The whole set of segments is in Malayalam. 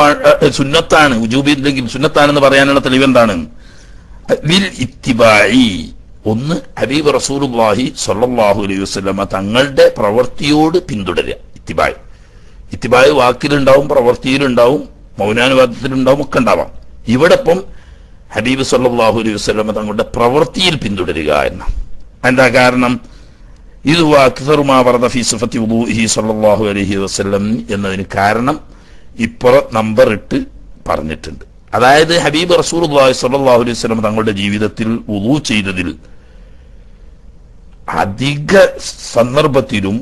സുന്നത്താണ് ഉജൂബില്ലെങ്കിൽ സുന്നത്താണെന്ന് പറയാനുള്ള തെളിവ് എന്താണ് ലിൽ ഇത്തിബായി ഒന്ന് ഹബീബ് റസൂലുള്ളാഹി സ്വല്ലല്ലാഹു അലൈഹി വസല്ലമ തങ്ങളുടെ പ്രവൃത്തിയോട് പിന്തുടരുക ഇത്തിബായ് ഇത്തിബായ് വാക്കിലുണ്ടാവും പ്രവൃത്തിയിലുണ്ടാവും മൗനാനുവാദത്തിലുണ്ടാവും ഒക്കെ ഉണ്ടാവാം ഇവിടെ ഇപ്പം ഹബീബ് സല്ലല്ലാഹു അലൈഹി വസല്ലമ തങ്ങളുടെ പ്രവൃത്തിയിൽ പിന്തുടരുക എന്ന എന്താ കാരണം ഇത് അക്സറുമാ വർദ്ധ ഫി സിഫത്തി വുദൂഇഹി സല്ലല്ലാഹു അലൈഹി വസല്ലം എന്നതിന് കാരണം ഇപ്പുറം നമ്പർ ഇട്ട് പറഞ്ഞിട്ടുണ്ട് അതായത് ഹബീബ് റസൂലുള്ളാഹി സ്വല്ലല്ലാഹു അലൈഹി വസല്ലം തങ്ങളുടെ ജീവിതത്തിൽ വുദൂ ചെയ്തതിൽ അധിക സന്ദർഭത്തിലും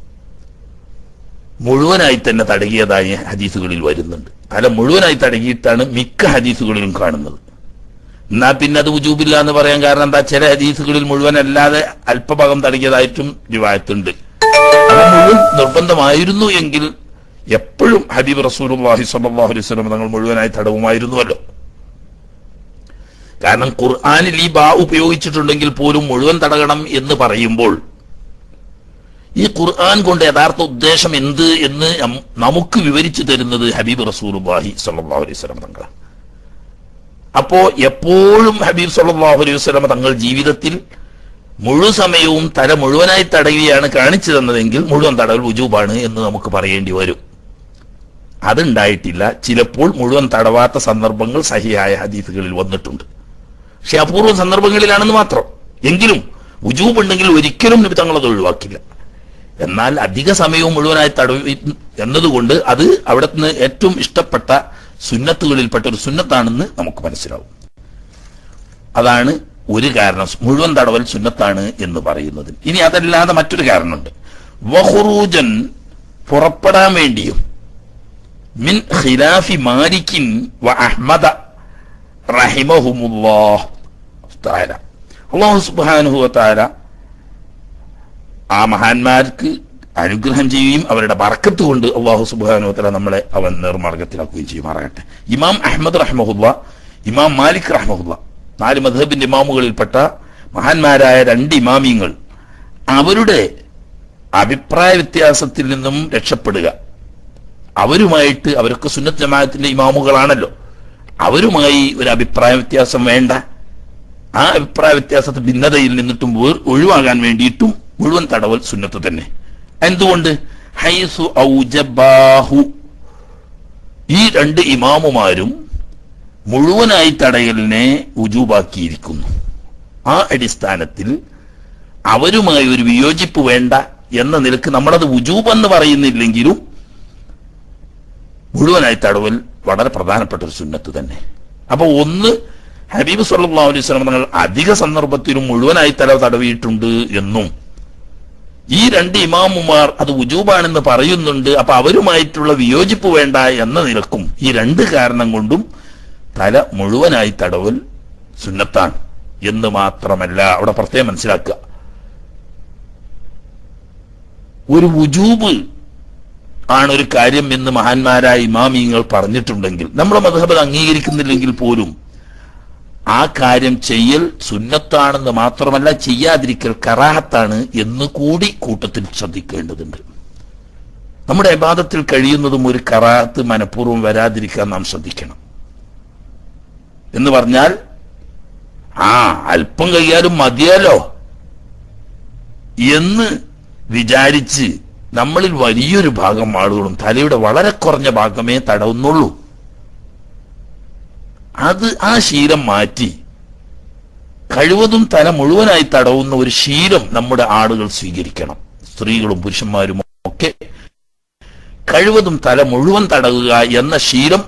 മുഴുവനായി തന്നെ തടകിയതായി ഹദീസുകളിൽ വരുന്നുണ്ട് തല മുഴുവനായി തടകിയിട്ടാണ് മിക്ക ഹദീസുകളിലും കാണുന്നത് എന്നാ പിന്നെ അത് ഉജൂബില്ല എന്ന് പറയാൻ കാരണം എന്താ ചില ഹദീസുകളിൽ മുഴുവൻ അല്ലാതെ അല്പഭാഗം തടകിയതായിട്ടും രൂപായത്തുണ്ട് അത് മുഴുവൻ നിർബന്ധമായിരുന്നു എങ്കിൽ എപ്പോഴും ഹബീബ് റസൂലുള്ളാഹി സ്വല്ലല്ലാഹു അലൈഹി വസല്ലം തങ്ങൾ മുഴുവനായി തടവുമായിരുന്നുവല്ലോ കാരണം ഖുർആനിൽ ഈ ബാ ഉപയോഗിച്ചിട്ടുണ്ടെങ്കിൽ പോലും മുഴുവൻ തടകണം എന്ന് പറയുമ്പോൾ ഈ ഖുർആൻ കൊണ്ട് യഥാർത്ഥ ഉദ്ദേശം എന്ത് എന്ന് നം- നമുക്ക് വിവരിച്ചു തരുന്നത് ഹബീബ് റസൂലുള്ളാഹി സ്വല്ലല്ലാഹു അലൈഹി വസല്ലം തങ്ങളാണ് അപ്പോ എപ്പോഴും ഹബീബ് സല്ലല്ലാഹു അലൈഹി വസല്ലം തങ്ങൾ ജീവിതത്തിൽ മുഴു സമയവും തല മുഴുവനായി തടയുകയാണ് കാണിച്ചു തന്നതെങ്കിൽ മുഴുവൻ തടവൽ വുജൂബാണ് എന്ന് നമുക്ക് പറയേണ്ടി വരും അതുണ്ടായിട്ടില്ല ചിലപ്പോൾ മുഴുവൻ തടവാത്ത സന്ദർഭങ്ങൾ സഹിയായ ഹദീസുകളിൽ വന്നിട്ടുണ്ട് പക്ഷെ അപൂർവ സന്ദർഭങ്ങളിലാണെന്ന് മാത്രം എങ്കിലും വുജൂബ് ഉണ്ടെങ്കിൽ ഒരിക്കലും നബി തങ്ങളത് ഒഴിവാക്കില്ല എന്നാൽ അധിക സമയവും മുഴുവനായി തടവി എന്നതുകൊണ്ട് അത് അവിടെ നിന്ന് ഏറ്റവും ഇഷ്ടപ്പെട്ട സുന്നത്തുകളിൽപ്പെട്ട ഒരു സുന്നത്താണെന്ന് നമുക്ക് മനസ്സിലാവും അതാണ് ഒരു കാരണം മുഴുവൻ തടവൽ സുന്നത്താണ് എന്ന് പറയുന്നത് ഇനി അതല്ലാതെ മറ്റൊരു കാരണമുണ്ട് വഹുറൂജൻ പുറപ്പെടാൻ വേണ്ടിയും മിൻ ഖിലാഫി മാലിക്കിൻ വ അഹ്മദ റഹിമഹുമുല്ലാഹ് തആല അല്ലാഹു സുബ്ഹാനഹു വ തആല ആ മഹാന്മാർക്ക് അനുഗ്രഹം ചെയ്യുകയും അവരുടെ ബർക്കത്ത് കൊണ്ട് അള്ളാഹു സുബ്ഹാനഹു വ തആല നമ്മളെ അവൻ നേർമാർഗത്തിലാക്കുകയും ചെയ്യുമാറാകട്ടെ ഇമാം അഹമ്മദ് റഹ്മഹുല്ല ഇമാം മാലിക് റഹ്മഹുല്ല നാല് മധബിന്റെ ഇമാമുകളിൽപ്പെട്ട മഹാന്മാരായ രണ്ട് ഇമാമിങ്ങൾ അവരുടെ അഭിപ്രായ വ്യത്യാസത്തിൽ നിന്നും രക്ഷപ്പെടുക അവരുമായിട്ട് അവരൊക്കെ സുന്നത്ത് ജമാഅത്തിന്റെ ഇമാമുകളാണല്ലോ അവരുമായി ഒരു അഭിപ്രായ വ്യത്യാസം വേണ്ട ആ അഭിപ്രായ വ്യത്യാസത്തെ ഭിന്നതയിൽ നിന്നിട്ടും വേർ ഒഴിവാകാൻ വേണ്ടിയിട്ടും മുഴുവൻ തടവൽ സുന്നത്ത് തന്നെ എന്തുകൊണ്ട് ഹൈസു ഔജബാഹു ഈ രണ്ട് ഇമാമുമാരും മുഴുവനായി തടയലിനെ ഉജൂബാക്കിയിരിക്കുന്നു ആ അടിസ്ഥാനത്തിൽ അവരുമായി ഒരു വിയോജിപ്പ് വേണ്ട എന്ന നിലക്ക് നമ്മളത് ഉജൂബ് എന്ന് പറയുന്നില്ലെങ്കിലും മുഴുവനായി തടവൽ വളരെ പ്രധാനപ്പെട്ട ഒരു സുന്നത്ത് തന്നെ അപ്പൊ ഒന്ന് ഹബീബ് സല്ലല്ലാഹു അലൈഹി വസല്ലം തങ്ങൾ അധിക സന്ദർഭത്തിലും മുഴുവനായി തല തടവിയിട്ടുണ്ട് എന്നും ഈ രണ്ട് ഇമാമുമാർ അത് ഉജൂബാണെന്ന് പറയുന്നുണ്ട് അപ്പൊ അവരുമായിട്ടുള്ള വിയോജിപ്പ് വേണ്ട എന്ന നിലക്കും ഈ രണ്ട് കാരണം കൊണ്ടും തല മുഴുവനായി തടവൽ സുന്നത്താണ് എന്ന് മാത്രമല്ല അവിടെ പ്രത്യേകം മനസ്സിലാക്കുക ഒരു വുജൂബ് ആണ് ഒരു കാര്യം എന്ന് മഹാന്മാരായ ഇമാമിങ്ങൾ പറഞ്ഞിട്ടുണ്ടെങ്കിൽ നമ്മുടെ മധബ് അംഗീകരിക്കുന്നില്ലെങ്കിൽ പോലും ആ കാര്യം ചെയ്യൽ സുന്നത്താണെന്ന് മാത്രമല്ല ചെയ്യാതിരിക്കൽ കറാഹത്താണ് എന്ന് കൂടി കൂട്ടത്തിൽ ശ്രദ്ധിക്കേണ്ടതുണ്ട് നമ്മുടെ അബാദത്തിൽ കഴിയുന്നതും ഒരു കറാഹത്ത് മനഃപൂർവ്വം വരാതിരിക്കാൻ നാം ശ്രദ്ധിക്കണം എന്ന് പറഞ്ഞാൽ ആ അല്പം കഴിയാലും മതിയാലോ എന്ന് വിചാരിച്ച് നമ്മളിൽ വലിയൊരു ഭാഗം ആളുകളും തലയുടെ വളരെ കുറഞ്ഞ ഭാഗമേ തടവുന്നുള്ളൂ അത് ആ ശീലം മാറ്റി കഴിവതും തല മുഴുവനായി തടവുന്ന ഒരു ശീലം നമ്മുടെ ആളുകൾ സ്വീകരിക്കണം സ്ത്രീകളും പുരുഷന്മാരും ഒക്കെ കഴിവതും തല മുഴുവൻ തടവുക എന്ന ശീലം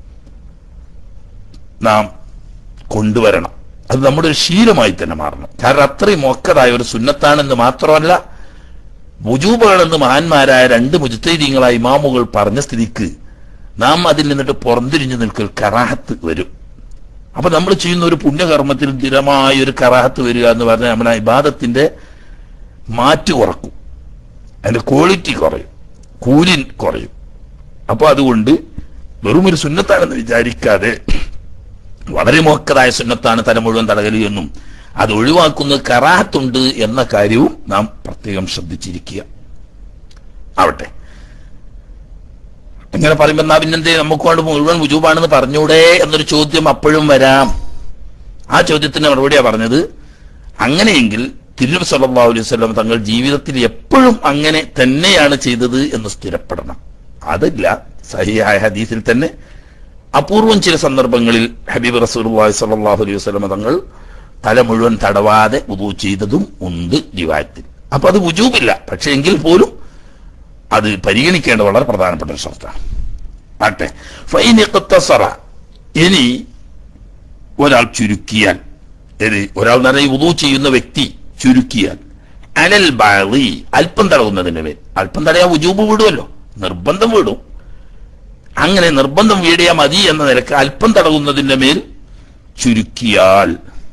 നാം കൊണ്ടുവരണം അത് നമ്മുടെ ഒരു ശീലമായി തന്നെ മാറണം കാരണം അത്രയും മൊക്കതായ ഒരു സുന്നത്താണെന്ന് മാത്രമല്ല മുജൂബാണെന്ന് മഹാന്മാരായ രണ്ട് മുജുത്തൈദീങ്ങളായ ഇമാമുകൾ പറഞ്ഞ സ്ഥിതിക്ക് നാം അതിൽ നിന്നിട്ട് പുറംതിരിഞ്ഞു നിൽക്കൽ കറാഹത്ത് വരും അപ്പൊ നമ്മൾ ചെയ്യുന്ന ഒരു പുണ്യകർമ്മത്തിൽ സ്ഥിരമായ ഒരു കറാഹത്ത് വരിക എന്ന് പറഞ്ഞാൽ നമ്മുടെ ഇബാദത്തിന്റെ മാറ്റ് കുറക്കും അതിന്റെ ക്വാളിറ്റി കുറയും കൂലി കുറയും അപ്പൊ അതുകൊണ്ട് വെറും ഒരു സുന്നത്താണെന്ന് വിചാരിക്കാതെ വളരെ മോക്കതായ സുന്നത്താണ് തല മുഴുവൻ തടകലി എന്നും അത് ഒഴിവാക്കുന്ന കറാഹത്തുണ്ട് എന്ന കാര്യവും നാം പ്രത്യേകം ശ്രദ്ധിച്ചിരിക്കുക ആവട്ടെ ഇങ്ങനെ പറയുമ്പോ എന്നാ പിന്നെന്തേ നമുക്ക് കൊണ്ട് മുഴുവൻ വുജൂബാണെന്ന് പറഞ്ഞൂടെ എന്നൊരു ചോദ്യം അപ്പോഴും വരാം ആ ചോദ്യത്തിന് മറുപടിയാ പറഞ്ഞത് അങ്ങനെയെങ്കിൽ തിരുനബി സല്ലല്ലാഹു അലൈഹി വസല്ലം തങ്ങൾ ജീവിതത്തിൽ എപ്പോഴും അങ്ങനെ തന്നെയാണ് ചെയ്തത് എന്ന് സ്ഥിരപ്പെടണം അതില്ല സഹിയായ ഹദീസിൽ തന്നെ അപൂർവം ചില സന്ദർഭങ്ങളിൽ ഹബീബ് റസൂലുള്ളാഹി സ്വല്ലല്ലാഹു അലൈഹി വസല്ലം തങ്ങൾ തല മുഴുവൻ തടവാതെ വുദൂ ചെയ്തതും ഉണ്ട് റിവായത്തിൽ അപ്പൊ അത് വുജൂബില്ല പക്ഷെ എങ്കിൽ പോലും അത് പരിഗണിക്കേണ്ട വളരെ പ്രധാനപ്പെട്ട ഒരു ഷർത്താണ് ആട്ടെ ഫൈൻ ഇഖ്തസറ ഇനി ഒരാൾ ചുരുക്കിയാൽ ഏത് ഒരാൾ നിറയെ വുദൂ ചെയ്യുന്ന വ്യക്തി ചുരുക്കിയാൽ അനൽ ബാളി അല്പം തടവുന്നതിന്റെ മേൽ അല്പം തടയാ വുജൂബ് വിടുമല്ലോ നിർബന്ധം വിടും അങ്ങനെ നിർബന്ധം വീടിയാ മതി എന്ന നിലക്ക് അല്പം തടവുന്നതിന്റെ മേൽ ചുരുക്കിയാൽ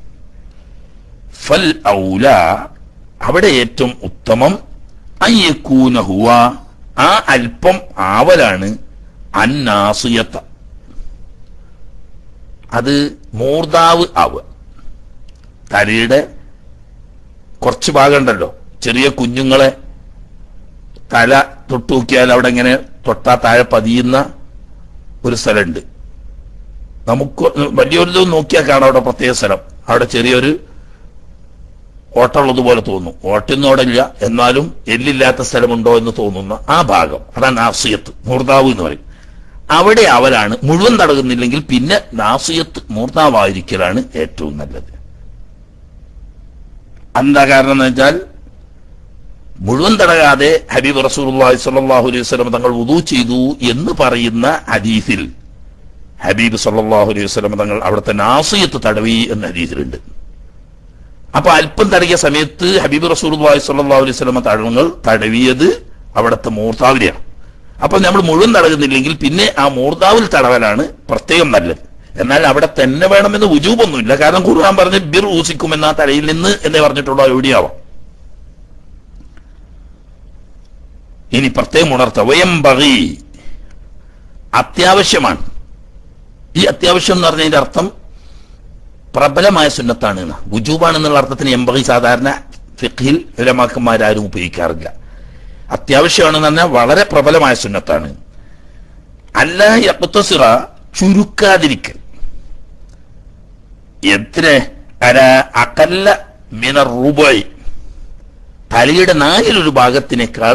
ഫൽ ഔല അവിടെ ഏറ്റവും ഉത്തമം അയ്യക്കൂന ഹുവ ആ അല്പം ആവലാണ് അന്നാസിയത്ത അത് മൂർദാവ് ആവുക തലയുടെ കുറച്ച് ഭാഗമുണ്ടല്ലോ ചെറിയ കുഞ്ഞുങ്ങളെ തല തൊട്ട് നോക്കിയാൽ അവിടെ ഇങ്ങനെ തൊട്ടാ താഴെ പതിയുന്ന ഒരു സ്ഥലമുണ്ട് നമുക്ക് വലിയൊരു നോക്കിയാൽ കാണാം അവിടെ പ്രത്യേക സ്ഥലം അവിടെ ചെറിയൊരു ഓട്ടമുള്ളതുപോലെ തോന്നും ഓട്ടൊന്നും അവിടെ ഇല്ല എന്നാലും എല്ലില്ലാത്ത സ്ഥലമുണ്ടോ എന്ന് തോന്നുന്ന ആ ഭാഗം അതാണ് നാസിയത്ത് മൂർദാവ് എന്ന് പറയും അവിടെ അവരാണ് മുഴുവൻ തടകുന്നില്ലെങ്കിൽ പിന്നെ നാസിയത്ത് മൂർദാവായിരിക്കലാണ് ഏറ്റവും നല്ലത് എന്താ കാരണം എന്ന് വെച്ചാൽ മുഴുവൻ തടകാതെ ഹബീബ് റസൂലുള്ളാഹി സ്വല്ലല്ലാഹു അലൈഹി വസല്ലം തങ്ങൾ വുദൂ ചെയ്തു എന്ന് പറയുന്ന ഹദീസിൽ ഹബീബ് സല്ലല്ലാഹു അലൈഹി വസല്ലം തങ്ങൾ അവിടുത്തെ നാസിയത്ത് തടവി എന്ന ഹദീസിലുണ്ട് അപ്പൊ അല്പം തടകിയ സമയത്ത് ഹബീബ് റസൂലുള്ളാഹി സ്വല്ലല്ലാഹു അലൈഹി വസല്ലം തടവുകൾ തടവിയത് അവിടുത്തെ മൂർത്താവിലെയാണ് അപ്പൊ നമ്മൾ മുഴുവൻ തടകുന്നില്ലെങ്കിൽ പിന്നെ ആ മൂർത്താവിൽ തടവലാണ് പ്രത്യേകം നല്ലത് എന്നാൽ അവിടെ തന്നെ വേണമെന്ന് വുജൂബൊന്നുമില്ല കാരണം ഖുർആൻ പറഞ്ഞ് ബിർ ഊസിക്കും എന്ന ആ തലയിൽ നിന്ന് എന്നേ പറഞ്ഞിട്ടുള്ള എവിടെയാവാം ഇനി പ്രത്യേകം ഉണർത്ത വയം ബഗി അത്യാവശ്യമാണ് ഈ അത്യാവശ്യം എന്ന് പറഞ്ഞതിന്റെ അർത്ഥം പ്രബലമായ സുന്നത്താണ് എന്ന്. വുജൂബാണ് എന്നുള്ള അർത്ഥത്തിന് എംബഗി സാധാരണ ഫിഖിൽ ഉലമാക്കന്മാരാരും ഉപയോഗിക്കാറില്ല അത്യാവശ്യമാണെന്ന് പറഞ്ഞാൽ വളരെ പ്രബലമായ സുന്നത്താണ് അല്ല യക്തസിറ ചുരുക്കാതിരിക്കൽ എത്ര അര അകല്ല മിനർ റുബൈ തലയുടെ നാലിലൊരു ഭാഗത്തിനേക്കാൾ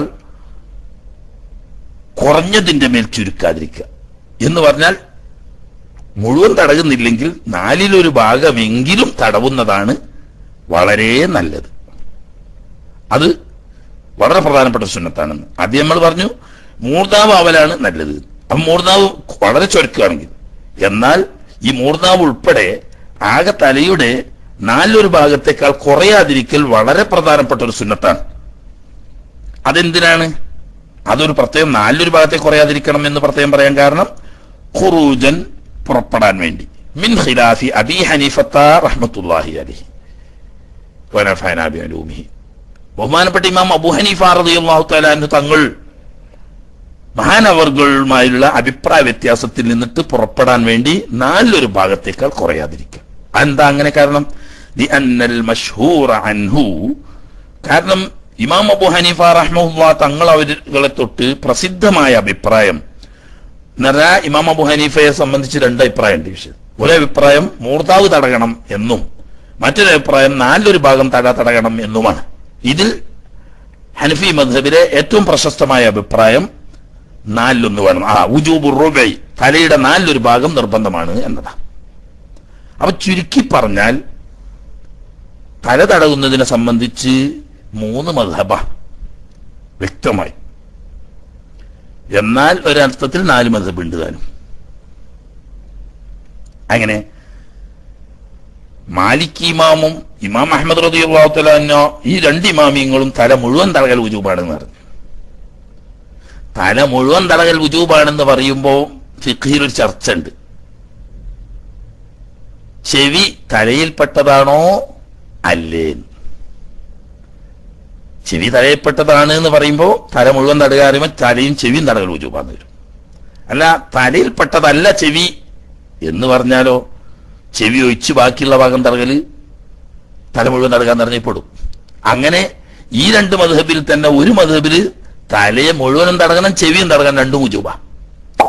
കുറഞ്ഞതിന്റെ മേൽ ചുരുക്കാതിരിക്കുക എന്ന് പറഞ്ഞാൽ മുഴുവൻ തടകുന്നില്ലെങ്കിൽ നാലിലൊരു ഭാഗമെങ്കിലും തടവുന്നതാണ് വളരെ നല്ലത് അത് വളരെ പ്രധാനപ്പെട്ട സുന്നത്താണെന്ന് ആദ്യം നമ്മൾ പറഞ്ഞു മൂർദാവ് ആവലാണ് നല്ലത് അപ്പം മൂർദാവ് വളരെ ചുരുക്കുകയാണെങ്കിൽ എന്നാൽ ഈ മൂർദാവ് ഉൾപ്പെടെ ആകെ തലയുടെ നാലൊരു ഭാഗത്തേക്കാൾ കുറയാതിരിക്കൽ വളരെ പ്രധാനപ്പെട്ട ഒരു സുന്നത്താണ് അതെന്തിനാണ് അതൊരു പ്രത്യേകം നാലൊരു ഭാഗത്തെ കുറയാതിരിക്കണം എന്ന് പ്രത്യേകം പറയാൻ കാരണം ഖുറൂജൻ പുറപ്പെടാൻ വേണ്ടി മിൻ ഖിലാഫി അബി ഹനീഫത്ത റഹ്മത്തുല്ലാഹി അലൈഹി വനഫഅന ബിഅലൂമിഹി ബഹുമാനപ്പെട്ട ഇമാം അബു ഹനീഫ റളിയല്ലാഹു തആല അൻഹു തങ്ങൾ മഹാനവർകളുമായുള്ള അഭിപ്രായ വ്യത്യാസത്തിൽ നിന്നിട്ട് പുറപ്പെടാൻ വേണ്ടി നാലൊരു ഭാഗത്തേക്കാൾ കുറയാതിരിക്കുക എന്താ അങ്ങനെ കാരണം ദി അന്നൽ മഷ്ഹൂറ അൻഹു കാരണം ഇമാം അബു ഹനീഫ റഹ്മുല്ല തങ്ങൾ അവരുകളെ തൊട്ട് പ്രസിദ്ധമായ അഭിപ്രായം എന്നറിയാ ഇമാം അബു ഹനീഫയെ സംബന്ധിച്ച് രണ്ട് അഭിപ്രായം ഉണ്ട് ഈ വിഷയം ഒരു അഭിപ്രായം മൂർത്താവ് തടകണം എന്നും മറ്റൊരു അഭിപ്രായം നാലൊരു ഭാഗം തട തടകണം എന്നുമാണ് ഇതിൽ ഹനഫി മദ്ഹബിലെ ഏറ്റവും പ്രശസ്തമായ അഭിപ്രായം നാലിലൊന്ന് വേണം ആ ഉജൂബു റുബൈ തലയുടെ നാലിലൊരു ഭാഗം നിർബന്ധമാണ് എന്നതാണ് അപ്പൊ ചുരുക്കി പറഞ്ഞാൽ തല തടകുന്നതിനെ സംബന്ധിച്ച് മൂന്ന് മധബ വ്യക്തമായി എന്നാൽ ഒരർത്ഥത്തിൽ നാല് മധബ് ഉണ്ട് താനും അങ്ങനെ മാലിക് ഇമാമും ഇമാം അഹമ്മദ് റതി അള്ളാഹുത്തലോ ഈ രണ്ട് ഇമാമിയങ്ങളും തല മുഴുവൻ തടകൽ വുജൂബാണെന്ന് പറഞ്ഞു തല മുഴുവൻ തടകൽ വുജൂബാണെന്ന് പറയുമ്പോൾ ഫിഖിൽ ഒരു ചർച്ച ഉണ്ട് ചെവി തലയിൽപ്പെട്ടതാണോ അല്ലേ ചെവി തലയിൽപ്പെട്ടതാണ് എന്ന് പറയുമ്പോൾ തല മുഴുവൻ തടക അറിയുമ്പോൾ തലയും ചെവിയും തടകൽ വുജൂബാന്ന് വരും അല്ല തലയിൽപ്പെട്ടതല്ല ചെവി എന്ന് പറഞ്ഞാലോ ചെവി ഒഴിച്ച് ബാക്കിയുള്ള ഭാഗം തടകല് തല മുഴുവൻ തടകാൻ നിറഞ്ഞപ്പെടും അങ്ങനെ ഈ രണ്ട് മധുഹബിൽ തന്നെ ഒരു മധുഹബില് തലയെ മുഴുവനും തടകണം ചെവിയും തടകാൻ രണ്ടും ഉജൂബ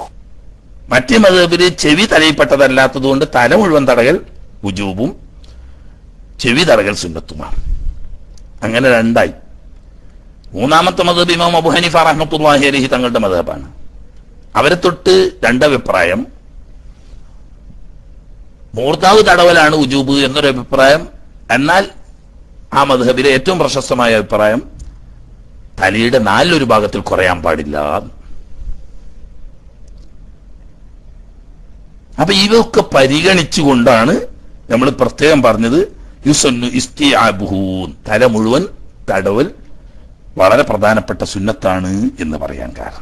മറ്റേ മതബില് ചെവി തലയിൽപ്പെട്ടതല്ലാത്തതുകൊണ്ട് തല മുഴുവൻ തടകൽ ഉജൂബും ചെവി തടകൽ സുന്നത്തുമാണ് അങ്ങനെ രണ്ടായി മൂന്നാമത്തെ മതബ് ഇമാം അബു ഹനീഫ റഹ്മത്തുള്ളാഹി അലൈഹി തങ്ങളുടെ മതബാണ് അവരെ തൊട്ട് രണ്ടഭിപ്രായം മൂർത്താവ് തടവലാണ് ഉജൂബ് എന്നൊരു അഭിപ്രായം എന്നാൽ ആ മധുഹബിലെ ഏറ്റവും പ്രശസ്തമായ അഭിപ്രായം തലയുടെ നാലിലൊരു ഭാഗത്തിൽ കുറയാൻ പാടില്ല അപ്പൊ ഇവയൊക്കെ പരിഗണിച്ചുകൊണ്ടാണ് നമ്മൾ പ്രത്യേകം പറഞ്ഞത് യുസന്നു ഇസ്തിയാബുഹൂൻ തല മുഴുവൻ തടവൽ വളരെ പ്രധാനപ്പെട്ട സുന്നത്താണ് എന്ന് പറയാൻ കാരണം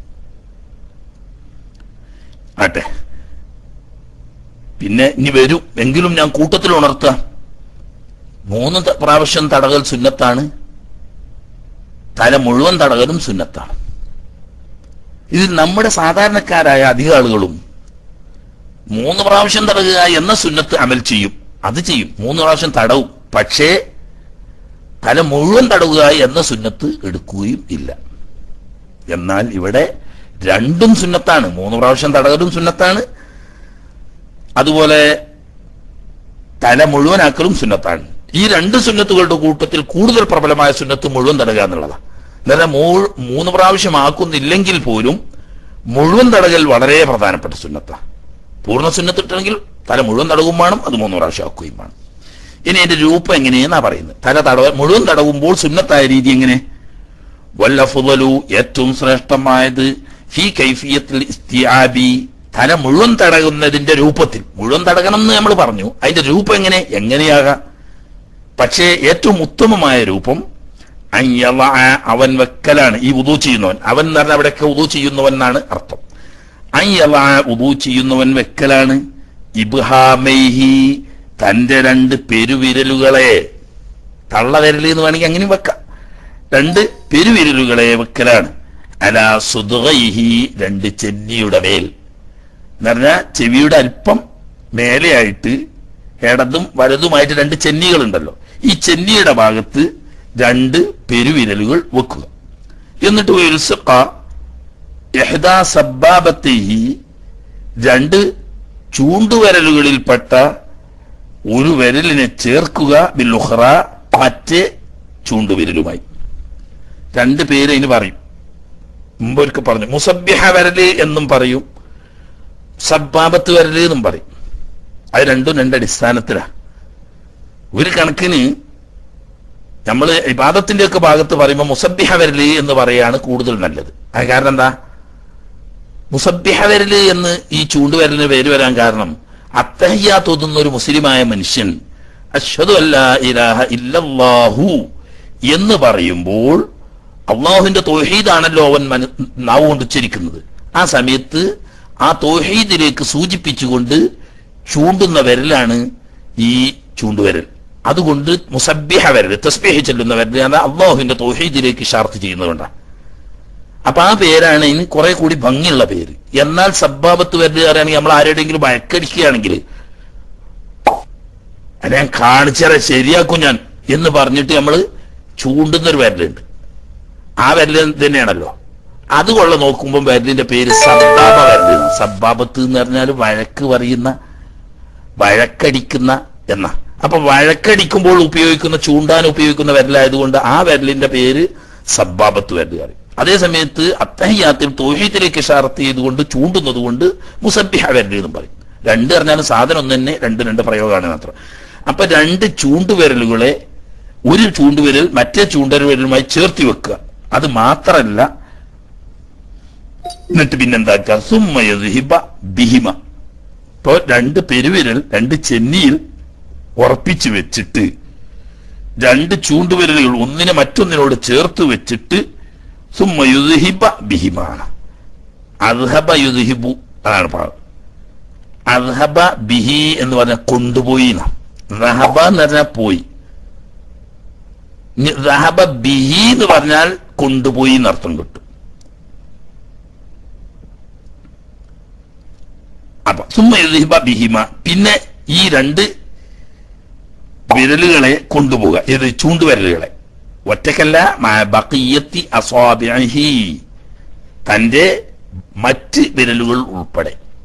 ആട്ടെ പിന്നെ ഇനി വരും എങ്കിലും ഞാൻ കൂട്ടത്തിൽ ഉണർത്തുക മൂന്ന് ത- പ്രാവശ്യം തടകൽ സുന്നത്താണ് തല മുഴുവൻ തടകലും സുന്നത്താണ് ഇതിൽ നമ്മുടെ സാധാരണക്കാരായ അധിക ആളുകളും മൂന്ന് പ്രാവശ്യം തടകുക എന്ന സുന്നത്ത് അമൽ ചെയ്യും അത് ചെയ്യും മൂന്ന് പ്രാവശ്യം തടവും പക്ഷേ തല മുഴുവൻ തടവുക എന്ന സുന്നത്ത് എടുക്കുകയും ഇല്ല എന്നാൽ ഇവിടെ രണ്ടും സുന്നത്താണ് മൂന്ന് പ്രാവശ്യം തടകലും സുന്നത്താണ് അതുപോലെ തല മുഴുവനാക്കലും സുന്നത്താണ് ഈ രണ്ട് സുന്നത്തുകളുടെ കൂട്ടത്തിൽ കൂടുതൽ പ്രബലമായ സുന്നത്ത് മുഴുവൻ തടക എന്നുള്ളതാണ് എന്നാൽ മൂന്ന് പ്രാവശ്യം ആക്കുന്നില്ലെങ്കിൽ പോലും മുഴുവൻ തടകൽ വളരെ പ്രധാനപ്പെട്ട സുന്നത്താണ് പൂർണ്ണ സുന്നത്ത് ഇട്ടെങ്കിൽ തല മുഴുവൻ തടവും വേണം അത് മൂന്ന് പ്രാവശ്യം ആക്കുകയും വേണം ഇനി എന്റെ രൂപം എങ്ങനെയെന്നാ പറയുന്നത് തല തടവ മുഴുവൻ തടവുമ്പോൾ സുന്നത്തായ രീതി എങ്ങനെ വല്ലഫുദലു ഏറ്റവും ശ്രേഷ്ഠമായത് ഫി കൈഫിയത്തിൽ ഇസ്തിയാബി തല മുഴുവൻ തടകുന്നതിന്റെ രൂപത്തിൽ മുഴുവൻ തടകണം എന്ന് നമ്മൾ പറഞ്ഞു അതിന്റെ രൂപം എങ്ങനെ എങ്ങനെയാകാം പക്ഷേ ഏറ്റവും ഉത്തമമായ രൂപം അൻ യളഅ അവൻ വെക്കലാണ് ഈ ഉദു ചെയ്യുന്നവൻ അവൻ എന്ന് പറഞ്ഞാൽ അവിടെയൊക്കെ ഉദു ചെയ്യുന്നവൻ എന്നാണ് അർത്ഥം അൻ യളഅ ഉദു ചെയ്യുന്നവൻ വെക്കലാണ് ഇബ്ഹാമൈഹി തന്റെ രണ്ട് പെരുവിരലുകളെ തള്ളവിരൽ എന്ന് വേണമെങ്കിൽ അങ്ങനെയും വെക്കാം രണ്ട് പെരുവിരലുകളെ വെക്കലാണ് അല സുദുഗൈഹി രണ്ട് ചെന്നിയുടെ മേൽ എന്ന് പറഞ്ഞാൽ ചെവിയുടെ അല്പം മേലെയായിട്ട് ഇടതും വലതുമായിട്ട് രണ്ട് ചെന്നികളുണ്ടല്ലോ ഈ ചെന്നിയുടെ ഭാഗത്ത് രണ്ട് പെരുവിരലുകൾ വെക്കുക എന്നിട്ട് ഉൽസഖ ഇഹ്ദാ സബ്ബാബത്തിഹി രണ്ട് ചൂണ്ടുവിരലുകളിൽപ്പെട്ട ഒരു വിരലിനെ ചേർക്കുക ബില്ലുഹ്റ മറ്റേ ചൂണ്ടുവിരലുമായി രണ്ട് പേര് അതിന് പറയും മുമ്പ് ഒരിക്കൽ പറഞ്ഞു മുസബ്ബിഹ വിരല് എന്നും പറയും സബ്ബാബത്ത് വരല് എന്നും പറയും അത് രണ്ടും രണ്ട് അടിസ്ഥാനത്തിലാണ് ഒരു കണക്കിന് നമ്മൾ ഇബാദത്തിന്റെ ഒക്കെ ഭാഗത്ത് പറയുമ്പോൾ മുസബ്ബിഹ വരല് എന്ന് പറയാണ് കൂടുതൽ നല്ലത് അത് കാരണം എന്താ മുസബ്ബിഹ വരല് എന്ന് ഈ ചൂണ്ടുവരലിന് പേര് വരാൻ കാരണം അത്തഹയ്യാ തോന്നുന്ന ഒരു മുസ്ലിമായ മനുഷ്യൻ അഷ്ഹദു അല്ലാ ഇലാഹ ഇല്ലല്ലാഹു എന്ന് പറയുമ്പോൾ അള്ളാഹുവിന്റെ തോഹീദാണല്ലോ അവൻ മന- നാവ് കൊണ്ട് ഉച്ചരിക്കുന്നത് ആ സമയത്ത് ആ തോഹീദിലേക്ക് സൂചിപ്പിച്ചുകൊണ്ട് ചൂണ്ടുന്ന വിരലാണ് ഈ ചൂണ്ടുവിരൽ അതുകൊണ്ട് മുസബ്ബിഹ വിരൽ തസ്ബീഹ് ചെല്ലുന്ന വിരൽ അത് അള്ളാഹുവിന്റെ തോഹീദിലേക്ക് ഷാർത്ത് ചെയ്യുന്നതുകൊണ്ടാണ് അപ്പൊ ആ പേരാണ് ഇനി കുറെ കൂടി ഭംഗിയുള്ള പേര് എന്നാൽ സബ്ബാബത്ത് വിരൽ പറയുകയാണെങ്കിൽ നമ്മൾ ആരുടെയെങ്കിലും വഴക്കടിക്കുകയാണെങ്കിൽ അത് ഞാൻ കാണിച്ചാലേ ശരിയാക്കും ഞാൻ എന്ന് പറഞ്ഞിട്ട് നമ്മൾ ചൂണ്ടുന്ന ഒരു വിരലുണ്ട് ആ വിരല് തന്നെയാണല്ലോ അത് കൊള്ള നോക്കുമ്പോൾ വിരലിന്റെ പേര് സബ്ബാബ വിരല് എന്നാ. സബ്ബാബത്ത് എന്ന് പറഞ്ഞാൽ വഴക്ക് പറയുന്ന വഴക്കടിക്കുന്ന എന്ന അപ്പൊ വഴക്കടിക്കുമ്പോൾ ഉപയോഗിക്കുന്ന ചൂണ്ടാൻ ഉപയോഗിക്കുന്ന വിരലായതുകൊണ്ട് ആ വിരലിന്റെ പേര് സബ്ബാബത്ത് വിരല് പറയും അതേ സമയത്ത് അത്തഹ്യാത്തിൽ തോഹീത്തിലേക്ക് ഷാർത്ത് ചെയ്തുകൊണ്ട് ചൂണ്ടുന്നത് കൊണ്ട് മുസബിഹ വിരല് എന്നും പറയും രണ്ട് പറഞ്ഞാലും സാധനം ഒന്ന് തന്നെ രണ്ട് രണ്ട് പ്രയോഗമാണ് മാത്രം അപ്പൊ രണ്ട് ചൂണ്ടുവിരലുകളെ ഒരു ചൂണ്ടുവിരൽ മറ്റേ ചൂണ്ടുവിരലുമായി ചേർത്തി വെക്കുക അത് മാത്രല്ല എന്നിട്ട് പിന്നെന്താക്കുക സുമ്മയുഹിബ ബിഹിമ ഇപ്പോ രണ്ട് പെരുവിരൽ രണ്ട് ചെന്നിയിൽ ഉറപ്പിച്ചു വെച്ചിട്ട് രണ്ട് ചൂണ്ടുവിരലുകൾ ഒന്നിനെ മറ്റൊന്നിനോട് ചേർത്ത് വെച്ചിട്ട് സുമ്മയുഹിബ ബിഹിമാണ് അദ്ഹബ യുദ്ഹിബു അതാണ് പാഠം അദ്ഹബ ബിഹി എന്ന് പറഞ്ഞാൽ കൊണ്ടുപോയി എന്നാ. റഹബ എന്ന് പറഞ്ഞാൽ പോയി ഇനി റഹബ ബിഹി എന്ന് പറഞ്ഞാൽ കൊണ്ടുപോയി എന്നർത്ഥം കിട്ടും അപ്പൊ സുമ്മ യുദ്ഹിബ ബിഹിമ പിന്നെ ഈ രണ്ട് വിരലുകളെ കൊണ്ടുപോവുക ഏത് ചൂണ്ടുവിരലുകളെ ഒറ്റക്കല്ല മാ ബഖിയത്തി അസ്വാബിഹി തന്റെ മറ്റ് വിരലുകൾ ഉൾപ്പെടെ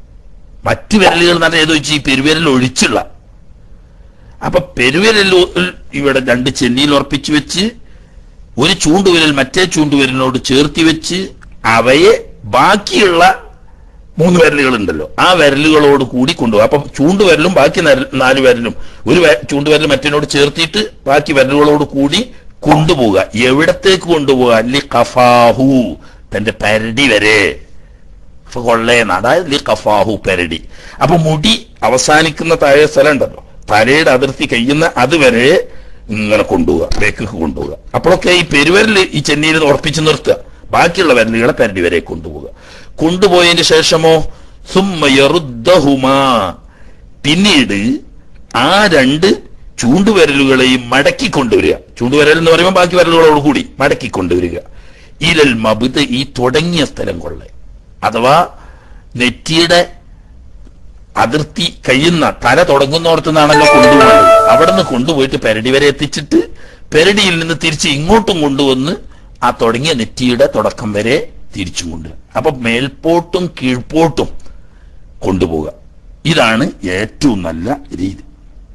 മറ്റു വിരലുകൾ എന്ന് പറഞ്ഞാൽ ഏതോ ഈ പെരുവിരൽ ഒഴിച്ചുള്ള അപ്പൊ പെരുവിരൽ ഇവിടെ രണ്ട് ചെന്നിയിൽ ഉറപ്പിച്ചു വെച്ച് ഒരു ചൂണ്ടുവിരൽ മറ്റേ ചൂണ്ടുവിരലിനോട് ചേർത്തി വെച്ച് അവയെ ബാക്കിയുള്ള മൂന്ന് വിരലുകൾ ഉണ്ടല്ലോ ആ വിരലുകളോട് കൂടി കൊണ്ടുപോകും അപ്പൊ ചൂണ്ടുവിരലും ബാക്കി നര- നാല് വിരലും ഒരു വെ- ചൂണ്ടുവിരൽ മറ്റേനോട് ചേർത്തിട്ട് ബാക്കി വിരലുകളോട് കൂടി കൊണ്ടുപോവുക എവിടത്തേക്ക് കൊണ്ടുപോവുക ലി കഫാഹു തന്റെ പരടി വരെ ഇപ്പൊ കൊള്ളേന്ന് അതായത് ലി കഫാഹു പരടി അപ്പൊ മുടി അവസാനിക്കുന്ന താഴെ സ്ഥലം ഉണ്ടല്ലോ തലയുടെ അതിർത്തി കഴിയുന്ന അതുവരെ ഇങ്ങനെ കൊണ്ടുപോവുക ബേക്കിലേക്ക് കൊണ്ടുപോവുക അപ്പോഴൊക്കെ ഈ പെരുവരല് ഈ ചെന്നൈയിൽ ഉറപ്പിച്ചു നിർത്തുക ബാക്കിയുള്ള വിരലുകളെ പരടി വരെ കൊണ്ടുപോവുക കൊണ്ടുപോയതിന് ശേഷമോ സുമ്മയറുദ്ദഹുമാ പിന്നീട് ആ രണ്ട് ചൂണ്ടുവിരലുകളെയും മടക്കി കൊണ്ടുവരിക ചൂണ്ടുവിരൽ എന്ന് പറയുമ്പോൾ ബാക്കി വിരലുകളോട് കൂടി മടക്കി കൊണ്ടുവരിക ഇലൽ മബുദ് ഈ തുടങ്ങിയ സ്ഥലം കൊള്ളെ അഥവാ നെറ്റിയുടെ അതിർത്തി കഴിയുന്ന തല തുടങ്ങുന്നോടത്തു നിന്നാണല്ലോ കൊണ്ടുപോകുന്നത് അവിടെ നിന്ന് കൊണ്ടുപോയിട്ട് പെരടി വരെ എത്തിച്ചിട്ട് പെരടിയിൽ നിന്ന് തിരിച്ച് ഇങ്ങോട്ടും കൊണ്ടുവന്ന് ആ തുടങ്ങിയ നെറ്റിയുടെ തുടക്കം വരെ തിരിച്ചും കൊണ്ട് അപ്പൊ മേൽപോട്ടും കീഴ്പോട്ടും കൊണ്ടുപോവുക ഇതാണ് ഏറ്റവും നല്ല രീതി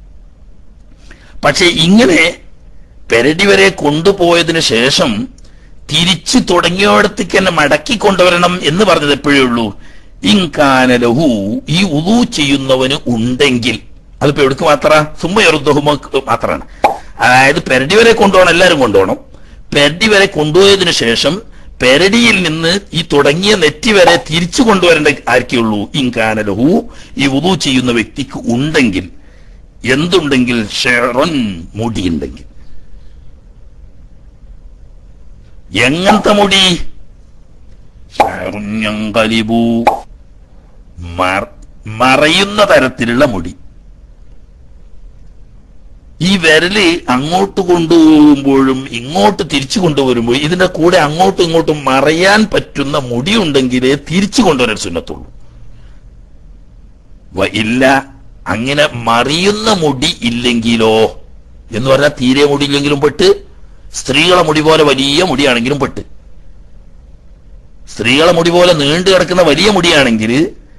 പക്ഷെ ഇങ്ങനെ പെരടി വരെ കൊണ്ടുപോയതിനു ശേഷം തിരിച്ചു തുടങ്ങിയോടത്തേക്ക് തന്നെ മടക്കി കൊണ്ടുവരണം എന്ന് പറഞ്ഞത് എപ്പോഴേ ഉള്ളൂ ഇൻകാനലഹു ഈ ഉദു ചെയ്യുന്നവന് ഉണ്ടെങ്കിൽ അതിപ്പോ എവിടേക്ക് മാത്ര സുമ്മയറുദ്ദഹു മാത്രമാണ് അതായത് പെരടി വരെ കൊണ്ടുപോകണം എല്ലാവരും കൊണ്ടുപോകണം പെരടി വരെ കൊണ്ടുപോയതിനു ശേഷം പെരടിയിൽ നിന്ന് ഈ തുടങ്ങിയ നെറ്റി വരെ തിരിച്ചു കൊണ്ടുവരേണ്ട ആർക്കുള്ളൂ ഇൻകാനലഹു ഈ ഉദു ചെയ്യുന്ന വ്യക്തിക്ക് ഉണ്ടെങ്കിൽ എന്തുണ്ടെങ്കിൽ ഷെറൻ മുടിയുണ്ടെങ്കിൽ എങ്ങനത്തെ മുടി ഷെറുൻ യൻഖലിബു. മറ- മറയുന്ന തരത്തിലുള്ള മുടി ഈ വിരല് അങ്ങോട്ട് കൊണ്ടുപോകുമ്പോഴും ഇങ്ങോട്ട് തിരിച്ചു കൊണ്ടുവരുമ്പോൾ ഇതിന്റെ കൂടെ അങ്ങോട്ടും ഇങ്ങോട്ടും മറയാൻ പറ്റുന്ന മുടി ഉണ്ടെങ്കിലേ തിരിച്ചു കൊണ്ടുവരാൻ സുന്നത്തുള്ളൂ വ- ഇല്ല അങ്ങനെ മറിയുന്ന മുടി ഇല്ലെങ്കിലോ എന്ന് പറഞ്ഞാൽ തീരെ മുടി ഇല്ലെങ്കിലും പെട്ട് സ്ത്രീകളെ മുടി പോലെ വലിയ മുടിയാണെങ്കിലും പെട്ട് സ്ത്രീകളെ മുടി പോലെ നീണ്ടു കിടക്കുന്ന വലിയ മുടിയാണെങ്കിൽ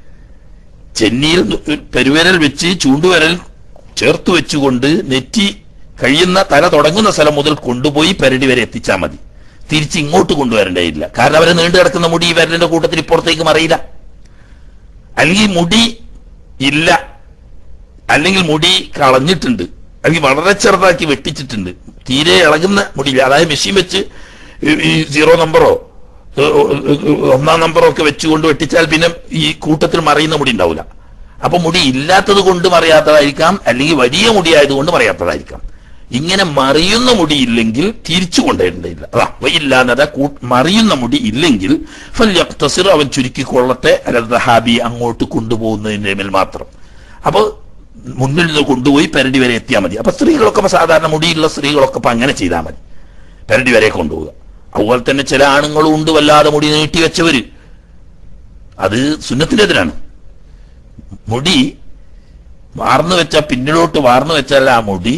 ചെന്നിയിൽ പെരുവിരൽ വെച്ച് ചൂണ്ടുവിരൽ ചേർത്ത് വെച്ചുകൊണ്ട് നെറ്റി കഴിയുന്ന തല തുടങ്ങുന്ന സ്ഥലം മുതൽ കൊണ്ടുപോയി പെരടി വരെ എത്തിച്ചാൽ മതി തിരിച്ച് ഇങ്ങോട്ട് കൊണ്ടുവരേണ്ടതില്ല കാരണം അവരെ നീണ്ടു കിടക്കുന്ന മുടി ഈ വിരലിന്റെ കൂട്ടത്തിൽ ഇപ്പുറത്തേക്ക് മറിയില്ല അല്ലെങ്കിൽ മുടി ഇല്ല അല്ലെങ്കിൽ മുടി കളഞ്ഞിട്ടുണ്ട് അല്ലെങ്കിൽ വളരെ ചെറുതാക്കി വെട്ടിച്ചിട്ടുണ്ട് തീരെ ഇളകുന്ന മുടിയില്ല അതായത് മെഷീൻ വെച്ച് ഈ- ഈ സീറോ നമ്പറോ ഏ, ഏ, ഏ, ഒന്നാം നമ്പറോ ഒക്കെ വെച്ചുകൊണ്ട് വെട്ടിച്ചാൽ പിന്നെ ഈ കൂട്ടത്തിൽ മറിയുന്ന മുടി ഉണ്ടാവില്ല അപ്പൊ മുടി ഇല്ലാത്തത് കൊണ്ട് മറിയാത്തതായിരിക്കാം അല്ലെങ്കിൽ വലിയ മുടി ആയതുകൊണ്ട് മറിയാത്തതായിരിക്കാം ഇങ്ങനെ മറിയുന്ന മുടി ഇല്ലെങ്കിൽ തിരിച്ചു കൊണ്ടേണ്ടതില്ല അതാ ഇല്ലാന്നത മറിയുന്ന മുടി ഇല്ലെങ്കിൽ ഫല്യക്തസിർ അവൻ ചുരുക്കിക്കൊള്ളട്ടെ അല്ലാതെ ഹാബി അങ്ങോട്ട് കൊണ്ടുപോകുന്നതിന്റെ മേൽ മാത്രം അപ്പൊ മുന്നിൽ നിന്ന് കൊണ്ടുപോയി പെരടി വരെ എത്തിയാൽ മതി അപ്പൊ സ്ത്രീകളൊക്കെ ഇപ്പൊ സാധാരണ മുടിയുള്ള സ്ത്രീകളൊക്കെ ഇപ്പൊ അങ്ങനെ ചെയ്താൽ മതി പെരടി വരെ കൊണ്ടുപോവുക അതുപോലെ തന്നെ ചില ആണുങ്ങളും ഉണ്ട് വല്ലാതെ മുടി നീട്ടി വെച്ചവര് അത് സുന്നത്തിനെതിരാണ് മുടി വാർന്നു വെച്ചാൽ പിന്നിലോട്ട് വാർന്നു വെച്ചാൽ ആ മുടി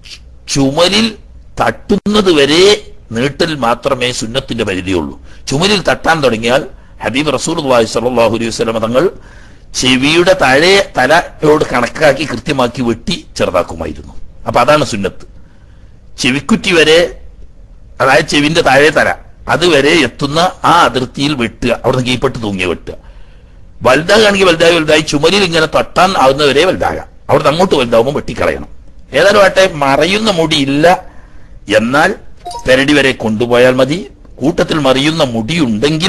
ചുമലിൽ തട്ടുന്നത് വരെ നീട്ടൽ മാത്രമേ സുന്നത്തിന്റെ പരിധിയുള്ളൂ ചുമലിൽ തട്ടാൻ തുടങ്ങിയാൽ ഹബീബ് റസൂൽ സല്ലാഹു അലൈഹി വസ്ലമ തങ്ങൾ ചെവിയുടെ താഴെ തലയോട് കണക്കാക്കി കൃത്യമാക്കി വെട്ടി ചെറുതാക്കുമായിരുന്നു അപ്പൊ അതാണ് സുന്നത്ത് ചെവിക്കുറ്റി വരെ അതായത് ചെവിന്റെ താഴെ തല അതുവരെ എത്തുന്ന ആ അതിർത്തിയിൽ വെട്ടുക അവിടുന്ന് കീഴ്പ്പെട്ട് തൂങ്ങിയ വെട്ടുക വലുതാകുകയാണെങ്കിൽ വലുതായി വലുതായി ചുമലിൽ ഇങ്ങനെ തട്ടാൻ ആവുന്നവരെ വലുതാകാം അവിടുന്ന് അങ്ങോട്ട് വലുതാവുമ്പോൾ വെട്ടിക്കളയണം ഏതായാലും ആട്ടെ മറയുന്ന മുടി ഇല്ല എന്നാൽ പെരടി വരെ കൊണ്ടുപോയാൽ മതി കൂട്ടത്തിൽ മറിയുന്ന മുടിയുണ്ടെങ്കിൽ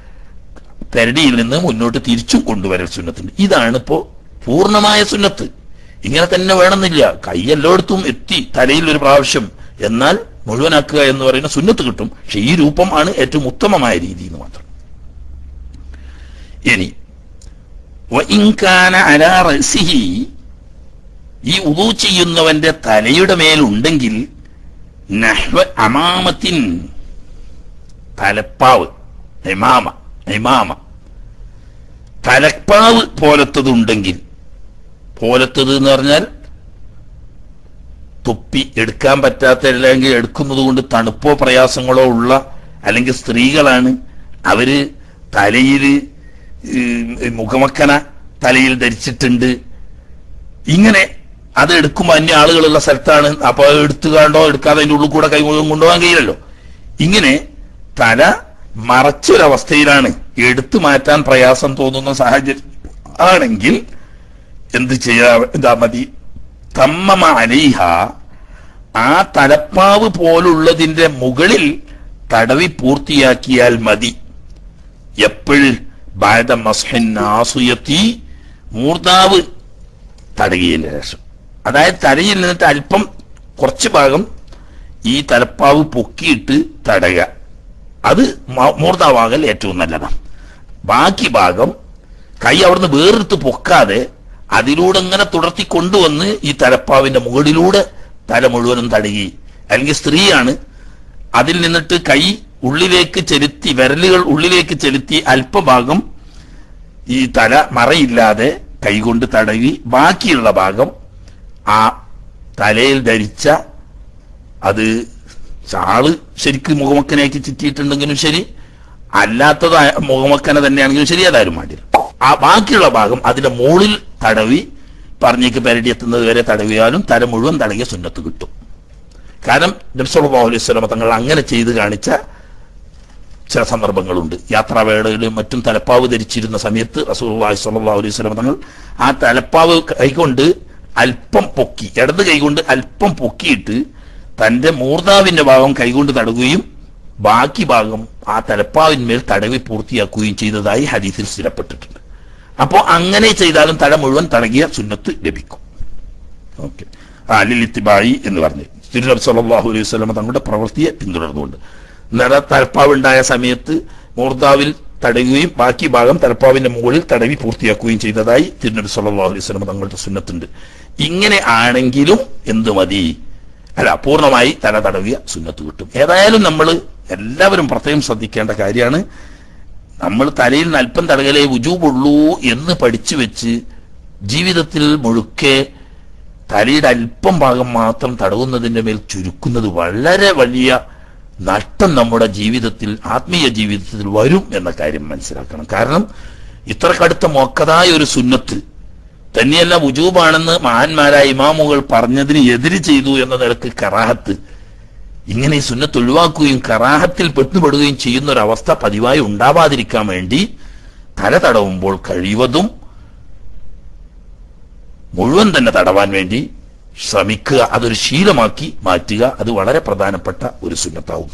പെരടിയിൽ നിന്ന് മുന്നോട്ട് തിരിച്ചും കൊണ്ടുവരൽ സുന്നത്തുണ്ട് ഇതാണ് ഇപ്പോ പൂർണ്ണമായ സുന്നത്ത് ഇങ്ങനെ തന്നെ വേണമെന്നില്ല കൈ എല്ലായിടത്തും എത്തി തലയിൽ ഒരു പ്രാവശ്യം എന്നാൽ മുഴുവനാക്കുക എന്ന് പറയുന്ന സുന്നത്ത് കിട്ടും പക്ഷെ ഈ രൂപം ആണ് ഏറ്റവും ഉത്തമമായ രീതി എന്ന് മാത്രം ഇനി വഇൻകാന അലാ റഅ്സിഹി ഈ ഉദു ചെയ്യുന്നവന്റെ തലയുടെ മേലുണ്ടെങ്കിൽ നഹ്വ അമാമത്തിൻ തലപ്പാവ് ഇമാമ ഇമാമ തലപ്പാവ് പോലത്തതുണ്ടെങ്കിൽ പോലത്തത് എന്ന് പറഞ്ഞാൽ തൊപ്പി എടുക്കാൻ പറ്റാത്ത അല്ലെങ്കിൽ എടുക്കുന്നത് കൊണ്ട് തണുപ്പോ പ്രയാസങ്ങളോ ഉള്ള അല്ലെങ്കിൽ സ്ത്രീകളാണ് അവര് തലയിൽ മുഖമക്കന തലയിൽ ധരിച്ചിട്ടുണ്ട് ഇങ്ങനെ അത് എടുക്കുമ്പോൾ അന്യ ആളുകളുള്ള സ്ഥലത്താണ് അപ്പൊ അത് എടുത്തുകാണ്ടോ എടുക്കാതെ അതിന്റെ ഉള്ളിൽ കൂടെ കൈ മുഴുവൻ കൊണ്ടുപോകാൻ കഴിയില്ലല്ലോ ഇങ്ങനെ തല മറച്ചൊരവസ്ഥയിലാണ് എടുത്തു മാറ്റാൻ പ്രയാസം തോന്നുന്ന സാഹചര്യം ആണെങ്കിൽ എന്ത് ചെയ്യാ എന്താ മതി തമ്മമ അലൈഹ ആ തലപ്പാവ് പോലുള്ളതിന്റെ മുകളിൽ തടവി പൂർത്തിയാക്കിയാൽ മതി എപ്പോഴ് ബാധ മസ്ഹിൻ ആസുയത്തി മൂർദാവ് തടകിയതിന് ശേഷം അതായത് തലയിൽ നിന്നിട്ട് അല്പം കുറച്ച് ഭാഗം ഈ തലപ്പാവ് പൊക്കിയിട്ട് തടയുക അത് മ- മൂർധാവാകൽ ഏറ്റവും നല്ലതാണ് ബാക്കി ഭാഗം കൈ അവിടുന്ന് വേറെടുത്ത് പൊക്കാതെ അതിലൂടെ ഇങ്ങനെ തുടർത്തി കൊണ്ടുവന്ന് ഈ തലപ്പാവിന്റെ മുകളിലൂടെ തല മുഴുവനും തടകി അല്ലെങ്കിൽ സ്ത്രീയാണ് അതിൽ നിന്നിട്ട് കൈ ഉള്ളിലേക്ക് ചെലുത്തി വിരലുകൾ ഉള്ളിലേക്ക് ചെലുത്തി അല്പഭാഗം ഈ തല മറയില്ലാതെ കൈകൊണ്ട് തടവി ബാക്കിയുള്ള ഭാഗം ആ തലയിൽ ധരിച്ച അത് ചാള് ശരിക്കും മുഖമക്കനാക്കി ചുറ്റിയിട്ടുണ്ടെങ്കിലും ശരി അല്ലാത്തത് ആ- മുഖമക്കന തന്നെയാണെങ്കിലും ശരി അതായാലും വേണ്ടില്ല ആ ബാക്കിയുള്ള ഭാഗം അതിന്റെ മുകളിൽ തടവി പറഞ്ഞേക്ക് പെരടി എത്തുന്നത് വരെ തടവിയാലും തല മുഴുവൻ തടകിയ സുന്നത്ത് കിട്ടും കാരണം നബ്സല്ലാഹു അലൈഹി സ്വലമ തങ്ങൾ അങ്ങനെ ചെയ്ത് കാണിച്ച ചില സന്ദർഭങ്ങളുണ്ട് യാത്രാവേളയിലും മറ്റും തലപ്പാവ് ധരിച്ചിരുന്ന സമയത്ത് റസൂലുള്ളാഹി സ്വല്ലല്ലാഹു അലൈഹി വസല്ലം തങ്ങൾ ആ തലപ്പാവ് കൈകൊണ്ട് അല്പം പൊക്കി ഇടത് കൈകൊണ്ട് അല്പം പൊക്കിയിട്ട് തന്റെ മൂർധാവിന്റെ ഭാഗം കൈകൊണ്ട് തടകുകയും ബാക്കി ഭാഗം ആ തലപ്പാവിന്മേൽ തടവി പൂർത്തിയാക്കുകയും ചെയ്തതായി ഹദീസിൽ സ്ഥിരപ്പെട്ടിട്ടുണ്ട് അപ്പോൾ അങ്ങനെ ചെയ്താലും തല മുഴുവൻ തടകിയ സുന്നത്ത് ലഭിക്കും ഓക്കെ ആ ലിലിത്തിബായി എന്ന് പറഞ്ഞു തിരുനബി സല്ലല്ലാഹു അലൈഹി വസല്ലം തങ്ങളുടെ പ്രവൃത്തിയെ പിന്തുടർന്നുകൊണ്ട് നിറ തലപ്പാവ് ഉണ്ടായ സമയത്ത് മൂർദാവിൽ തടയുകയും ബാക്കി ഭാഗം തലപ്പാവിന്റെ മുകളിൽ തടവി പൂർത്തിയാക്കുകയും ചെയ്തതായി തിരുനബി സല്ലല്ലാഹു അലൈഹി വസല്ലം തങ്ങളുടെ സുന്നത്തുണ്ട് ഇങ്ങനെ ആണെങ്കിലും എന്ത് മതി അല്ല പൂർണ്ണമായി തല തടവിയ സുന്നത്ത് കിട്ടും ഏതായാലും നമ്മൾ എല്ലാവരും പ്രത്യേകം ശ്രദ്ധിക്കേണ്ട കാര്യമാണ് നമ്മൾ തലയിൽ നിന്ന് അല്പം തടകലേ വുജൂബുള്ളൂ എന്ന് പഠിച്ചു വെച്ച് ജീവിതത്തിൽ മുഴുക്കെ തലയുടെ അല്പം ഭാഗം മാത്രം തടവുന്നതിന്റെ മേൽ ചുരുക്കുന്നത് വളരെ വലിയ നഷ്ടം നമ്മുടെ ജീവിതത്തിൽ ആത്മീയ ജീവിതത്തിൽ വരും എന്ന കാര്യം മനസ്സിലാക്കണം കാരണം ഇത്ര കടുത്ത മൊക്കതായ ഒരു സുന്നത്ത് തന്നെയല്ല വുജൂബാണെന്ന് മഹാന്മാരായ ഇമാമുകൾ പറഞ്ഞതിന് എതിര് ചെയ്തു എന്ന നിലക്ക് കറാഹത്ത് ഇങ്ങനെ ഈ സുന്നത്ത് ഒഴിവാക്കുകയും കറാഹത്തിൽ പെട്ടുപെടുകയും ചെയ്യുന്ന ഒരു അവസ്ഥ പതിവായി ഉണ്ടാവാതിരിക്കാൻ വേണ്ടി തല തടവുമ്പോൾ കഴിവതും മുഴുവൻ തന്നെ തടവാൻ വേണ്ടി ശ്രമിക്കുക അതൊരു ശീലമാക്കി മാറ്റുക അത് വളരെ പ്രധാനപ്പെട്ട ഒരു സുന്നത്താവും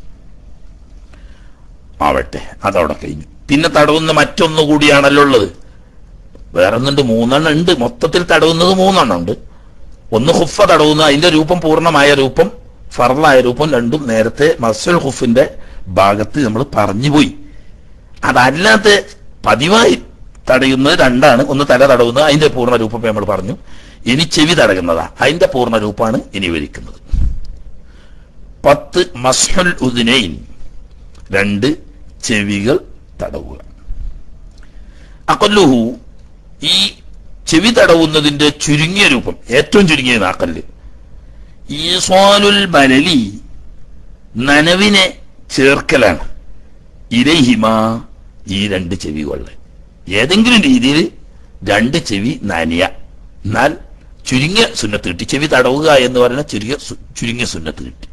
ആവട്ടെ അതവിടെ കഴിഞ്ഞു പിന്നെ തടവുന്ന മറ്റൊന്നു കൂടിയാണല്ലോ ഉള്ളത് വേറെ ഒന്നുണ്ട് മൂന്നെണ്ണം ഉണ്ട് മൊത്തത്തിൽ തടവുന്നത് മൂന്നെണ്ണം ഉണ്ട് ഒന്ന് ഹുഫ തടവുന്ന അതിന്റെ രൂപം പൂർണ്ണമായ രൂപം ഫറലായ രൂപം രണ്ടും നേരത്തെ മസ്സുൽ ഹുഫിന്റെ ഭാഗത്ത് നമ്മൾ പറഞ്ഞുപോയി അതല്ലാത്ത പതിവായി തടയുന്നത് രണ്ടാണ് ഒന്ന് തല തടവുന്നത് അതിന്റെ പൂർണ്ണ രൂപം നമ്മൾ പറഞ്ഞു ഇനി ചെവി തടയുന്നതാ അതിന്റെ പൂർണ്ണ രൂപമാണ് ഇനി വിവരിക്കുന്നത് പത്ത് മസ്ഹുൽ ഉദിനൈൻ രണ്ട് ചെവികൾ തടവുക അക്കൊല്ലുഹു ഈ ചെവി തടവുന്നതിന്റെ ചുരുങ്ങിയ രൂപം ഏറ്റവും ചുരുങ്ങിയ നാക്കല്ല് ഈസ്വാലുൽ ബലലി നനവിനെ ചേർക്കലാണ് ഇരഹിമ ഈ രണ്ട് ചെവികളിൽ ഏതെങ്കിലും രീതിയിൽ രണ്ട് ചെവി നനിയ എന്നാൽ ചുരുങ്ങിയ സുന്നത്ത് കിട്ടി ചെവി തടവുക എന്ന് പറയുന്ന ചുരുങ്ങിയ സു- ചുരുങ്ങിയ സുന്നത്ത് കിട്ടി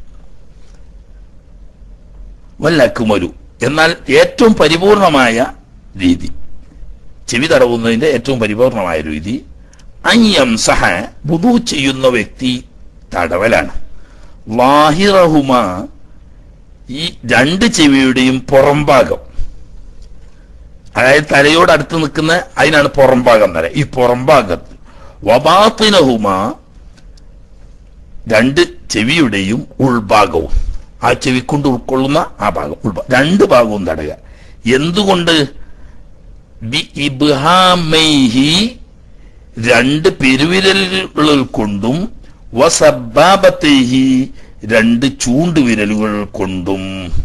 വല്ലക്കുമരു എന്നാൽ ഏറ്റവും പരിപൂർണമായ രീതി ചെവി തടവുന്നതിന്റെ ഏറ്റവും പരിപൂർണമായ രീതി അയ്യം സഹ ബുധു ചെയ്യുന്ന വ്യക്തി തടവലാണ് വാഹിറഹുമ ഈ രണ്ട് ചെവിയുടെയും പുറംഭാഗം അതായത് തലയോട് അടുത്ത് നിൽക്കുന്ന അതിനാണ് പുറംഭാഗം തല ഈ പുറംഭാഗത്ത് വബാത്തിനഹുമ രണ്ട് ചെവിയുടെയും ഉൾഭാഗവും ആ ചെവി കൊണ്ട് ഉൾക്കൊള്ളുന്ന ആ ഭാഗം ഉൾഭാഗം രണ്ട് ഭാഗവും തടയുക എന്തുകൊണ്ട് ബി ഇബ്ഹാമൈഹി രണ്ട് പെരുവിരലുകൾ കൊണ്ടും വസബാബത്തേഹി രണ്ട് ചൂണ്ടുവിരലുകൾ കൊണ്ടും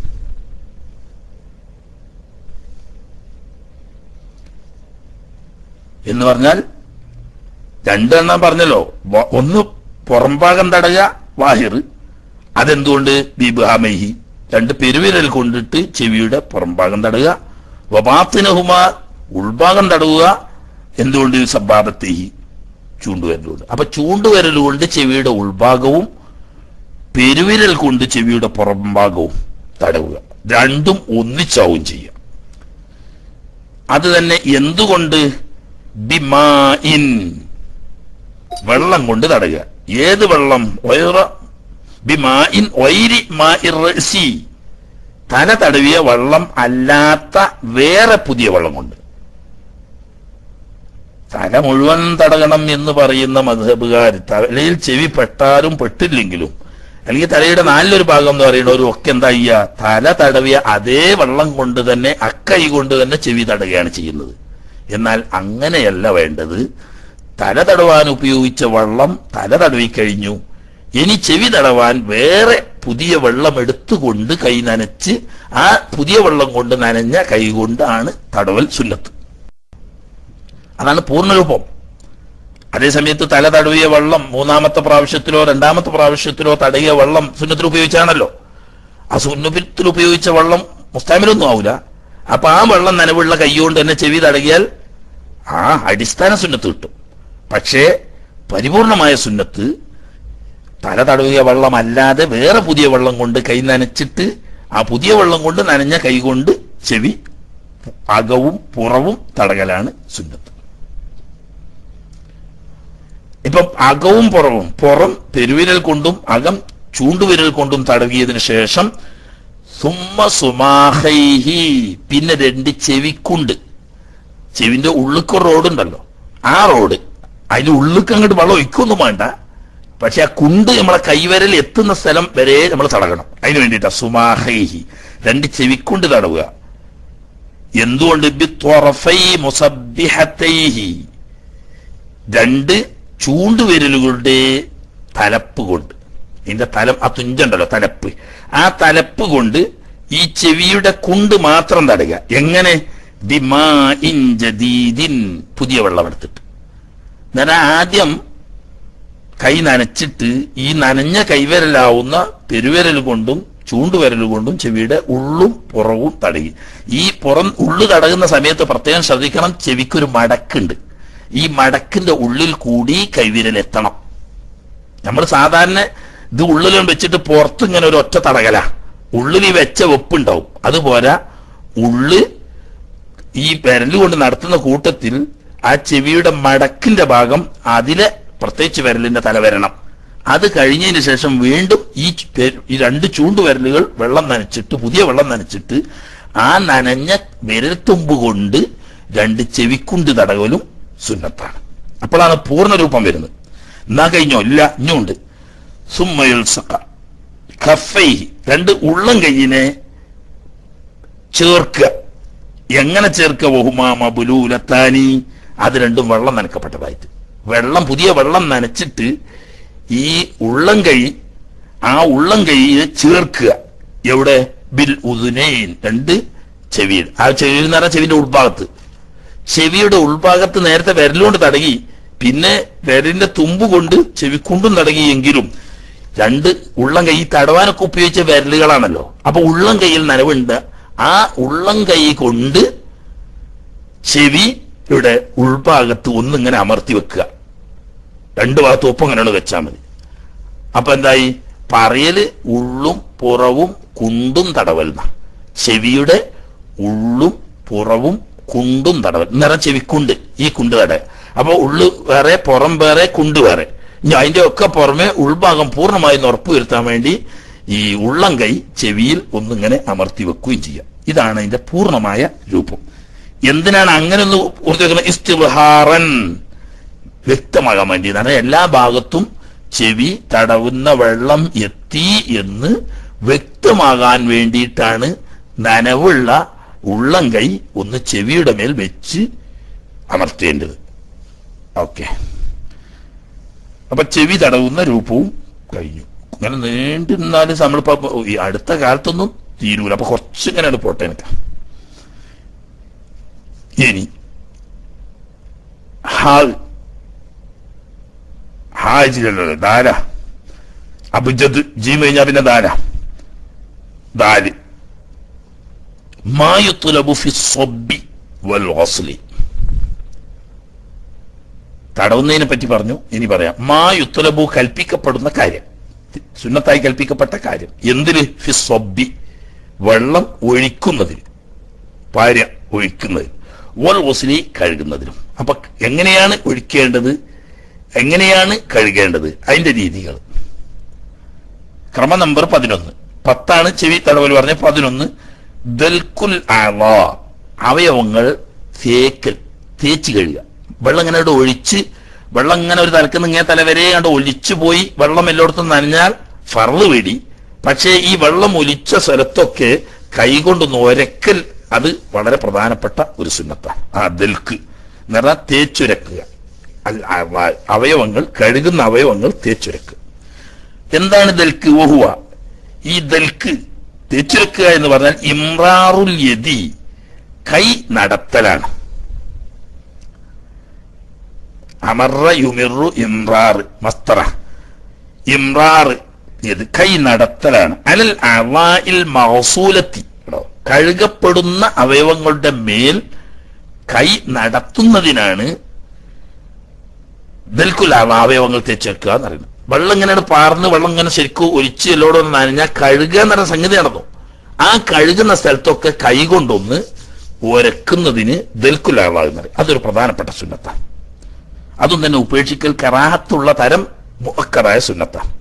എന്ന് പറഞ്ഞാൽ രണ്ടെണ്ണം പറഞ്ഞല്ലോ വ- ഒന്ന് പുറംഭാഗം തടയുക വാഹിർ അതെന്തുകൊണ്ട് ബിബാമഹി രണ്ട് പെരുവിരൽ കൊണ്ടിട്ട് ചെവിയുടെ പുറംഭാഗം തടയുക വബാത്തിനഹുമ ഉൾഭാഗം തടവുക എന്തുകൊണ്ട് സബ്ബാബത്തേഹി ചൂണ്ടുവരലുകൊണ്ട് അപ്പൊ ചൂണ്ടുവരലുകൊണ്ട് ചെവിയുടെ ഉൾഭാഗവും പെരുവിരൽ കൊണ്ട് ചെവിയുടെ പുറംഭാഗവും തടവുക രണ്ടും ഒന്നിച്ചാവും ചെയ്യുക അത് തന്നെ എന്തുകൊണ്ട് ബിമാഇൻ വെള്ളം കൊണ്ട് തടയുക ഏത് വെള്ളം വൈറ ബിമാഇൻ വൈരി മാഇർ റഅ്സി. തല തടവിയ വെള്ളം അല്ലാത്ത വേറെ പുതിയ വെള്ളം കൊണ്ട് തല മുഴുവൻ തടകണം എന്ന് പറയുന്ന മധബുകാർ തലയിൽ ചെവി പെട്ടാലും പെട്ടില്ലെങ്കിലും അല്ലെങ്കിൽ തലയുടെ നാലിലൊരു ഭാഗം എന്ന് പറയുന്നവരും ഒക്കെ എന്താ ചെയ്യുക തല തടവിയ അതേ വെള്ളം കൊണ്ട് തന്നെ അക്കൈ കൊണ്ട് തന്നെ ചെവി തടയുകയാണ് ചെയ്യുന്നത് എന്നാൽ അങ്ങനെയല്ല വേണ്ടത് തല തടവാൻ ഉപയോഗിച്ച വെള്ളം തല തടവി കഴിഞ്ഞു ഇനി ചെവി തടവാൻ വേറെ പുതിയ വെള്ളം എടുത്തുകൊണ്ട് കൈ നനച്ച് ആ പുതിയ വെള്ളം കൊണ്ട് നനഞ്ഞ കൈ കൊണ്ടാണ് തടവൽ സുന്നത്ത് അതാണ് പൂർണ്ണരൂപം അതേസമയത്ത് തല തടവിയ വെള്ളം മൂന്നാമത്തെ പ്രാവശ്യത്തിലോ രണ്ടാമത്തെ പ്രാവശ്യത്തിലോ തടകിയ വെള്ളം സുന്നത്തിൽ ഉപയോഗിച്ചാണല്ലോ ആ സുന്നത്തിൽ ഉപയോഗിച്ച വെള്ളം മുസ്താമിലൊന്നും ആവൂല അപ്പൊ ആ വെള്ളം നനവുള്ള കൈകൊണ്ട് തന്നെ ചെവി തടകിയാൽ ആ അടിസ്ഥാന സുന്നത്ത് കിട്ടും പക്ഷേ പരിപൂർണമായ സുന്നത്ത് തല തടവിയ വെള്ളം അല്ലാതെ വേറെ പുതിയ വെള്ളം കൊണ്ട് കൈ നനച്ചിട്ട് ആ പുതിയ വെള്ളം കൊണ്ട് നനഞ്ഞ കൈ കൊണ്ട് ചെവി അകവും പുറവും തടകലാണ് സുന്നത്ത് ഇപ്പം അകവും പുറവും പുറം പെരുവിരൽ കൊണ്ടും അകം ചൂണ്ടുവിരൽ കൊണ്ടും തടവിയതിനു ശേഷം സുമ്മ സുമാഹൈഹി പിന്നെ രണ്ട് ചെവിക്കുണ്ട് ചെവിന്റെ ഉള്ളുക്ക് റോഡുണ്ടല്ലോ ആ റോഡ് അതിന്റെ ഉള്ളുക്ക് അങ്ങോട്ട് വെള്ളം ഒഴിക്കൊന്നും വേണ്ട പക്ഷെ ആ കുണ്ട് നമ്മളെ കൈവരൽ എത്തുന്ന സ്ഥലം വരെ നമ്മൾ തടകണം അതിന് വേണ്ടിയിട്ടാ സുമാഹൈഹി രണ്ട് ചെവിക്കുണ്ട് തടവുക എന്തുകൊണ്ട് ബിത്വറഫൈ മുസബ്ബിഹത്തൈഹി രണ്ട് ചൂണ്ടുവിരലുകളുടെ തലപ്പ് കൊണ്ട് ഇതിന്റെ തലം ആ തുഞ്ചുണ്ടല്ലോ തലപ്പ് ആ തലപ്പ് കൊണ്ട് ഈ ചെവിയുടെ കുണ്ട് മാത്രം തടയുക എങ്ങനെ ബിമാ ഇൻ ജദീദിൻ പുതിയ വെള്ളം എടുത്തിട്ട് എന്നാൽ ആദ്യം കൈ നനച്ചിട്ട് ഈ നനഞ്ഞ കൈവിരലാവുന്ന പെരുവിരൽ കൊണ്ടും ചൂണ്ടുവിരൽ കൊണ്ടും ചെവിയുടെ ഉള്ളും പുറവും തടയി ഈ പുറം ഉള്ളു തടകുന്ന സമയത്ത് പ്രത്യേകം ശ്രദ്ധിക്കണം ചെവിക്കൊരു മടക്കുണ്ട് ഈ മടക്കിന്റെ ഉള്ളിൽ കൂടി കൈവിരൽ എത്തണം നമ്മൾ സാധാരണ ഇത് ഉള്ളിലും വെച്ചിട്ട് പുറത്ത് ഇങ്ങനെ ഒരു ഒറ്റ തടകല ഉള്ളിൽ ഈ വെച്ച വെപ്പുണ്ടാവും അതുപോലെ ഉള്ള് ഈ വിരല് കൊണ്ട് നടത്തുന്ന കൂട്ടത്തിൽ ആ ചെവിയുടെ മടക്കിന്റെ ഭാഗം അതിലെ പ്രത്യേകിച്ച് വിരലിന്റെ തല വരണം അത് കഴിഞ്ഞതിന് ശേഷം വീണ്ടും ഈ പെ- ഈ രണ്ട് ചൂണ്ടുവിരലുകൾ വെള്ളം നനച്ചിട്ട് പുതിയ വെള്ളം നനച്ചിട്ട് ആ നനഞ്ഞ വിരൽത്തുമ്പ് കൊണ്ട് രണ്ട് ചെവിക്കുണ്ട് തടകലും സുന്നത്താണ് അപ്പോഴാണ് പൂർണ്ണ രൂപം വരുന്നത് എന്നാ കഴിഞ്ഞോ ഇല്ല ഇഞ്ഞുണ്ട് സുമ്മയുൽ സഖ കഫൈ രണ്ട് ഉള്ളം കൈയിനെ ചേർക്കുക എങ്ങനെ ചേർക്കുക ബഹുമാമ ബുലൂലത്താനി അത് രണ്ടും വെള്ളം നനക്കപ്പെട്ടതായിട്ട് വെള്ളം പുതിയ വെള്ളം നനച്ചിട്ട് ഈ ഉള്ളം കൈ ആ ഉള്ളം കൈയെ ചേർക്കുക എവിടെ ബിൽ ഉദുനൈൻ രണ്ട് ചെവിയിൽ ആ ചെവിയിൽ എന്ന് പറഞ്ഞാൽ ചെവിന്റെ ഉൾഭാഗത്ത് ചെവിയുടെ ഉൾഭാഗത്ത് നേരത്തെ വിരലുകൊണ്ട് തടകി പിന്നെ വിരലിന്റെ തുമ്പ് കൊണ്ട് ചെവിക്കുണ്ടും തടകിയെങ്കിലും രണ്ട് ഉള്ളം കൈ തടവാനൊക്കെ ഉപയോഗിച്ച വിരലുകളാണല്ലോ അപ്പൊ ഉള്ളം കൈയിൽ നനവുണ്ട് ആ ഉള്ളം കൈ കൊണ്ട് ചെവിയുടെ ഉൾഭാഗത്ത് ഒന്നിങ്ങനെ അമർത്തി വെക്കുക രണ്ട് ഭാഗത്തും ഒപ്പം ഇങ്ങനെ വെച്ചാൽ മതി അപ്പൊ എന്തായി പറയല് ഉള്ളും പുറവും കുണ്ടും തടവൽന്ന ചെവിയുടെ ഉള്ളും പുറവും കുണ്ടും തടവൽ നിറ ചെവിക്കുണ്ട് ഈ കുണ്ട് തട അപ്പൊ ഉള്ളു വേറെ പുറം വേറെ കുണ്ട് വേറെ ഇനി അതിന്റെ ഒക്കെ പുറമെ ഉൾഭാഗം പൂർണ്ണമായും ഉറപ്പുവരുത്താൻ വേണ്ടി ഈ ഉള്ളം കൈ ചെവിയിൽ ഒന്നിങ്ങനെ അമർത്തി വെക്കുകയും ചെയ്യാം ഇതാണ് അതിന്റെ പൂർണ്ണമായ രൂപം എന്തിനാണ് അങ്ങനെ ഒന്ന് ഓർത്ത് ഇസ്തിഹാറൻ വ്യക്തമാകാൻ വേണ്ടി കാരണം എല്ലാ ഭാഗത്തും ചെവി തടവുന്ന വെള്ളം എത്തി എന്ന് വ്യക്തമാകാൻ വേണ്ടിയിട്ടാണ് നനവുള്ള ഉള്ളം കൈ ഒന്ന് ചെവിയുടെ മേൽ വെച്ച് അമർത്തേണ്ടത് ഓക്കെ അപ്പൊ ചെവി തടവുന്ന രൂപവും കഴിഞ്ഞു അങ്ങനെ നീണ്ടിരുന്നാലും നമ്മളിപ്പോ ഈ അടുത്ത കാലത്തൊന്നും തീരൂല അപ്പൊ കുറച്ചിങ്ങനെയാണ് പോട്ടെ എനിക്ക് ഇനി ഹാൾ ഹാജിലല്ലോ ദാര അബുജദ് ജീം കഴിഞ്ഞാ പിന്നെ ദാര ദാല് മായുത്തുലബു ഫി സ്വബി വൽ ഗസ്ലി തടവുന്നതിനെ പറ്റി പറഞ്ഞു ഇനി പറയാം മാ യുത്തലബു കൽപ്പിക്കപ്പെടുന്ന കാര്യം സുന്നത്തായി കൽപ്പിക്കപ്പെട്ട കാര്യം എന്തിന് ഫി സ്വബി വെള്ളം ഒഴിക്കുന്നതിൽ ഭാര്യ ഒഴിക്കുന്നതിൽ വൽ ഒസ്ലി കഴുകുന്നതിനും അപ്പൊ എങ്ങനെയാണ് ഒഴിക്കേണ്ടത് എങ്ങനെയാണ് കഴുകേണ്ടത് അതിന്റെ രീതികൾ ക്രമ നമ്പർ പതിനൊന്ന് പത്താണ് ചെവി തടവൽ പറഞ്ഞ പതിനൊന്ന് ദൽക്കുൽ അള അവയവങ്ങൾ തേക്കൽ തേച്ച് കഴുകുക വെള്ളം ഇങ്ങനെ അങ്ങട് ഒഴിച്ച് വെള്ളം ഇങ്ങനെ ഒരു തലക്കുന്ന ഇങ്ങനെ തല വരെ കണ്ട് ഒലിച്ചു പോയി വെള്ളം എല്ലായിടത്തും നനഞ്ഞാൽ ഫറു വെടി പക്ഷേ ഈ വെള്ളം ഒലിച്ച സ്ഥലത്തൊക്കെ കൈകൊണ്ടൊന്ന് ഒരക്കൽ അത് വളരെ പ്രധാനപ്പെട്ട ഒരു സുന്നത്താണ് ആ ദൽക്ക് എന്ന് പറഞ്ഞാൽ തേച്ചുരക്കുക അൽ- അവ- അവയവങ്ങൾ കഴുകുന്ന അവയവങ്ങൾ തേച്ചുരക്കുക എന്താണ് ദൽക്ക് ഓഹുവ ഈ ദൽക്ക് തേച്ചുരക്കുക എന്ന് പറഞ്ഞാൽ ഇമ്രാറുൽ യതി കൈ നടത്തലാണ് അമറ യുമിറു ഇമ്രാറ് മസ്തറ ഇമ്രാറ് ഇത് കൈ നടത്തലാണ് അലൽ അവായിൽ മഹസൂലത്തി കേട്ടോ കഴുകപ്പെടുന്ന അവയവങ്ങളുടെ മേൽ കൈ നടത്തുന്നതിനാണ് ദൽക്കുൽ അവ അവയവങ്ങൾ തേച്ചെടുക്കുക എന്ന് പറയുന്നത് വെള്ളം ഇങ്ങനെ പാർന്ന് വെള്ളം ഇങ്ങനെ ശരിക്കും ഒലിച്ച് എല്ലോടെ നനഞ്ഞാൽ കഴുകുക എന്ന് പറയുന്ന സംഗതി നടന്നു ആ കഴുകുന്ന സ്ഥലത്തൊക്കെ കൈ കൊണ്ടൊന്ന് ഒരക്കുന്നതിന് ദൽക്കുൽ അവ എന്ന് പറയും അതൊരു പ്രധാനപ്പെട്ട സുന്നത്താണ് അതും തന്നെ ഉപേക്ഷിക്കൽ കറാഹത്തുള്ള തരം മുഅക്കറായ സുന്നത്താണ്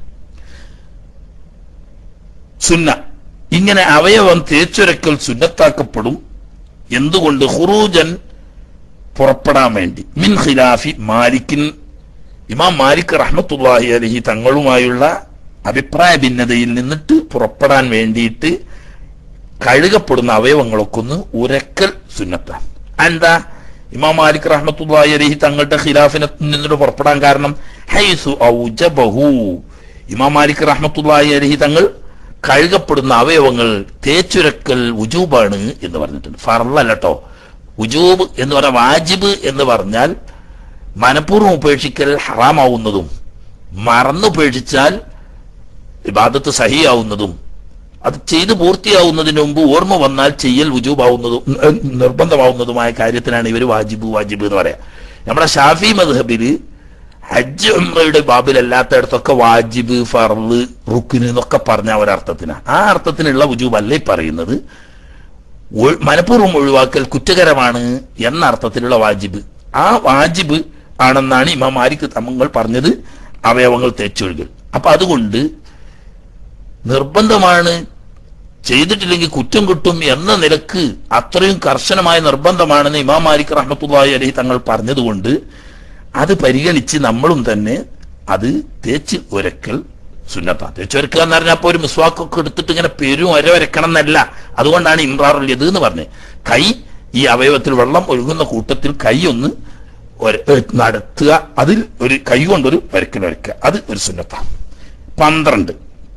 സുന്ന ഇങ്ങനെ അവയവം തേച്ചുരക്കൽ സുന്നത്താക്കപ്പെടും എന്തുകൊണ്ട് ഹുറൂജൻ പുറപ്പെടാൻ വേണ്ടി മിൻ ഖിലാഫി മാലിക്കിൻ ഇമാം മാലിക് റഹ്മത്തുള്ളാഹി അലഹി തങ്ങളുമായുള്ള അഭിപ്രായ ഭിന്നതയിൽ നിന്നിട്ട് പുറപ്പെടാൻ വേണ്ടിയിട്ട് കഴുകപ്പെടുന്ന അവയവങ്ങളൊക്കെ ഒന്ന് ഉരക്കൽ സുന്നത്താണ് എന്താ ഇമാം മാലിക് റഹ്മത്തുള്ളാഹി അലഹി തങ്ങളുടെ ഖിലാഫിനെ നിന്നിട്ട് പുറപ്പെടാൻ കാരണം ഹൈസു ഔജബഹു ഇമാം മാലിക് റഹ്മത്തുള്ളാഹി അലഹി തങ്ങൾ കഴുകപ്പെടുന്ന അവയവങ്ങൾ തേച്ചുരക്കൽ ഉജൂബാണ് എന്ന് പറഞ്ഞിട്ടുണ്ട് ഫറല്ല കേട്ടോ ഉജൂബ് എന്ന് പറഞ്ഞ വാജിബ് എന്ന് പറഞ്ഞാൽ മനഃപൂർവ്വം ഉപേക്ഷിക്കൽ ഹറാമാവുന്നതും മറന്നുപേക്ഷിച്ചാൽ ഇബാദത്ത് സഹിയാവുന്നതും അത് ചെയ്ത് പൂർത്തിയാവുന്നതിന് മുമ്പ് ഓർമ്മ വന്നാൽ ചെയ്യൽ വുജൂബാവുന്നതും ഉം, നിർബന്ധമാവുന്നതുമായ കാര്യത്തിനാണ് ഇവർ വാജിബ് വാജിബ് എന്ന് പറയാം നമ്മുടെ ഷാഫി മദ്ഹബില് ഹജ്ജ് ഉംറയുടെ ബാബിലല്ലാത്തടത്തൊക്കെ വാജിബ് ഫർള് റുക്കിന് എന്നൊക്കെ പറഞ്ഞ ഒരർത്ഥത്തിനാണ് ആ അർത്ഥത്തിനുള്ള വുജൂബ് അല്ല ഈ പറയുന്നത് ഒഴി- മനഃപൂർവ്വം ഒഴിവാക്കൽ കുറ്റകരമാണ് എന്ന അർത്ഥത്തിലുള്ള വാജിബ് ആ വാജിബ് ആണെന്നാണ് ഇമാം മാലിക് തമങ്ങൾ പറഞ്ഞത് അവയവങ്ങൾ തേച്ചൊഴുകൽ അപ്പൊ അതുകൊണ്ട് നിർബന്ധമാണ് ചെയ്തിട്ടില്ലെങ്കിൽ കുറ്റം കിട്ടും എന്ന നിലക്ക് അത്രയും കർശനമായ നിർബന്ധമാണെന്ന് ഇമാം മാലിക് റഹ്മത്തുള്ളാഹി അലഹി തങ്ങൾ പറഞ്ഞതുകൊണ്ട് അത് പരിഗണിച്ച് നമ്മളും തന്നെ അത് തേച്ച് ഉരക്കൽ സുന്നത്ത തേച്ച് ഉരക്കുക എന്ന് പറഞ്ഞാൽ അപ്പോൾ ഒരു മിസ്വാക്കൊക്കെ എടുത്തിട്ട് ഇങ്ങനെ പെരും ഒര വരക്കണം എന്നല്ല അതുകൊണ്ടാണ് ഇമ്രാറുള്ളത് എന്ന് പറഞ്ഞത് കൈ ഈ അവയവത്തിൽ വെള്ളം ഒഴുകുന്ന കൂട്ടത്തിൽ കൈ ഒന്ന് ഒര- ഏ, നടത്തുക അതിൽ ഒരു കൈ കൊണ്ടൊരു വരക്കൽ വരക്കുക അത് ഒരു സുന്നത്താണ് പന്ത്രണ്ട്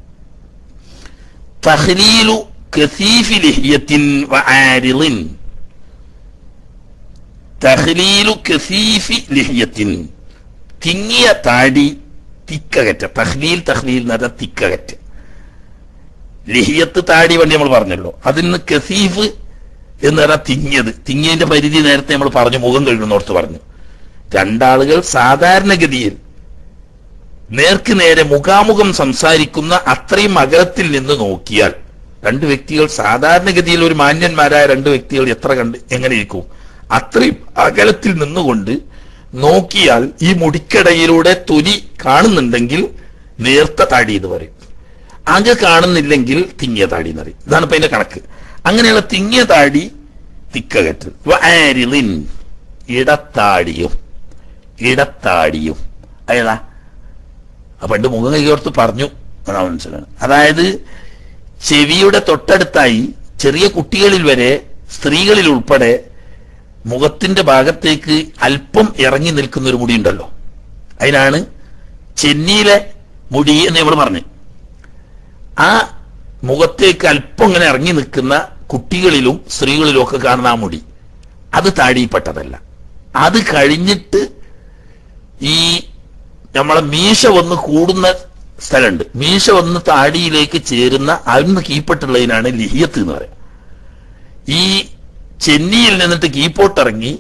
തഹ്ലീലു കസീഫി ലിഹ്യത്തിൻ വആരിളിൻ തഹ്ലീലു കസീഫി ലിഹ്യത്തിൻ തിങ്ങിയ താടി തിക്കകറ്റ തഹ്ലീൽ തഹ്ലീൽ എന്ന് പറഞ്ഞാൽ തിക്കകറ്റ ലിഹിയത്ത് താടി വേണ്ടി നമ്മൾ പറഞ്ഞല്ലോ അതിന് കസീഫ് എന്ന് പറഞ്ഞാൽ തിങ്ങിയത് തിങ്ങിയതിന്റെ പരിധി നേരത്തെ നമ്മൾ പറഞ്ഞു മുഖം കഴുകുന്നോർത്ത് പറഞ്ഞു രണ്ടാളുകൾ സാധാരണഗതിയിൽ നേർക്ക് നേരെ മുഖാമുഖം സംസാരിക്കുന്ന അത്രയും അകലത്തിൽ നിന്ന് നോക്കിയാൽ രണ്ട് വ്യക്തികൾ സാധാരണഗതിയിൽ ഒരു മാന്യന്മാരായ രണ്ട് വ്യക്തികൾ എത്ര കണ്ട് എങ്ങനെ ഇരിക്കും അത്രയും അകലത്തിൽ നിന്നുകൊണ്ട് നോക്കിയാൽ ഈ മുടിക്കടയിലൂടെ തൊലി കാണുന്നുണ്ടെങ്കിൽ നേർത്ത താടി എന്ന് പറയും ആകെ കാണുന്നില്ലെങ്കിൽ തിങ്ങിയ താടി എന്ന് പറയും ഇതാണ് ഇപ്പൊ അതിന്റെ കണക്ക് അങ്ങനെയുള്ള തിങ്ങിയ താടി തിക്കകറ്റ് വആരിളിൻ ഇടത്താടിയും ഇടത്താടിയും അയതാ ആ പണ്ട് മുഖം കൈകോർത്ത് പറഞ്ഞു എന്നാ മനസ്സിലാണ് അതായത് ചെവിയുടെ തൊട്ടടുത്തായി ചെറിയ കുട്ടികളിൽ വരെ സ്ത്രീകളിൽ ഉൾപ്പെടെ മുഖത്തിന്റെ ഭാഗത്തേക്ക് അല്പം ഇറങ്ങി നിൽക്കുന്ന ഒരു മുടി ഉണ്ടല്ലോ അതിനാണ് ചെന്നിയിലെ മുടി എന്ന് നമ്മൾ പറഞ്ഞു ആ മുഖത്തേക്ക് അല്പം ഇങ്ങനെ ഇറങ്ങി നിൽക്കുന്ന കുട്ടികളിലും സ്ത്രീകളിലും ഒക്കെ കാണുന്ന ആ മുടി അത് താടിയിൽപ്പെട്ടതല്ല അത് കഴിഞ്ഞിട്ട് ഈ നമ്മളെ മീശ വന്ന് കൂടുന്ന സ്ഥലമുണ്ട് മീശ വന്ന് താടിയിലേക്ക് ചേരുന്ന അന്ന് കീപ്പെട്ടുള്ളതിനാണ് ലിഹിയത്ത് എന്ന് പറയാം ഈ ചെന്നിയിൽ നിന്നിട്ട് കീപ്പോട്ടിറങ്ങി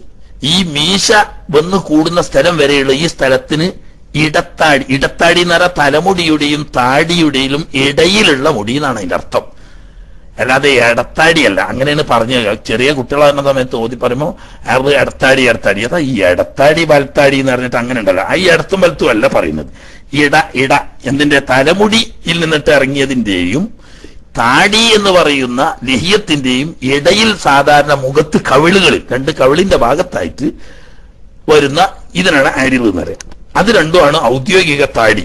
ഈ മീശ വന്ന് കൂടുന്ന സ്ഥലം വരെയുള്ള ഈ സ്ഥലത്തിന് ഇടത്താടി ഇടത്താടി എന്ന് പറഞ്ഞാൽ തലമുടിയുടെയും താടിയുടെയും ഇടയിലുള്ള മുടി എന്നാണ് അതിന്റെ അർത്ഥം അല്ലാതെ ഇടത്താടിയല്ല അങ്ങനെയാണ് പറഞ്ഞു ചെറിയ കുട്ടികളാകുന്ന സമയത്ത് ഓതി പറയുമ്പോൾ അയാൾ ഇടത്താടി ഇടത്താടി അതാ ഈ ഇടത്താടി വലത്താടി എന്ന് പറഞ്ഞിട്ട് അങ്ങനെ ഉണ്ടല്ലോ ആ ഈ ഇടത്തും വലത്തും അല്ല പറയുന്നത് ഇട ഇട എന്തിന്റെ തലമുടിയിൽ നിന്നിട്ട് ഇറങ്ങിയതിന്റെയും താടി എന്ന് പറയുന്ന ലഹ്യത്തിന്റെയും ഇടയിൽ സാധാരണ മുഖത്ത് കവിളുകളിൽ രണ്ട് കവിളിന്റെ ഭാഗത്തായിട്ട് വരുന്ന ഇതിനാണ് അരിവ് എന്ന് പറയുക അത് രണ്ടുമാണ് ഔദ്യോഗിക താടി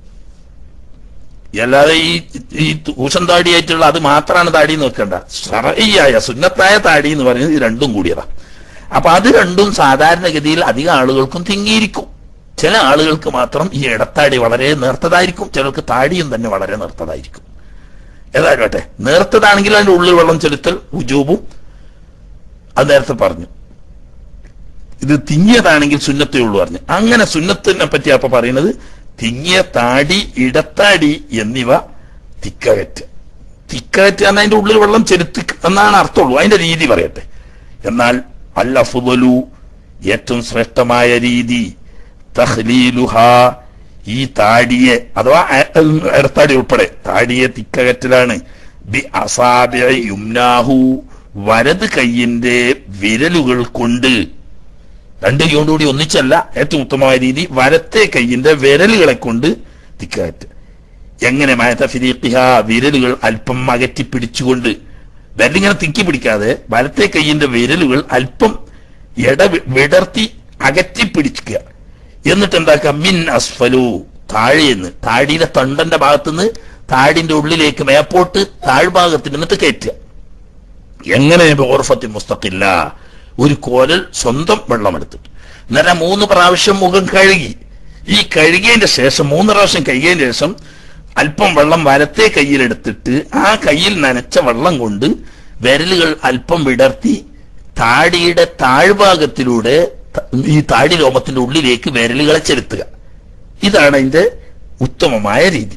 അല്ലാതെ ഈ ഈ ഊഷൻ താടിയായിട്ടുള്ള അത് മാത്രമാണ് താടി എന്ന് വെക്കണ്ട ശറയ്യായ സുന്നത്തായ താടി എന്ന് പറയുന്നത് ഇത് രണ്ടും കൂടിയതാ അപ്പൊ അത് രണ്ടും സാധാരണഗതിയിൽ അധികം ആളുകൾക്കും തിങ്ങിയിരിക്കും ചില ആളുകൾക്ക് മാത്രം ഈ ഇടത്താടി വളരെ നേർത്തതായിരിക്കും ചിലർക്ക് താടിയും തന്നെ വളരെ നേർത്തതായിരിക്കും ഏതായാലും ആട്ടെ നേർത്തതാണെങ്കിൽ അതിന്റെ ഉള്ളിൽ വെള്ളം ചെലുത്തൽ ഉജൂബും അത് നേരത്തെ പറഞ്ഞു ഇത് തിങ്ങിയതാണെങ്കിൽ സുന്നത്തേ ഉള്ളൂ പറഞ്ഞു അങ്ങനെ സുന്നത്തിനെ പറ്റി അപ്പൊ പറയുന്നത് തിങ്ങിയ താടി ഇടത്താടി എന്നിവ തിക്കകറ്റ് തിക്കകറ്റ് എന്നാൽ അതിന്റെ ഉള്ളിൽ വെള്ളം ചെലുത്തി എന്നാണ് അർത്ഥമുള്ളൂ അതിന്റെ രീതി പറയട്ടെ എന്നാൽ അല്ല ഫുബലു ഏറ്റവും ശ്രേഷ്ഠമായ രീതി തഹ്ലീലുഹ ഈ താടിയെ അഥവാ ഇടത്താടി ഉൾപ്പെടെ താടിയെ തിക്കകറ്റലാണ് ബി അസാബിയ യുംനാഹു വലത് കൈയിന്റെ വിരലുകൾ കൊണ്ട് രണ്ട് കൈകൊണ്ടുകൂടി ഒന്നിച്ചല്ല ഏറ്റവും ഉത്തമമായ രീതി വലത്തെ കൈയിന്റെ വിരലുകളെ കൊണ്ട് തിക്കകറ്റ് എങ്ങനെ മായത്ത ഫിരീഖിഹ വിരലുകൾ അല്പം അകറ്റി പിടിച്ചുകൊണ്ട് വിരലിങ്ങനെ തിക്കി പിടിക്കാതെ വലത്തെ കൈയിന്റെ വിരലുകൾ അല്പം ഇട വിടർത്തി അകറ്റി പിടിക്കുക എന്നിട്ട് എന്താക്കുക മിൻ അസ്ഫലു താഴേന്ന് താടിയുടെ തൊണ്ടന്റെ ഭാഗത്തുനിന്ന് താടിന്റെ ഉള്ളിലേക്ക് മേപ്പോട്ട് താഴ്ഭാഗത്ത് നിന്നിട്ട് കയറ്റുക എങ്ങനെ ഓർഫത്തി മുസ്തഖില്ല ഒരു കോലൽ സ്വന്തം വെള്ളമെടുത്തിട്ട് നേരെ മൂന്ന് പ്രാവശ്യം മുഖം കഴുകി ഈ കഴുകിയതിന്റെ ശേഷം മൂന്ന് പ്രാവശ്യം കഴുകിയതിന് ശേഷം അല്പം വെള്ളം വലത്തെ കയ്യിലെടുത്തിട്ട് ആ കയ്യിൽ നനച്ച വെള്ളം കൊണ്ട് വിരലുകൾ അല്പം വിടർത്തി താടിയുടെ താഴ്ഭാഗത്തിലൂടെ ത- ഈ താടി രോമത്തിന്റെ ഉള്ളിലേക്ക് വിരലുകളെ ചെലുത്തുക ഇതാണ് അതിന്റെ ഉത്തമമായ രീതി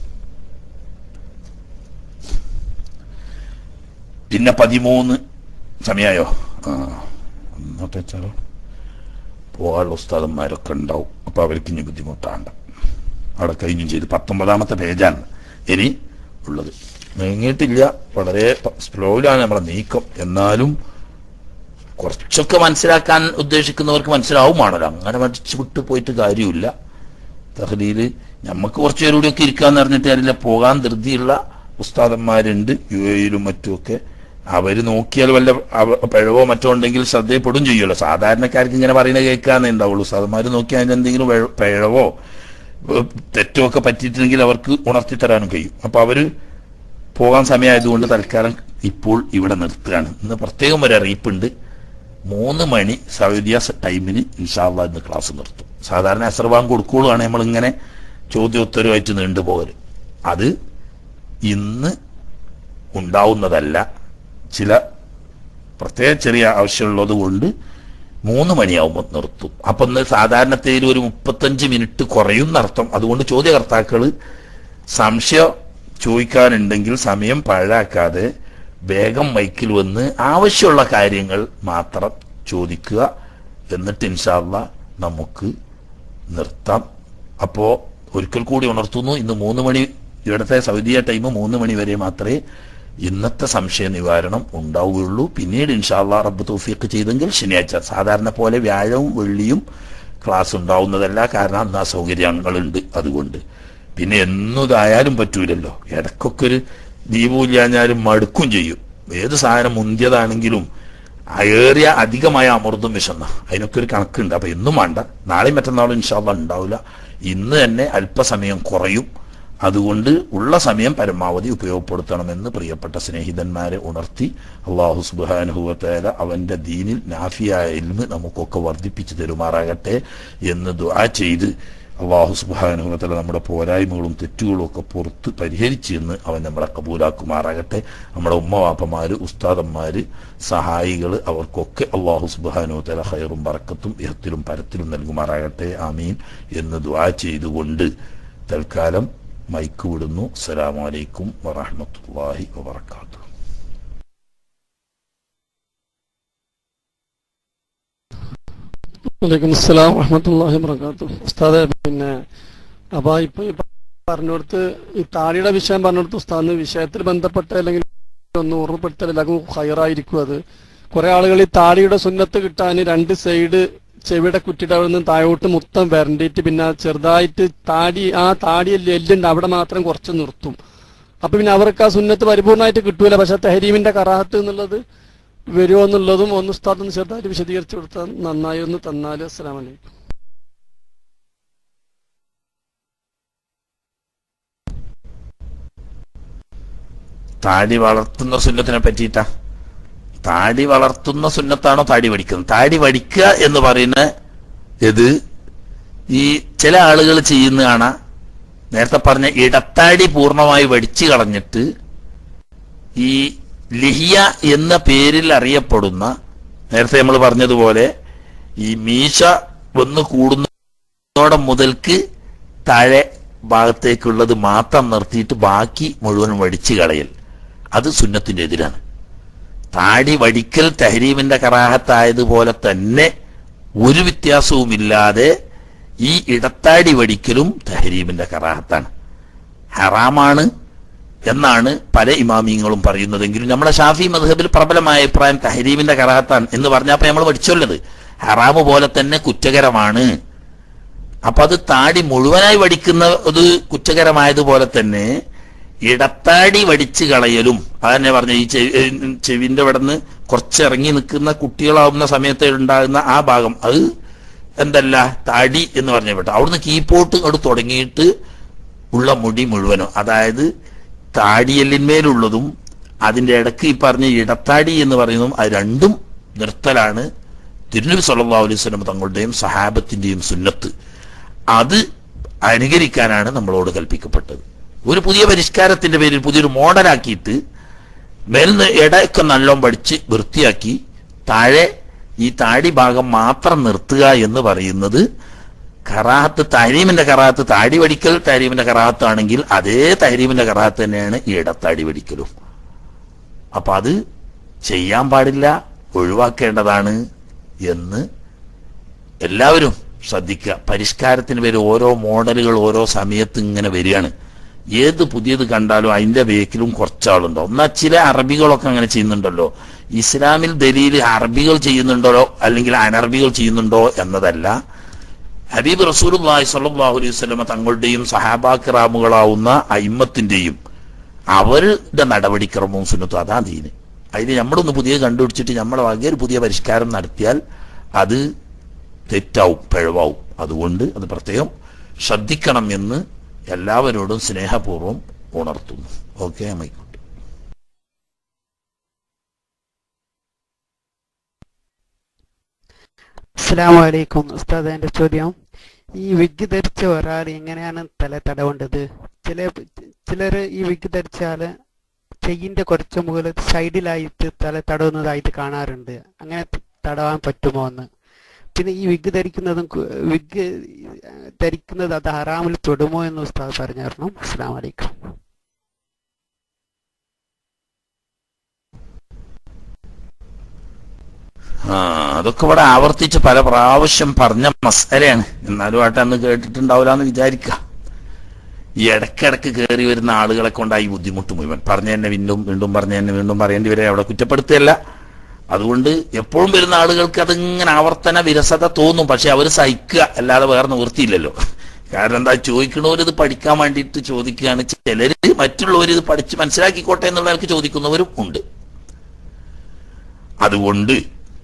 പിന്നെ പതിമൂന്ന് സമയായോ ആ എന്നോട്ടെ വെച്ചാലോ പോകാനുള്ള ഉസ്താദന്മാരൊക്കെ ഉണ്ടാവും അപ്പൊ അവർക്ക് ഇനി ബുദ്ധിമുട്ടാണ്ട അവിടെ കഴിഞ്ഞും ചെയ്ത് പത്തൊമ്പതാമത്തെ പേജാണ് ഇനി ഉള്ളത് നീങ്ങിയിട്ടില്ല വളരെ സ്ലോയിലാണ് നമ്മളെ നീക്കം എന്നാലും കുറച്ചൊക്കെ മനസ്സിലാക്കാൻ ഉദ്ദേശിക്കുന്നവർക്ക് മനസ്സിലാവുമാണല്ലോ അങ്ങനെ മടിച്ചു വിട്ട് പോയിട്ട് കാര്യമില്ല തഹലിയില് നമുക്ക് കുറച്ചു പേരൂടെയൊക്കെ ഇരിക്കാന്ന് പറഞ്ഞിട്ട് അതില്ല പോകാൻ ധൃതിയുള്ള ഉസ്താദന്മാരുണ്ട് യു എയിലും മറ്റുമൊക്കെ അവര് നോക്കിയാൽ വല്ല അവ- പിഴവോ മറ്റോ ഉണ്ടെങ്കിൽ ശ്രദ്ധയപ്പെടും ചെയ്യുമല്ലോ സാധാരണക്കാർക്ക് ഇങ്ങനെ പറയുന്നത് കേൾക്കാന്നേ ഉണ്ടാവുള്ളൂ ഉസ്താദന്മാർ നോക്കിയാൽ അതിന് എന്തെങ്കിലും പിഴ- പിഴവോ ഏഹ്, തെറ്റോ ഒക്കെ പറ്റിയിട്ടുണ്ടെങ്കിൽ അവർക്ക് ഉണർത്തി തരാനും കഴിയും അപ്പൊ അവര് പോകാൻ സമയമായതുകൊണ്ട് തൽക്കാലം ഇപ്പോൾ ഇവിടെ നിർത്തുകയാണ് ഇന്ന് പ്രത്യേകം ഒരു അറിയിപ്പുണ്ട് മൂന്ന് മണി സൗദിയ ടൈമിന് ഇൻഷാല്ല ഇന്ന് ക്ലാസ് നിർത്തും സാധാരണ അസർബാങ്ക് കൊടുക്കുകയാണ് നമ്മൾ ഇങ്ങനെ ചോദ്യോത്തരമായിട്ട് നീണ്ടുപോകല് അത് ഇന്ന് ഉണ്ടാവുന്നതല്ല ചില പ്രത്യേക ചെറിയ ആവശ്യമുള്ളത് കൊണ്ട് മൂന്ന് മണിയാവുമ്പോൾ നിർത്തും അപ്പൊ ഇന്ന് സാധാരണത്തേൽ ഒരു മുപ്പത്തഞ്ച് മിനിറ്റ് കുറയുന്നർത്ഥം അതുകൊണ്ട് ചോദ്യകർത്താക്കള് സംശയം ചോദിക്കാനുണ്ടെങ്കിൽ സമയം പാഴാക്കാതെ വേഗം മൈക്കിൽ വന്ന് ആവശ്യമുള്ള കാര്യങ്ങൾ മാത്രം ചോദിക്കുക എന്നിട്ട് ഇൻഷാല്ല നമുക്ക് നിർത്താം അപ്പോ ഒരിക്കൽ കൂടി ഉണർത്തുന്നു ഇന്ന് മൂന്ന് മണി ഇവിടുത്തെ സൗദിയ ടൈം മൂന്ന് മണി വരെ മാത്രമേ ഇന്നത്തെ സംശയ നിവാരണം ഉണ്ടാവുകയുള്ളൂ പിന്നീട് ഇൻഷാല്ല റബ്ബ് തൗഫീഖ് ചെയ്തെങ്കിൽ ശനിയാഴ്ച സാധാരണ പോലെ വ്യാഴവും വെള്ളിയും ക്ലാസ് ഉണ്ടാവുന്നതല്ല കാരണം അന്ന് അസൗകര്യങ്ങളുണ്ട് അതുകൊണ്ട് പിന്നെ എന്നതായാലും പറ്റൂലല്ലോ ഇടയ്ക്കൊക്കെ ഒരു ദീപമില്ലാഞ്ഞാലും മടുക്കും ചെയ്യും ഏത് സാധനം മുന്തിയതാണെങ്കിലും ആ ഏറിയ അധികമായ അമൃതും വിശന്ന അതിനൊക്കെ ഒരു കണക്കുണ്ട് അപ്പൊ എന്നും വേണ്ട നാളെയും മറ്റന്നാളും ഇൻഷാല്ല ഉണ്ടാവില്ല ഇന്ന് തന്നെ അല്പസമയം കുറയും അതുകൊണ്ട് ഉള്ള സമയം പരമാവധി ഉപയോഗപ്പെടുത്തണമെന്ന് പ്രിയപ്പെട്ട സ്നേഹിതന്മാരെ ഉണർത്തി അള്ളാഹു സുബാനുഭവത്തേല അവന്റെ ദീനിൽ നാഫിയായ ഇൽമ് നമുക്കൊക്കെ വർദ്ധിപ്പിച്ചു തരുമാറാകട്ടെ എന്ന് ദുആ ചെയ്ത് അള്ളാഹു സുബാനുഭവത്തല നമ്മുടെ പോരായ്മകളും തെറ്റുകളും ഒക്കെ പുറത്ത് പരിഹരിച്ച് എന്ന് അവൻ നമ്മളെ കബൂലാക്കുമാറാകട്ടെ നമ്മുടെ ഉമ്മവാപ്പമാര് ഉസ്താദന്മാര് സഹായികള് അവർക്കൊക്കെ അള്ളാഹു സുബാനുഭവത്തല ഹൈറും പറക്കത്തും ഇഹത്തിലും പരത്തിലും നൽകുമാറാകട്ടെ ആമീൻ എന്ന് ദുആ ചെയ്തുകൊണ്ട് തൽക്കാലം മൈക്ക് വിടുന്നു അസ്സലാമലൈക്കും വറഹമത്തല്ലാഹി വബർക്കാത്തു വലൈക്കും അസ്സലാം വറഹമത്തല്ലാഹി വർക്കാത്തു ഉസ്താദെ പിന്നെ അപ്പൊ ഇപ്പൊ ഈ പറഞ്ഞുകൊടുത്ത് ഈ താടിയുടെ വിഷയം പറഞ്ഞെടുത്ത് ഉസ്താദ് വിഷയത്തിൽ ബന്ധപ്പെട്ട അല്ലെങ്കിൽ ഒന്ന് ഓർമ്മപ്പെടുത്തൽ എല്ലാവർക്കും ഹയറായിരിക്കും അത് കുറെ ആളുകൾ ഈ താടിയുടെ സുന്നത്ത് കിട്ടാൻ രണ്ട് സൈഡ് ചെവിയുടെ കുറ്റിയുടെ അവിടെ നിന്ന് താഴോട്ട് മൊത്തം വരണ്ടിട്ട് പിന്നെ ചെറുതായിട്ട് താടി ആ താടിയല്ലേ എല്ലുണ്ട് അവിടെ മാത്രം കുറച്ച് നിർത്തും അപ്പൊ പിന്നെ അവർക്ക് ആ സുന്നത്ത് പരിപൂർണമായിട്ട് കിട്ടൂല പക്ഷെ തെഹരീമിന്റെ കറാഹത്ത് എന്നുള്ളത് വരുമോ എന്നുള്ളതും ഒന്ന് ഉസ്താദ് ഒന്ന് ചെറുതായിട്ട് വിശദീകരിച്ചു കൊടുത്താൽ നന്നായി ഒന്ന് തന്നാല് അസ്സലാം വലൈക്കും താടി വളർത്തുന്ന സുന്നത്തിനെ പറ്റിയിട്ടാ താടി വളർത്തുന്ന സുന്നത്താണോ താടി വടിക്കുന്നത് താടി വടിക്കുക എന്ന് പറയുന്ന ഇത് ഈ ചില ആളുകൾ ചെയ്യുന്ന കാണാം നേരത്തെ പറഞ്ഞ ഇടത്താടി പൂർണ്ണമായി വടിച്ചു കളഞ്ഞിട്ട് ഈ ലിഹിയ എന്ന പേരിൽ അറിയപ്പെടുന്ന നേരത്തെ നമ്മൾ പറഞ്ഞതുപോലെ ഈ മീശ വന്ന് കൂടുന്നതോടെ മുതൽക്ക് താഴെ ഭാഗത്തേക്കുള്ളത് മാത്രം നിർത്തിയിട്ട് ബാക്കി മുഴുവൻ വടിച്ചു കളയൽ അത് സുന്നത്തിന്റെ എതിരാണ് താടി വടിക്കൽ തഹരീമിന്റെ കറാഹത്തായതുപോലെ തന്നെ ഒരു വ്യത്യാസവുമില്ലാതെ ഈ ഇടത്താടി വടിക്കലും തഹരീമിന്റെ കറാഹത്താണ് ഹറാമാണ് എന്നാണ് പല ഇമാമിയങ്ങളും പറയുന്നതെങ്കിലും നമ്മുടെ ഷാഫി മധുഹബിൽ പ്രബലമായ അഭിപ്രായം തഹരീമിന്റെ കറാഹത്താണ് എന്ന് പറഞ്ഞപ്പോ നമ്മൾ പഠിച്ചുള്ളത് ഹറാമ് പോലെ തന്നെ കുറ്റകരമാണ് അപ്പൊ അത് താടി മുഴുവനായി വടിക്കുന്നത് കുറ്റകരമായതുപോലെ തന്നെ ഇടത്താടി വടിച്ചു കളയലും അതന്നെ പറഞ്ഞ ഈ ചെവി ചെവിന്റെ ഇവിടെ നിന്ന് കുറച്ചിറങ്ങി നിൽക്കുന്ന കുട്ടികളാവുന്ന സമയത്ത് ഉണ്ടാകുന്ന ആ ഭാഗം അത് എന്തല്ല താടി എന്ന് പറഞ്ഞ വിട്ടു അവിടുന്ന് കീപ്പോട്ട് അങ്ങോട്ട് തുടങ്ങിയിട്ട് ഉള്ള മുടി മുഴുവനും അതായത് താടിയെല്ലിന്മേലുള്ളതും അതിന്റെ ഇടക്ക് ഈ പറഞ്ഞ ഇടത്താടി എന്ന് പറയുന്നതും അത് രണ്ടും നിർത്തലാണ് തിരുനബി സല്ലല്ലാഹു അലൈഹി വസല്ലം തങ്ങളുടെയും സഹാബത്തിന്റെയും സുന്നത്ത് അത് അനുകരിക്കാനാണ് നമ്മളോട് കൽപ്പിക്കപ്പെട്ടത് ഒരു പുതിയ പരിഷ്കാരത്തിന്റെ പേരിൽ പുതിയൊരു മോഡലാക്കിയിട്ട് മേൽന്ന് ഇടയൊക്കെ നല്ലോണം പഠിച്ച് വൃത്തിയാക്കി താഴെ ഈ താടി ഭാഗം മാത്രം നിർത്തുക എന്ന് പറയുന്നത് കറാഹത്ത് തഹരീമിന്റെ കറാഹത്ത് താടി വടിക്കൽ തഹരീമിന്റെ കറാഹത്ത് ആണെങ്കിൽ അതേ തഹരീമിന്റെ കറാഹത്ത് തന്നെയാണ് ഈ ഇടത്താടി വടിക്കലും അപ്പൊ അത് ചെയ്യാൻ പാടില്ല ഒഴിവാക്കേണ്ടതാണ് എന്ന് എല്ലാവരും ശ്രദ്ധിക്കുക പരിഷ്കാരത്തിന് പേര് ഓരോ മോഡലുകൾ ഓരോ സമയത്ത് ഇങ്ങനെ വരികയാണ് ഏത് പുതിയത് കണ്ടാലും അതിന്റെ ബേക്കിലും കുറച്ചാളുണ്ടോ എന്നാൽ ചില അറബികളൊക്കെ അങ്ങനെ ചെയ്യുന്നുണ്ടല്ലോ ഇസ്ലാമിൽ ദലീൽ അറബികൾ ചെയ്യുന്നുണ്ടോ അല്ലെങ്കിൽ അനറബികൾ ചെയ്യുന്നുണ്ടോ എന്നതല്ല ഹബീബ് റസൂലുള്ളാഹി സ്വല്ലല്ലാഹു അലൈഹി വസല്ലമ തങ്ങളുടെയും സഹാബാക്കിറാമുകളാവുന്ന അയിമ്മത്തിന്റെയും അവരുടെ നടപടിക്രമവും സുന്നത്തും അതാ ദീന് അതിന് നമ്മളൊന്ന് പുതിയ കണ്ടുപിടിച്ചിട്ട് നമ്മളെ വകെ ഒരു പുതിയ പരിഷ്കാരം നടത്തിയാൽ അത് തെറ്റാവും പിഴവാവും അതുകൊണ്ട് അത് പ്രത്യേകം ശ്രദ്ധിക്കണം എന്ന് എല്ലാവരോടും സ്നേഹപൂർവ്വം ഉണർത്തുന്നു ഓക്കെ മൈക്കോട്ടെ അസ്സാം വലൈക്കും ഉസ്താദ് എൻ്റെ ചോദ്യം ഈ വിഗ് ധരിച്ച ഒരാൾ എങ്ങനെയാണ് തല തടവേണ്ടത് ചില ചിലർ ഈ വിഗ് ധരിച്ചാൽ ചെയിൻ്റെ കുറച്ച് മുകളിൽ സൈഡിലായിട്ട് തല തടവുന്നതായിട്ട് കാണാറുണ്ട് അങ്ങനെ തടവാൻ പറ്റുമോ എന്ന് പിന്നെ ഈ വിഗ് ധരിക്കുന്നതും കു- വിഗ് ധരിക്കുന്നത് അത് ഹറാമിൽ പെടുമോ എന്ന് ഉസ്താദ് പറഞ്ഞു തരണം അസ്സാം വലൈക്കും ആ അതൊക്കെ ഇവിടെ ആവർത്തിച്ച് പല പ്രാവശ്യം പറഞ്ഞ മസാലയാണ് എന്നാലും ആട്ടെ അന്ന് കേട്ടിട്ടുണ്ടാവില്ല എന്ന് വിചാരിക്കാം ഈ ഇടയ്ക്കിടയ്ക്ക് കയറി വരുന്ന ആളുകളെ കൊണ്ടായി ബുദ്ധിമുട്ട് മുഴുവൻ പറഞ്ഞു തന്നെ വീണ്ടും വീണ്ടും പറഞ്ഞു തന്നെ വീണ്ടും പറയേണ്ടി വരെ അവിടെ കുറ്റപ്പെടുത്തുകയല്ല അതുകൊണ്ട് എപ്പോഴും വരുന്ന ആളുകൾക്ക് അതിങ്ങനെ ആവർത്തന വിരസത തോന്നും പക്ഷെ അവർ സഹിക്കുക അല്ലാതെ വേറെ നിവൃത്തിയില്ലല്ലോ കാരണം എന്താ ചോദിക്കണവർ ഇത് പഠിക്കാൻ വേണ്ടിയിട്ട് ചോദിക്കുകയാണ് ചിലര് മറ്റുള്ളവർ ഇത് പഠിച്ച് മനസ്സിലാക്കിക്കോട്ടെ എന്നുള്ളവർക്ക് ചോദിക്കുന്നവരും ഉണ്ട് അതുകൊണ്ട്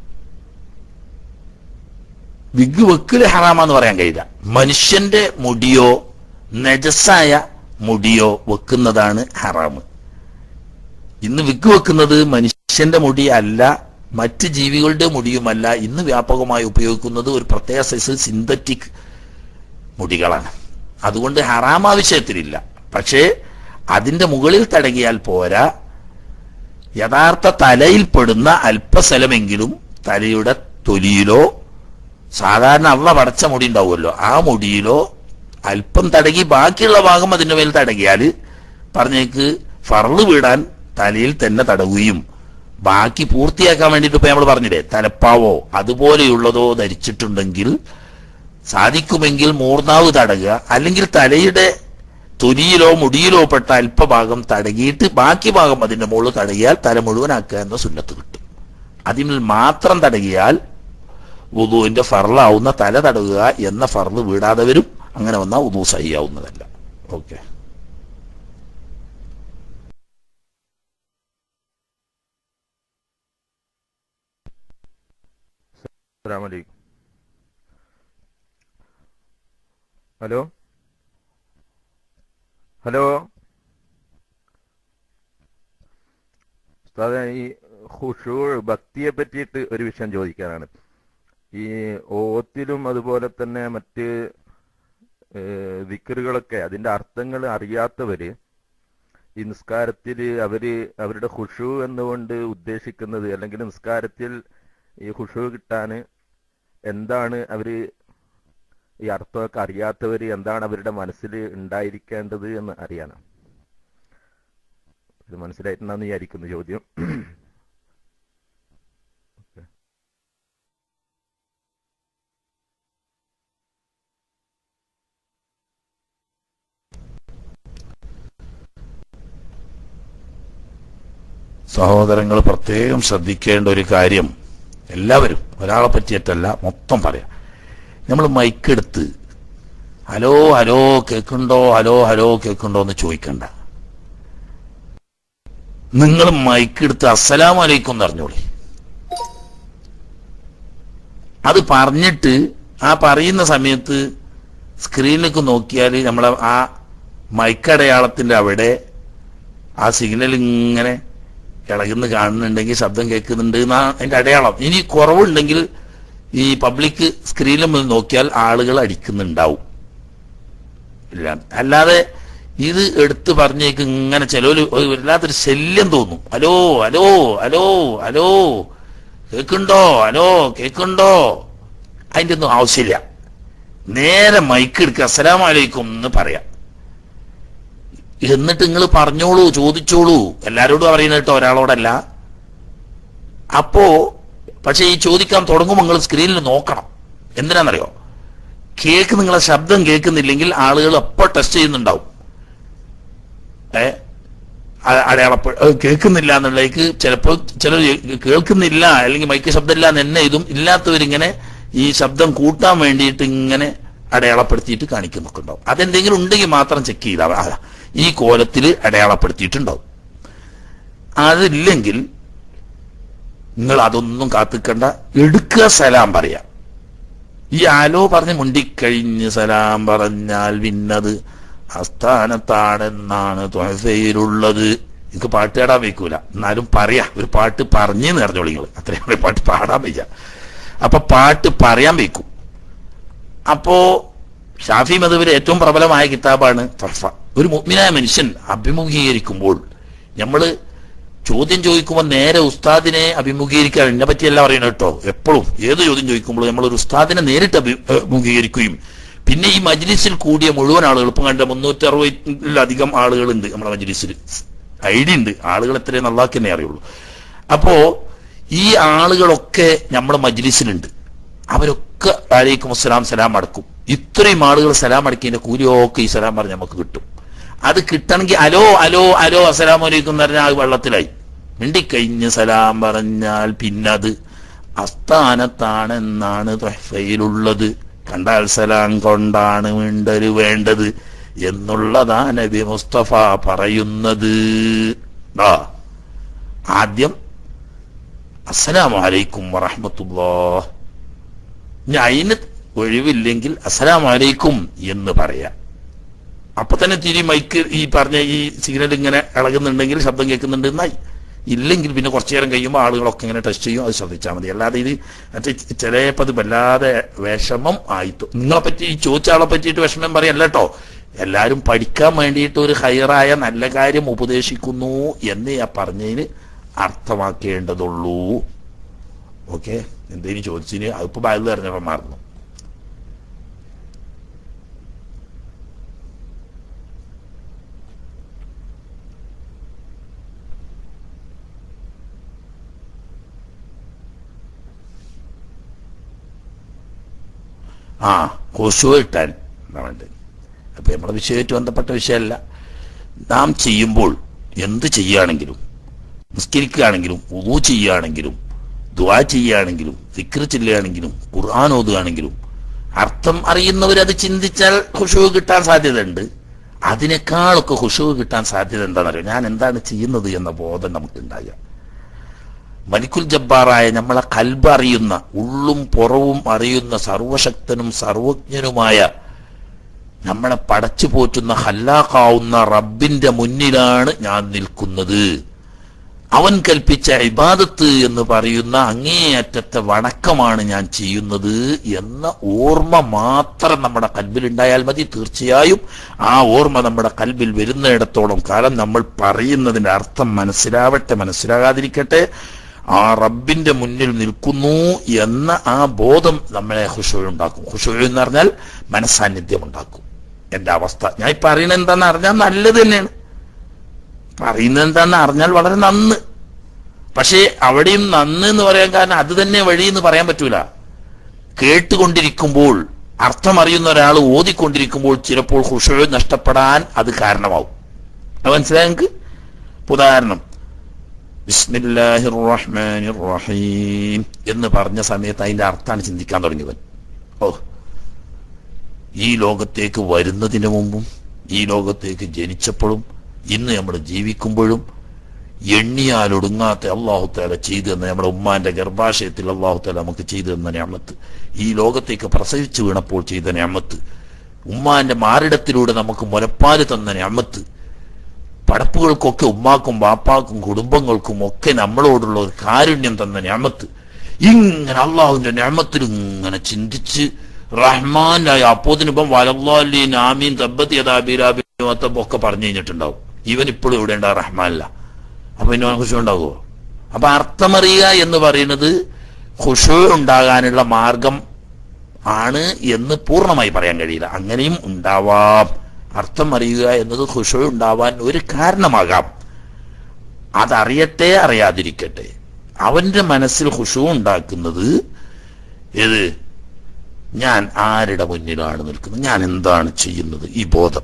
വിഗ് വെക്കല് ഹറാമാന്ന് പറയാൻ കഴിയില്ല മനുഷ്യന്റെ മുടിയോ നജസായ മുടിയോ വെക്കുന്നതാണ് ഹറാമ് ഇന്ന് വിഗ് വെക്കുന്നത് മനുഷ്യന്റെ മുടി അല്ല മറ്റ് ജീവികളുടെ മുടിയുമല്ല ഇന്ന് വ്യാപകമായി ഉപയോഗിക്കുന്നത് ഒരു പ്രത്യേക സൈസ് സിന്തറ്റിക് മുടികളാണ് അതുകൊണ്ട് ഹറാം ആവശ്യത്തിലില്ല പക്ഷേ അതിന്റെ മുകളിൽ തടകിയാൽ പോരാ യഥാർത്ഥ തലയിൽപ്പെടുന്ന അല്പസ്ഥലമെങ്കിലും തലയുടെ തൊലിയിലോ സാധാരണ അള്ള പടച്ച മുടി ഉണ്ടാവുമല്ലോ ആ മുടിയിലോ അല്പം തടകി ബാക്കിയുള്ള ഭാഗം അതിന്റെ മേൽ തടകിയാൽ പറഞ്ഞേക്ക് ഫറള് വീടാൻ തലയിൽ തന്നെ തടവുകയും ബാക്കി പൂർത്തിയാക്കാൻ വേണ്ടിയിട്ട് ഇപ്പൊ നമ്മൾ പറഞ്ഞില്ലേ തലപ്പാവോ അതുപോലെയുള്ളതോ ധരിച്ചിട്ടുണ്ടെങ്കിൽ സാധിക്കുമെങ്കിൽ മൂർനാവ് തടയുക അല്ലെങ്കിൽ തലയുടെ തൊലിയിലോ മുടിയിലോ പെട്ട അല്പഭാഗം തടകിയിട്ട് ബാക്കി ഭാഗം അതിന്റെ മുകളിൽ തടകിയാൽ തല മുഴുവനാക്കുക എന്ന സുന്നത്ത് കിട്ടും അതിൽ മാത്രം തടകിയാൽ വുദുവിന്റെ ഫറലാവുന്ന തല തടവുക എന്ന ഫറല് വീടാതെ വരും അങ്ങനെ വന്നാൽ വുദു സഹിയാവുന്നതല്ല ഓക്കെ അസ്സലാമലൈക്കും ഹലോ ഹലോ ഉസ്താദെ ഈ ഖുഷൂ ഭക്തിയെ പറ്റിയിട്ട് ഒരു വിഷയം ചോദിക്കാനാണ് ഈ ഓത്തിലും അതുപോലെ തന്നെ മറ്റ് വിക്കറുകളൊക്കെ അതിന്റെ അർത്ഥങ്ങൾ അറിയാത്തവര് ഈ നിസ്കാരത്തിൽ അവര് അവരുടെ ഖുഷു എന്നുകൊണ്ട് ഉദ്ദേശിക്കുന്നത് അല്ലെങ്കിൽ നിസ്കാരത്തിൽ ഈ ഖുഷു കിട്ടാന് എന്താണ് അവര് ഈ അർത്ഥമൊക്കെ അറിയാത്തവര് എന്താണ് അവരുടെ മനസ്സിൽ ഉണ്ടായിരിക്കേണ്ടത് എന്ന് അറിയാനാണ് ഇത് മനസ്സിലായിട്ടുണ്ടെന്ന് വിചാരിക്കുന്നു ചോദ്യം സഹോദരങ്ങൾ പ്രത്യേകം ശ്രദ്ധിക്കേണ്ട ഒരു കാര്യം എല്ലാവരും ഒരാളെ പറ്റിയിട്ടല്ല മൊത്തം പറയാം നമ്മൾ മൈക്കെടുത്ത് ഹലോ ഹലോ കേൾക്കുണ്ടോ ഹലോ ഹലോ കേൾക്കുണ്ടോ എന്ന് ചോദിക്കണ്ട നിങ്ങൾ മൈക്കെടുത്ത് അസ്സലാം അലൈക്കും എന്ന് പറഞ്ഞോളി അത് പറഞ്ഞിട്ട് ആ പറയുന്ന സമയത്ത് സ്ക്രീനിലേക്ക് നോക്കിയാൽ നമ്മളെ ആ മൈക്കടയാളത്തിന്റെ അവിടെ ആ സിഗ്നൽ ഇങ്ങനെ ഇളകുന്ന കാണുന്നുണ്ടെങ്കിൽ ശബ്ദം കേൾക്കുന്നുണ്ട് എന്നാ അതിന്റെ അടയാളം ഇനി കുറവുണ്ടെങ്കിൽ ഈ പബ്ലിക് സ്ക്രീനിൽ നോക്കിയാൽ ആളുകൾ അടിക്കുന്നുണ്ടാവും ഇല്ല അല്ലാതെ ഇത് എടുത്ത് പറഞ്ഞേക്ക് ഇങ്ങനെ ചിലവര് ഒരു വല്ലാത്തൊരു ശല്യം തോന്നും ഹലോ ഹലോ ഹലോ ഹലോ കേക്കുണ്ടോ ഹലോ കേക്കുണ്ടോ അതിന്റെ ഒന്നും ആവശ്യമില്ല നേരെ മൈക്ക് എടുക്കുക അസ്സലാം വലൈക്കും എന്ന് പറയാം എന്നിട്ട് നിങ്ങൾ പറഞ്ഞോളൂ ചോദിച്ചോളൂ എല്ലാരോടും പറയുന്നത് കേട്ടോ ഒരാളോടല്ല അപ്പോ പക്ഷെ ഈ ചോദിക്കാൻ തുടങ്ങുമ്പോൾ നിങ്ങൾ സ്ക്രീനിൽ നോക്കണം എന്തിനാണെന്നറിയോ കേക്ക് നിങ്ങളെ ശബ്ദം കേൾക്കുന്നില്ലെങ്കിൽ ആളുകൾ അപ്പോൾ ടെസ്റ്റ് ചെയ്യുന്നുണ്ടാവും ഏ അ- അടയാളപ്പെ ഏ, കേൾക്കുന്നില്ല എന്നുള്ളേക്ക് ചിലപ്പോൾ ചിലർ കേൾക്കുന്നില്ല അല്ലെങ്കിൽ മൈക്ക് ശബ്ദമില്ല എന്ന് തന്നെ ഇതും ഇല്ലാത്തവരിങ്ങനെ ഈ ശബ്ദം കൂട്ടാൻ വേണ്ടിയിട്ട് ഇങ്ങനെ അടയാളപ്പെടുത്തിയിട്ട് കാണിക്കുന്നൊക്കെ ഉണ്ടാവും അതെന്തെങ്കിലും ഉണ്ടെങ്കിൽ മാത്രം ചെക്ക് ചെയ്താൽ ആ, ഈ കോലത്തിൽ അടയാളപ്പെടുത്തിയിട്ടുണ്ടാവും അതില്ലെങ്കിൽ നിങ്ങൾ അതൊന്നും കാത്തിക്കണ്ട എടുക്കുക സലാം പറയാം ഈ ആലോ പറഞ്ഞ് മുണ്ടിക്കഴിഞ്ഞ് സലാം പറഞ്ഞാൽ പിന്നത് അസ്ഥാനത്താണെന്നാണ് തൊഴഫയിലുള്ളത് എനിക്ക് പാട്ട് പാടാൻ വയ്ക്കൂല എന്നാലും പറയാ ഒരു പാട്ട് പറഞ്ഞു നേർന്നോളൂ നിങ്ങൾ അത്രയും കൂടെ പാട്ട് പാടാൻ വയ്യ അപ്പൊ പാട്ട് പറയാൻ വയ്ക്കും അപ്പോ ഷാഫി മധുവിലെ ഏറ്റവും പ്രബലമായ കിതാബാണ് തൊഹഫ ഒരു മുഗ്മിനായ മനുഷ്യൻ അഭിമുഖീകരിക്കുമ്പോൾ നമ്മള് ചോദ്യം ചോദിക്കുമ്പോൾ നേരെ ഉസ്താദിനെ അഭിമുഖീകരിക്കാൻ എന്നെ പറ്റിയല്ല പറയുന്നത് കേട്ടോ എപ്പോഴും ഏത് ചോദ്യം ചോദിക്കുമ്പോഴും നമ്മൾ ഒരു ഉസ്താദിനെ നേരിട്ട് അഭി- അഭിമുഖീകരിക്കുകയും പിന്നെ ഈ മജ്ലിസിൽ കൂടിയ മുഴുവൻ ആളുകൾ ഇപ്പം കണ്ട മുന്നൂറ്റി അറുപതിലധികം ആളുകളുണ്ട് നമ്മുടെ മജ്ലിസിൽ ഐഡിയ ഉണ്ട് ആളുകൾ എത്രയും നന്നാക്കി തന്നെ അറിയുള്ളൂ അപ്പോ ഈ ആളുകളൊക്കെ നമ്മുടെ മജ്ലിസിലുണ്ട് അവരൊക്കെ അലൈക്കും അസ്സലാം സലാം അടക്കും ഇത്രയും ആളുകൾ സലാം അടക്കിയതിന്റെ കൂലിയൊക്കെ ഈ സലാം പറഞ്ഞ് നമുക്ക് കിട്ടും അത് കിട്ടണമെങ്കിൽ അലോ അലോ അലോ അസ്സലാം വലൈക്കും എന്ന് പറഞ്ഞാൽ അത് വെള്ളത്തിലായി മിണ്ടിക്കഴിഞ്ഞ് സലാം പറഞ്ഞാൽ പിന്നത് അസ്ഥാനത്താണെന്നാണ് തൊഹഫയിലുള്ളത് കണ്ടാൽ സലാം കൊണ്ടാണ് മിണ്ടല് വേണ്ടത് എന്നുള്ളതാ നബി മുസ്തഫ പറയുന്നത് ദാ, ആദ്യം അസ്സലാമു അലൈക്കും വറഹ്മത്തുള്ളാ ഇനി അതിന് ഒഴിവില്ലെങ്കിൽ അസ്സലാമു അലൈക്കും എന്ന് പറയാം അപ്പൊ തന്നെ തിരി മൈക്ക് ഈ പറഞ്ഞ ഈ സിഗ്നൽ ഇങ്ങനെ ഇളകുന്നുണ്ടെങ്കിൽ ശബ്ദം കേൾക്കുന്നുണ്ട് എന്നായി ഇല്ലെങ്കിൽ പിന്നെ കുറച്ചു നേരം കഴിയുമ്പോൾ ആളുകളൊക്കെ ഇങ്ങനെ ടെസ്റ്റ് ചെയ്യും അത് ശ്രദ്ധിച്ചാൽ മതി അല്ലാതെ ഇത് മറ്റേ ചിലപ്പോൾ അത് വല്ലാതെ വിഷമം ആയിത്തു നിങ്ങളെ പറ്റി ഈ ചോദിച്ച ആളെ പറ്റിയിട്ട് വിഷമം പറയല്ല കേട്ടോ എല്ലാവരും പഠിക്കാൻ വേണ്ടിയിട്ട് ഒരു ഹയറായ നല്ല കാര്യം ഉപദേശിക്കുന്നു എന്ന് ഞാൻ പറഞ്ഞതിന് അർത്ഥമാക്കേണ്ടതുള്ളൂ ഓക്കെ എന്തേലും ചോദിച്ചിന് അതിപ്പോ ബാഗ് അറിഞ്ഞപ്പോ മാറുന്നു ആ ഹുഷു ഇട്ടാൻ എന്നാ വേണ്ടത് അപ്പൊ നമ്മുടെ വിഷയമായിട്ട് ബന്ധപ്പെട്ട വിഷയമല്ല നാം ചെയ്യുമ്പോൾ എന്ത് ചെയ്യുകയാണെങ്കിലും നിസ്കരിക്കുകയാണെങ്കിലും ഉദു ചെയ്യുകയാണെങ്കിലും ദുആ ചെയ്യുകയാണെങ്കിലും സിക്ർ ചെല്ലുകയാണെങ്കിലും ഖുർആൻ ഓതുകയാണെങ്കിലും അർത്ഥം അറിയുന്നവരത് ചിന്തിച്ചാൽ ഹുഷു കിട്ടാൻ സാധ്യതയുണ്ട് അതിനേക്കാളൊക്കെ ഹുഷു കിട്ടാൻ സാധ്യത എന്താണെന്നറിയോ ഞാൻ എന്താണ് ചെയ്യുന്നത് എന്ന ബോധം നമുക്ക് ഉണ്ടാകുക മലിക്കുൽ ജബ്ബാറായ നമ്മളെ കൽബ് അറിയുന്ന ഉള്ളും പുറവും അറിയുന്ന സർവശക്തനും സർവജ്ഞനുമായ നമ്മളെ പടച്ചു പോറ്റുന്ന ഹല്ലാക്കാവുന്ന റബ്ബിന്റെ മുന്നിലാണ് ഞാൻ നിൽക്കുന്നത് അവൻ കൽപ്പിച്ച ഇബാദത്ത് എന്ന് പറയുന്ന അങ്ങേയറ്റത്തെ വണക്കമാണ് ഞാൻ ചെയ്യുന്നത് എന്ന ഓർമ്മ മാത്രം നമ്മുടെ കൽബിൽ ഉണ്ടായാൽ മതി തീർച്ചയായും ആ ഓർമ്മ നമ്മുടെ കൽബിൽ വരുന്നിടത്തോളം കാലം നമ്മൾ പറയുന്നതിന്റെ അർത്ഥം മനസ്സിലാവട്ടെ മനസ്സിലാകാതിരിക്കട്ടെ ആ റബ്ബിന്റെ മുന്നിൽ നിൽക്കുന്നു എന്ന ആ ബോധം നമ്മളെ ഹുഷോഴ് ഉണ്ടാക്കും ഹുഷോഴ് എന്ന് പറഞ്ഞാൽ മനസാന്നിധ്യം ഉണ്ടാക്കും എന്റെ അവസ്ഥ ഞാൻ ഈ പറയുന്നത് എന്താന്ന് അറിഞ്ഞാൽ നല്ലത് തന്നെയാണ് പറയുന്നത് എന്താന്ന് അറിഞ്ഞാൽ വളരെ നന്ന് പക്ഷേ അവിടെയും നന്ന് എന്ന് പറയാൻ കാരണം അത് തന്നെ വഴി എന്ന് പറയാൻ പറ്റൂല കേട്ടുകൊണ്ടിരിക്കുമ്പോൾ അർത്ഥം അറിയുന്ന ഒരാൾ ഓതിക്കൊണ്ടിരിക്കുമ്പോൾ ചിലപ്പോൾ ഹുഷോ നഷ്ടപ്പെടാൻ അത് കാരണമാവും അത് മനസ്സിലായ നിങ്ങൾക്ക് ഉദാഹരണം ബിസ്മില്ലാഹിർ റഹ്മാനിർ റഹീം എന്ന് പറഞ്ഞ സമയത്ത് അതിന്റെ അർത്ഥമാണ് ചിന്തിക്കാൻ തുടങ്ങിയവൻ ഓ ഈ ലോകത്തേക്ക് വരുന്നതിന് മുമ്പും ഈ ലോകത്തേക്ക് ജനിച്ചപ്പോഴും ഇന്ന് നമ്മൾ ജീവിക്കുമ്പോഴും എണ്ണിയാൽ ഒടുങ്ങാത്ത അള്ളാഹുത്താല ചെയ്തു തന്ന നമ്മുടെ ഉമ്മാന്റെ ഗർഭാശയത്തിൽ അള്ളാഹുത്താല നമുക്ക് ചെയ്തു തന്ന ഞാമത്ത് ഈ ലോകത്തേക്ക് പ്രസവിച്ചു വീണപ്പോൾ ചെയ്ത ഞാമത്ത് ഉമ്മാന്റെ മാറിടത്തിലൂടെ നമുക്ക് മുലപ്പാല് തന്ന ഞാമത്ത് പടപ്പുകൾക്കൊക്കെ ഉമ്മാക്കും ബാപ്പാക്കും കുടുംബങ്ങൾക്കും ഒക്കെ നമ്മളോടുള്ള ഒരു കാരുണ്യം തന്ന ഞാമത്ത് ഇങ്ങനെ അള്ളാഹുവിന്റെ ഞാമത്തിൽ ഇങ്ങനെ ചിന്തിച്ച് റഹ്മാനായ അപ്പോതിനിപ്പം വലല്ലാലീൻ ആമീൻ തബ്ബത്ത് യഥാബിരാബിൻ ഒക്കെ പറഞ്ഞു കഴിഞ്ഞിട്ടുണ്ടാവും ഇവൻ ഇപ്പോഴും ഇവിടെ ഉണ്ടാ റഹ്മാനല്ല അപ്പൊ ഇനി ഖുഷു ഉണ്ടാകുമോ അപ്പൊ അർത്ഥമറിയുക എന്ന് പറയുന്നത് ഖുഷു ഉണ്ടാകാനുള്ള മാർഗം ആണ് എന്ന് പൂർണ്ണമായി പറയാൻ കഴിയില്ല അങ്ങനെയും ഉണ്ടാവാം അർത്ഥം അറിയുക എന്നത് ഖുഷു ഉണ്ടാവാൻ ഒരു കാരണമാകാം അതറിയട്ടെ അറിയാതിരിക്കട്ടെ അവന്റെ മനസ്സിൽ ഖുഷു ഉണ്ടാക്കുന്നത് ഏത് ഞാൻ ആരുടെ മുന്നിലാണ് നിൽക്കുന്നത് ഞാൻ എന്താണ് ചെയ്യുന്നത് ഈ ബോധം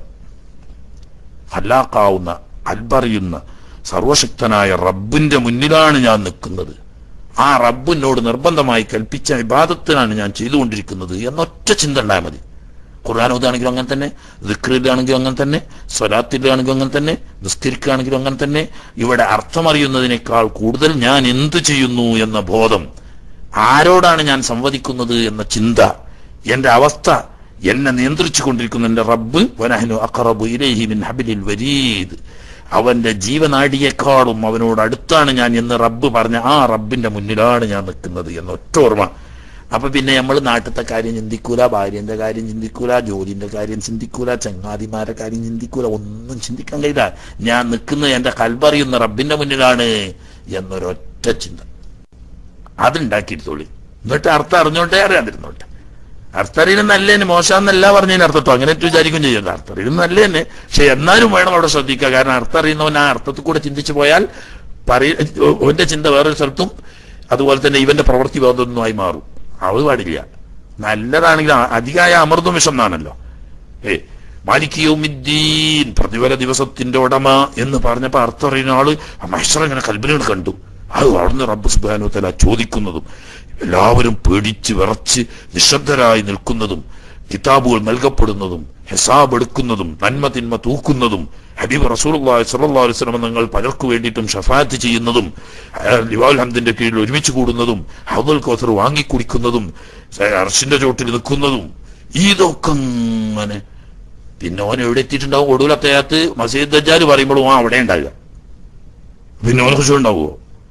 ഹല്ലാക്കാവുന്ന അൽബറിയുന്ന സർവശക്തനായ റബ്ബിന്റെ മുന്നിലാണ് ഞാൻ നിൽക്കുന്നത് ആ റബ്ബിനോട് നിർബന്ധമായി കൽപ്പിച്ച വിവാദത്തിനാണ് ഞാൻ ചെയ്തുകൊണ്ടിരിക്കുന്നത് എന്നൊറ്റ ചിന്ത ഉണ്ടായാൽ മതി ഖുർആൻ ഓതാണെങ്കിലും അങ്ങനെ തന്നെ ദിക്റിലാണെങ്കിലും അങ്ങനെ തന്നെ സ്വലാത്തിലാണെങ്കിലും അങ്ങനെ തന്നെ നിസ്കരിക്കുകയാണെങ്കിലും അങ്ങനെ തന്നെ ഇവിടെ അർത്ഥമറിയുന്നതിനേക്കാൾ കൂടുതൽ ഞാൻ എന്ത് ചെയ്യുന്നു എന്ന ബോധം ആരോടാണ് ഞാൻ സംവദിക്കുന്നത് എന്ന ചിന്ത എന്റെ അവസ്ഥ എന്നെ നിയന്ത്രിച്ചു കൊണ്ടിരിക്കുന്ന എന്റെ റബ്ബ് വനഹനു അഖറബു ഇലൈഹി മിൻ ഹബിലിൽ വരീദ് അവന്റെ ജീവനാടിയേക്കാളും അവനോട് അടുത്താണ് ഞാൻ എന്ന് റബ്ബ് പറഞ്ഞ ആ റബ്ബിന്റെ മുന്നിലാണ് ഞാൻ നിൽക്കുന്നത് എന്ന ഒറ്റ ഓർമ്മ അപ്പൊ പിന്നെ നമ്മൾ നാട്ടിലത്തെ കാര്യം ചിന്തിക്കൂല ഭാര്യന്റെ കാര്യം ചിന്തിക്കൂല ജോലിന്റെ കാര്യം ചിന്തിക്കൂല ചങ്ങാതിമാരെ കാര്യം ചിന്തിക്കൂല ഒന്നും ചിന്തിക്കാൻ കഴിയില്ല ഞാൻ നിൽക്കുന്നത് എന്റെ കൽബറിയുന്ന റബ്ബിന്റെ മുന്നിലാണ് എന്നൊരൊറ്റ ചിന്ത അതുണ്ടാക്കിയിരുത്തോളി എന്നിട്ട് അർത്ഥം അറിഞ്ഞോട്ടെ അറിയാതിരുന്നോട്ടെ അർത്ഥം അറിയുന്നത് നല്ല തന്നെ മോശമെന്നല്ല പറഞ്ഞതിന് അർത്ഥത്തോ അങ്ങനെ വിചാരിക്കും ചെയ്യണ്ട അർത്ഥം അറിയുന്നത് നല്ല തന്നെ പക്ഷെ എന്നാലും വേണം അവിടെ ശ്രദ്ധിക്കുക കാരണം അർത്ഥം അറിയുന്നവൻ ആ അർത്ഥത്തിൽ കൂടെ ചിന്തിച്ചു പോയാൽ പറയ ഓന്റെ ചിന്ത വേറൊരു സ്ഥലത്തും അതുപോലെ തന്നെ ഇവന്റെ പ്രവൃത്തി വേറൊന്നുമായി മാറും അത് പാടില്ല നല്ലതാണെങ്കിൽ അധികമായ അമൃതം വിഷം എന്നാണല്ലോ ഏ മാലിക്കിയോമിദ്ദീൻ പ്രതിഫല ദിവസത്തിന്റെ ഉടമ എന്ന് പറഞ്ഞപ്പോ അർത്ഥം അറിയുന്ന ആള് മഹ്ഷർ ഇങ്ങനെ കൽബിനോട് കണ്ടു അത് അവിടുന്ന് റബ്ബ് സുബാനു തല ചോദിക്കുന്നതും എല്ലാവരും പേടിച്ച് വിറച്ച് നിശബ്ദരായി നിൽക്കുന്നതും കിതാബുകൾ നൽകപ്പെടുന്നതും ഹെസാബ് എടുക്കുന്നതും നന്മ തിന്മ തൂക്കുന്നതും ഹബീബ് റസൂലുള്ളാഹി സ്വല്ലല്ലാഹു അലൈഹി വസല്ലം തങ്ങൾ പലർക്കു വേണ്ടിയിട്ടും ഷഫാത്ത് ചെയ്യുന്നതും ലിവാൽ ഹംദിന്റെ കീഴിൽ ഒരുമിച്ച് കൂടുന്നതും ഹൗദുൽ കൗസർ വാങ്ങിക്കുടിക്കുന്നതും അർഷിന്റെ ചോട്ടിൽ നിൽക്കുന്നതും ഇതൊക്കെ അങ്ങനെ പിന്നെ ഓൻ എവിടെ എത്തിയിട്ടുണ്ടാവും ഒടുവിലത്തേകത്ത് മസീദ് ദജ്ജാൽ പറയുമ്പോഴും ആ അവിടെ ഉണ്ടാകുക പിന്നെ ഓൻ ഖുശു ഉണ്ടാവുമോ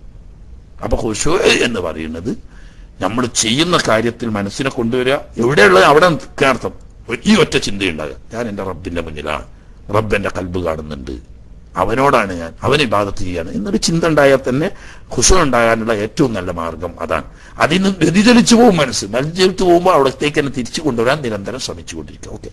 അപ്പൊ ഖുശു എന്ന് പറയുന്നത് നമ്മൾ ചെയ്യുന്ന കാര്യത്തിൽ മനസ്സിനെ കൊണ്ടുവരിക എവിടെയുള്ളത് അവിടെ നിൽക്കാർത്ഥം ഈ ഒറ്റ ചിന്തയുണ്ടാകുക ഞാൻ എന്റെ റബ്ബിന്റെ മുന്നിലാണ് റബ്ബ് എന്റെ കൽബ് കാണുന്നുണ്ട് അവനോടാണ് ഞാൻ അവനെ ഇബാദത്ത് ചെയ്യാണ് എന്നൊരു ചിന്ത ഉണ്ടായാൽ തന്നെ ഖുശു ഉണ്ടാകാനുള്ള ഏറ്റവും നല്ല മാർഗം അതാണ് അതിൽ നിന്ന് വ്യതിചലിച്ചു പോകും മനസ്സ് വ്യതിചലിച്ചു പോകുമ്പോൾ അവിടത്തേക്ക് തന്നെ തിരിച്ചു കൊണ്ടുവരാൻ നിരന്തരം ശ്രമിച്ചുകൊണ്ടിരിക്കുക ഓക്കെ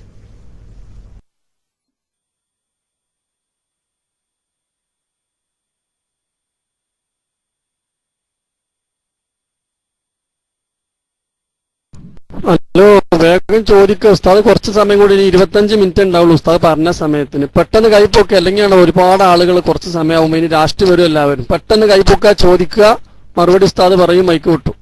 ഹലോ വേഗം ചോദിക്കുക ഉസ്താദ് കുറച്ച് സമയം കൂടി ഇനി ഇരുപത്തഞ്ച് മിനിറ്റ് ഉണ്ടാവുള്ളൂ ഉസ്താദ് പറഞ്ഞ സമയത്തിന് പെട്ടെന്ന് കൈപ്പൊക്കെ അല്ലെങ്കിൽ ആണ് ഒരുപാട് ആളുകൾ കുറച്ച് സമയമാകുമ്പോൾ ഇനി ലാസ്റ്റ് വരും എല്ലാവരും പെട്ടെന്ന് കൈപ്പൊക്കുക ചോദിക്കുക മറുപടി ഉസ്താദ് പറയും മൈക്ക് വിട്ടു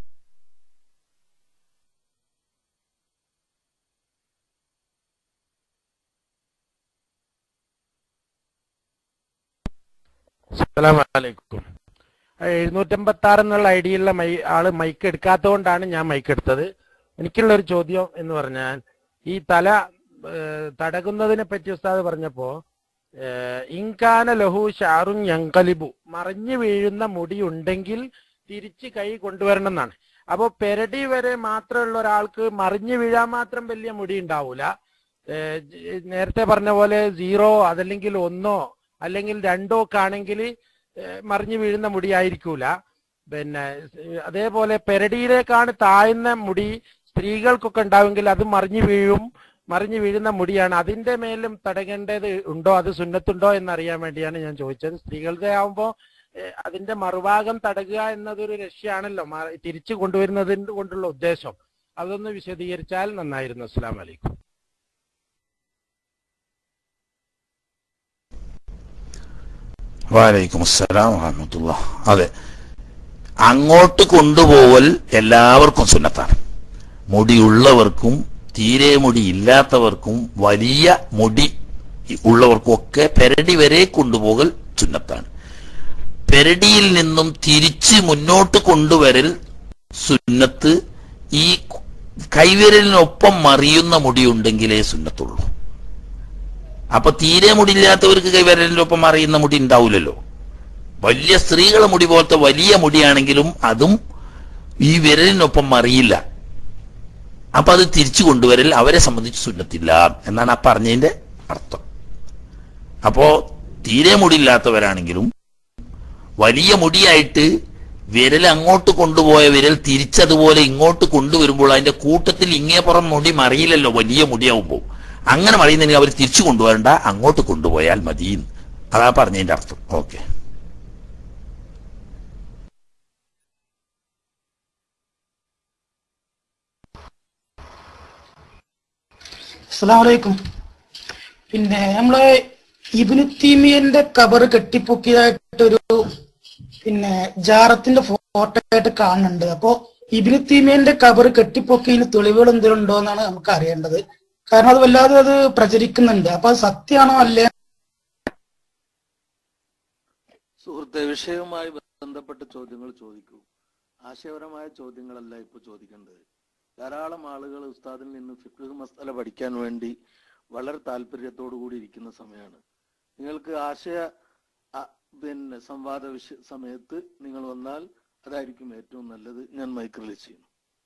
അസ്സലാമലൈക്കും എഴുന്നൂറ്റമ്പത്തി ആറ് എന്നുള്ള ഐ ഡിയുള്ള മൈ ആള് മൈക്ക് എടുക്കാത്തതുകൊണ്ടാണ് ഞാൻ മൈക്ക് എടുത്തത് എനിക്കുള്ള ഒരു ചോദ്യം എന്ന് പറഞ്ഞാൽ ഈ തല ഏഹ്, തടകുന്നതിനെ പറ്റി ഉസ്താദ് പറഞ്ഞപ്പോ ഏഹ്, ഇൻകാന ലഹു ഷാറും ഞങ്കലിബു മറിഞ്ഞു വീഴുന്ന മുടി ഉണ്ടെങ്കിൽ തിരിച്ച് കൈ കൊണ്ടുവരണം എന്നാണ് അപ്പോ പെരടി വരെ മാത്രമുള്ള ഒരാൾക്ക് മറിഞ്ഞു വീഴാൻ മാത്രം വലിയ മുടി ഉണ്ടാവൂല ഏഹ്, ജ- നേരത്തെ പറഞ്ഞ പോലെ സീറോ അതല്ലെങ്കിൽ ഒന്നോ അല്ലെങ്കിൽ രണ്ടോ ഒക്കെ ആണെങ്കിൽ മറിഞ്ഞു വീഴുന്ന മുടി ആയിരിക്കൂല പിന്നെ ഏഹ്, അതേപോലെ പെരടിയിലേക്കാണ് താഴ്ന്ന മുടി സ്ത്രീകൾക്കൊക്കെ ഉണ്ടാവുമെങ്കിൽ അത് മറിഞ്ഞു വീഴും മറിഞ്ഞു വീഴുന്ന മുടിയാണ് അതിന്റെ മേലും തടകേണ്ടത് ഉണ്ടോ അത് സുന്നത്തുണ്ടോ എന്നറിയാൻ വേണ്ടിയാണ് ഞാൻ ചോദിച്ചത് സ്ത്രീകളുടെ ആവുമ്പോ ഏഹ്, അതിന്റെ മറുഭാഗം തടകുക എന്നതൊരു ലക്ഷ്യമാണല്ലോ മ- തിരിച്ചു കൊണ്ടുവരുന്നതിന് കൊണ്ടുള്ള ഉദ്ദേശം അതൊന്ന് വിശദീകരിച്ചാൽ നന്നായിരുന്നു അസ്സാം വലൈക്കും വാലൈക്കും അസ്സലാം വറഹമത്തുള്ള അതെ അങ്ങോട്ട് കൊണ്ടുപോകൽ എല്ലാവർക്കും സുന്നത്താണ് മുടിയുള്ളവർക്കും തീരെ മുടി ഇല്ലാത്തവർക്കും വലിയ മുടി ഉള്ളവർക്കും ഒക്കെ പെരടി വരെ കൊണ്ടുപോകൽ സുന്നത്താണ് പെരടിയിൽ നിന്നും തിരിച്ച് മുന്നോട്ട് കൊണ്ടുവരൽ സുന്നത്ത് ഈ കൈവിരലിനൊപ്പം മറിയുന്ന മുടിയുണ്ടെങ്കിലേ സുന്നത്തുള്ളൂ അപ്പൊ തീരെ മുടിയില്ലാത്തവർക്ക് കൈവിരലിന്റെ ഒപ്പം അറിയുന്ന മുടി ഉണ്ടാവില്ലല്ലോ വലിയ സ്ത്രീകളെ മുടി പോലത്തെ വലിയ മുടിയാണെങ്കിലും അതും ഈ വിരലിനൊപ്പം മറിയില്ല അപ്പൊ അത് തിരിച്ചു കൊണ്ടുവരൽ അവരെ സംബന്ധിച്ച് സുന്നത്തില്ല എന്നാണ് ആ പറഞ്ഞതിന്റെ അർത്ഥം അപ്പോ തീരെ മുടിയില്ലാത്തവരാണെങ്കിലും വലിയ മുടിയായിട്ട് വിരൽ അങ്ങോട്ട് കൊണ്ടുപോയ വിരൽ തിരിച്ചതുപോലെ ഇങ്ങോട്ട് കൊണ്ടുവരുമ്പോൾ അതിന്റെ കൂട്ടത്തിൽ ഇങ്ങേപ്പുറം മുടി മറിയില്ലല്ലോ വലിയ മുടിയാവുമ്പോൾ അങ്ങനെ മറിയുന്നതിന് അവർ തിരിച്ചു കൊണ്ടുവരണ്ട അങ്ങോട്ട് കൊണ്ടുപോയാൽ മതി അതാ പറഞ്ഞതിന്റെ അർത്ഥം ഓക്കെ അസ്സലാമലൈക്കും പിന്നെ നമ്മള് ഇബിനു തീമിയന്റെ കബർ കെട്ടിപ്പൊക്കിയതായിട്ടൊരു പിന്നെ ജാറത്തിന്റെ ഫോട്ടോ ആയിട്ട് കാണുന്നുണ്ട് അപ്പോ ഇബിനു തീമിയന്റെ കബർ കെട്ടിപ്പൊക്കിയതിന് തെളിവുകൾ എന്തെങ്കിലും ഉണ്ടോ എന്നാണ് നമുക്ക് അറിയേണ്ടത് കാരണം അത് വല്ലാതെ അത് പ്രചരിക്കുന്നുണ്ട് അപ്പൊ അത് സത്യമാണോ അല്ലേ സുഹൃത്തെ വിഷയവുമായി ബന്ധപ്പെട്ട ചോദ്യങ്ങൾ ചോദിക്കൂ ആശയപരമായ ചോദ്യങ്ങളല്ല ഇപ്പൊ ചോദിക്കേണ്ടത് ധാരാളം ആളുകൾ ഉസ്താദിൽ നിന്ന് ഫിഖ് മസ്തല പഠിക്കാൻ വേണ്ടി വളരെ താല്പര്യത്തോടു കൂടി ഇരിക്കുന്ന സമയമാണ് നിങ്ങൾക്ക് ആശയ അ- പിന്നെ സംവാദ വിഷയ സമയത്ത് നിങ്ങൾ വന്നാൽ അതായിരിക്കും ഏറ്റവും നല്ലത് ഞാൻ മൈക്ക് റിലീസ് ചെയ്യുന്നു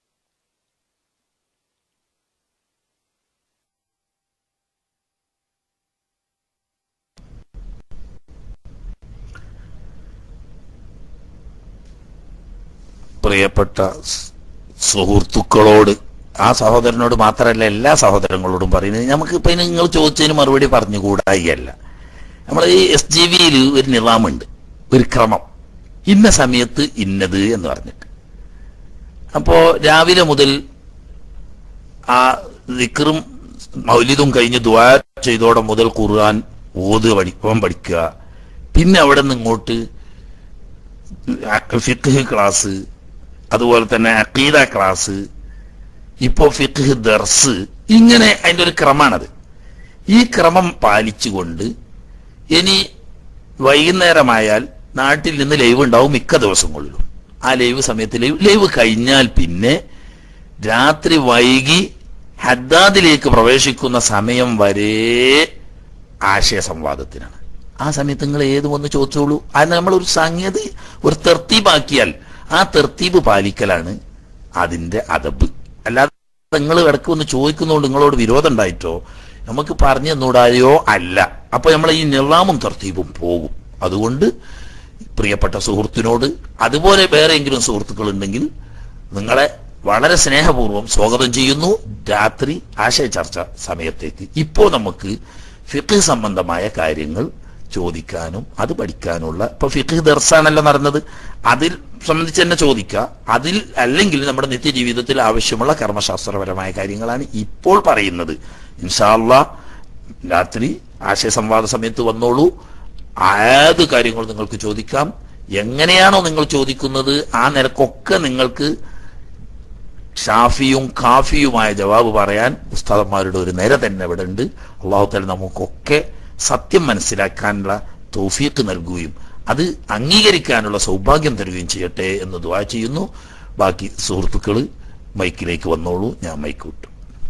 പ്രിയപ്പെട്ട സ് സുഹൃത്തുക്കളോട് ആ സഹോദരനോട് മാത്രമല്ല എല്ലാ സഹോദരങ്ങളോടും പറയുന്നത് നമുക്ക് ഇപ്പൊ നിങ്ങൾ ചോദിച്ചതിന് മറുപടി പറഞ്ഞുകൂടായികയല്ല നമ്മൾ ഈ എസ് ജി വിയിൽ ഒരു നിലാമുണ്ട് ഒരു ക്രമം ഇന്ന സമയത്ത് ഇന്നത് എന്ന് പറഞ്ഞിട്ട് അപ്പോ രാവിലെ മുതൽ ആ ദിക്റും മൗലിദും കഴിഞ്ഞ് ദ്വാ ചെയ്തോടെ മുതൽ ഖുർആൻ ഓത് പഠിക്കാൻ പഠിക്കുക പിന്നെ അവിടെ നിന്ന് ഇങ്ങോട്ട് ഫിഖ് ക്ലാസ് അതുപോലെ തന്നെ അക്കീദ ക്ലാസ് ഇപ്പോ ഫിഖ് ദർസ് ഇങ്ങനെ അതിന്റെ ഒരു ക്രമാണത് ഈ ക്രമം പാലിച്ചുകൊണ്ട് ഇനി വൈകുന്നേരമായാൽ നാട്ടിൽ നിന്ന് ലൈവ് ഉണ്ടാവും മിക്ക ദിവസങ്ങളിലും ആ ലൈവ് സമയത്ത് ലൈവ് ലൈവ് കഴിഞ്ഞാൽ പിന്നെ രാത്രി വൈകി ഹദ്ദാദിലേക്ക് പ്രവേശിക്കുന്ന സമയം വരെ ആശയ സംവാദത്തിനാണ് ആ സമയത്ത് നിങ്ങൾ ഏത് വന്ന് ചോദിച്ചോളൂ അത് നമ്മൾ ഒരു സംഗതി ഒരു തെർത്തീബാക്കിയാൽ ആ തെർത്തീബ് പാലിക്കലാണ് അതിന്റെ അതബ് അല്ലാതെ നിങ്ങൾ ഇടയ്ക്ക് വന്ന് ചോദിക്കുന്നതുകൊണ്ട് നിങ്ങളോട് വിരോധം ഉണ്ടായിട്ടോ നമുക്ക് പറഞ്ഞു തന്നൂടായോ അല്ല അപ്പൊ നമ്മൾ ഈ നിലാമും തർത്തീബും പോകും അതുകൊണ്ട് പ്രിയപ്പെട്ട സുഹൃത്തിനോട് അതുപോലെ വേറെയെങ്കിലും സുഹൃത്തുക്കൾ ഉണ്ടെങ്കിൽ നിങ്ങളെ വളരെ സ്നേഹപൂർവ്വം സ്വാഗതം ചെയ്യുന്നു രാത്രി ആശയ ചർച്ച സമയത്തേക്ക് ഇപ്പോ നമുക്ക് ഫിഖ് സംബന്ധമായ കാര്യങ്ങൾ ചോദിക്കാനും അത് പഠിക്കാനുള്ള ഇപ്പൊ ഫിഖ് ദർസാണല്ലോ നടന്നത് അതിൽ സംബന്ധിച്ച് തന്നെ ചോദിക്കുക അതിൽ അല്ലെങ്കിൽ നമ്മുടെ നിത്യജീവിതത്തിൽ ആവശ്യമുള്ള കർമ്മശാസ്ത്രപരമായ കാര്യങ്ങളാണ് ഇപ്പോൾ പറയുന്നത് ഇൻഷാല്ല രാത്രി ആശയ സംവാദ സമയത്ത് വന്നോളൂ ഏത് കാര്യങ്ങളും നിങ്ങൾക്ക് ചോദിക്കാം എങ്ങനെയാണോ നിങ്ങൾ ചോദിക്കുന്നത് ആ നിരക്കൊക്കെ നിങ്ങൾക്ക് ഷാഫിയും കാഫിയുമായ ജവാബ് പറയാൻ ഉസ്താദന്മാരുടെ ഒരു നിര തന്നെ ഇവിടെ ഉണ്ട് അള്ളാഹുത്താല നമുക്കൊക്കെ സത്യം മനസ്സിലാക്കാനുള്ള തൗഫീഖ് നൽകുകയും അത് അംഗീകരിക്കാനുള്ള സൗഭാഗ്യം തരുകയും ചെയ്യട്ടെ എന്ന് ദുവാ ചെയ്യുന്നു ബാക്കി സുഹൃത്തുക്കള് മൈക്കിലേക്ക് വന്നോളൂ ഞാൻ മൈക്ക് വിട്ടു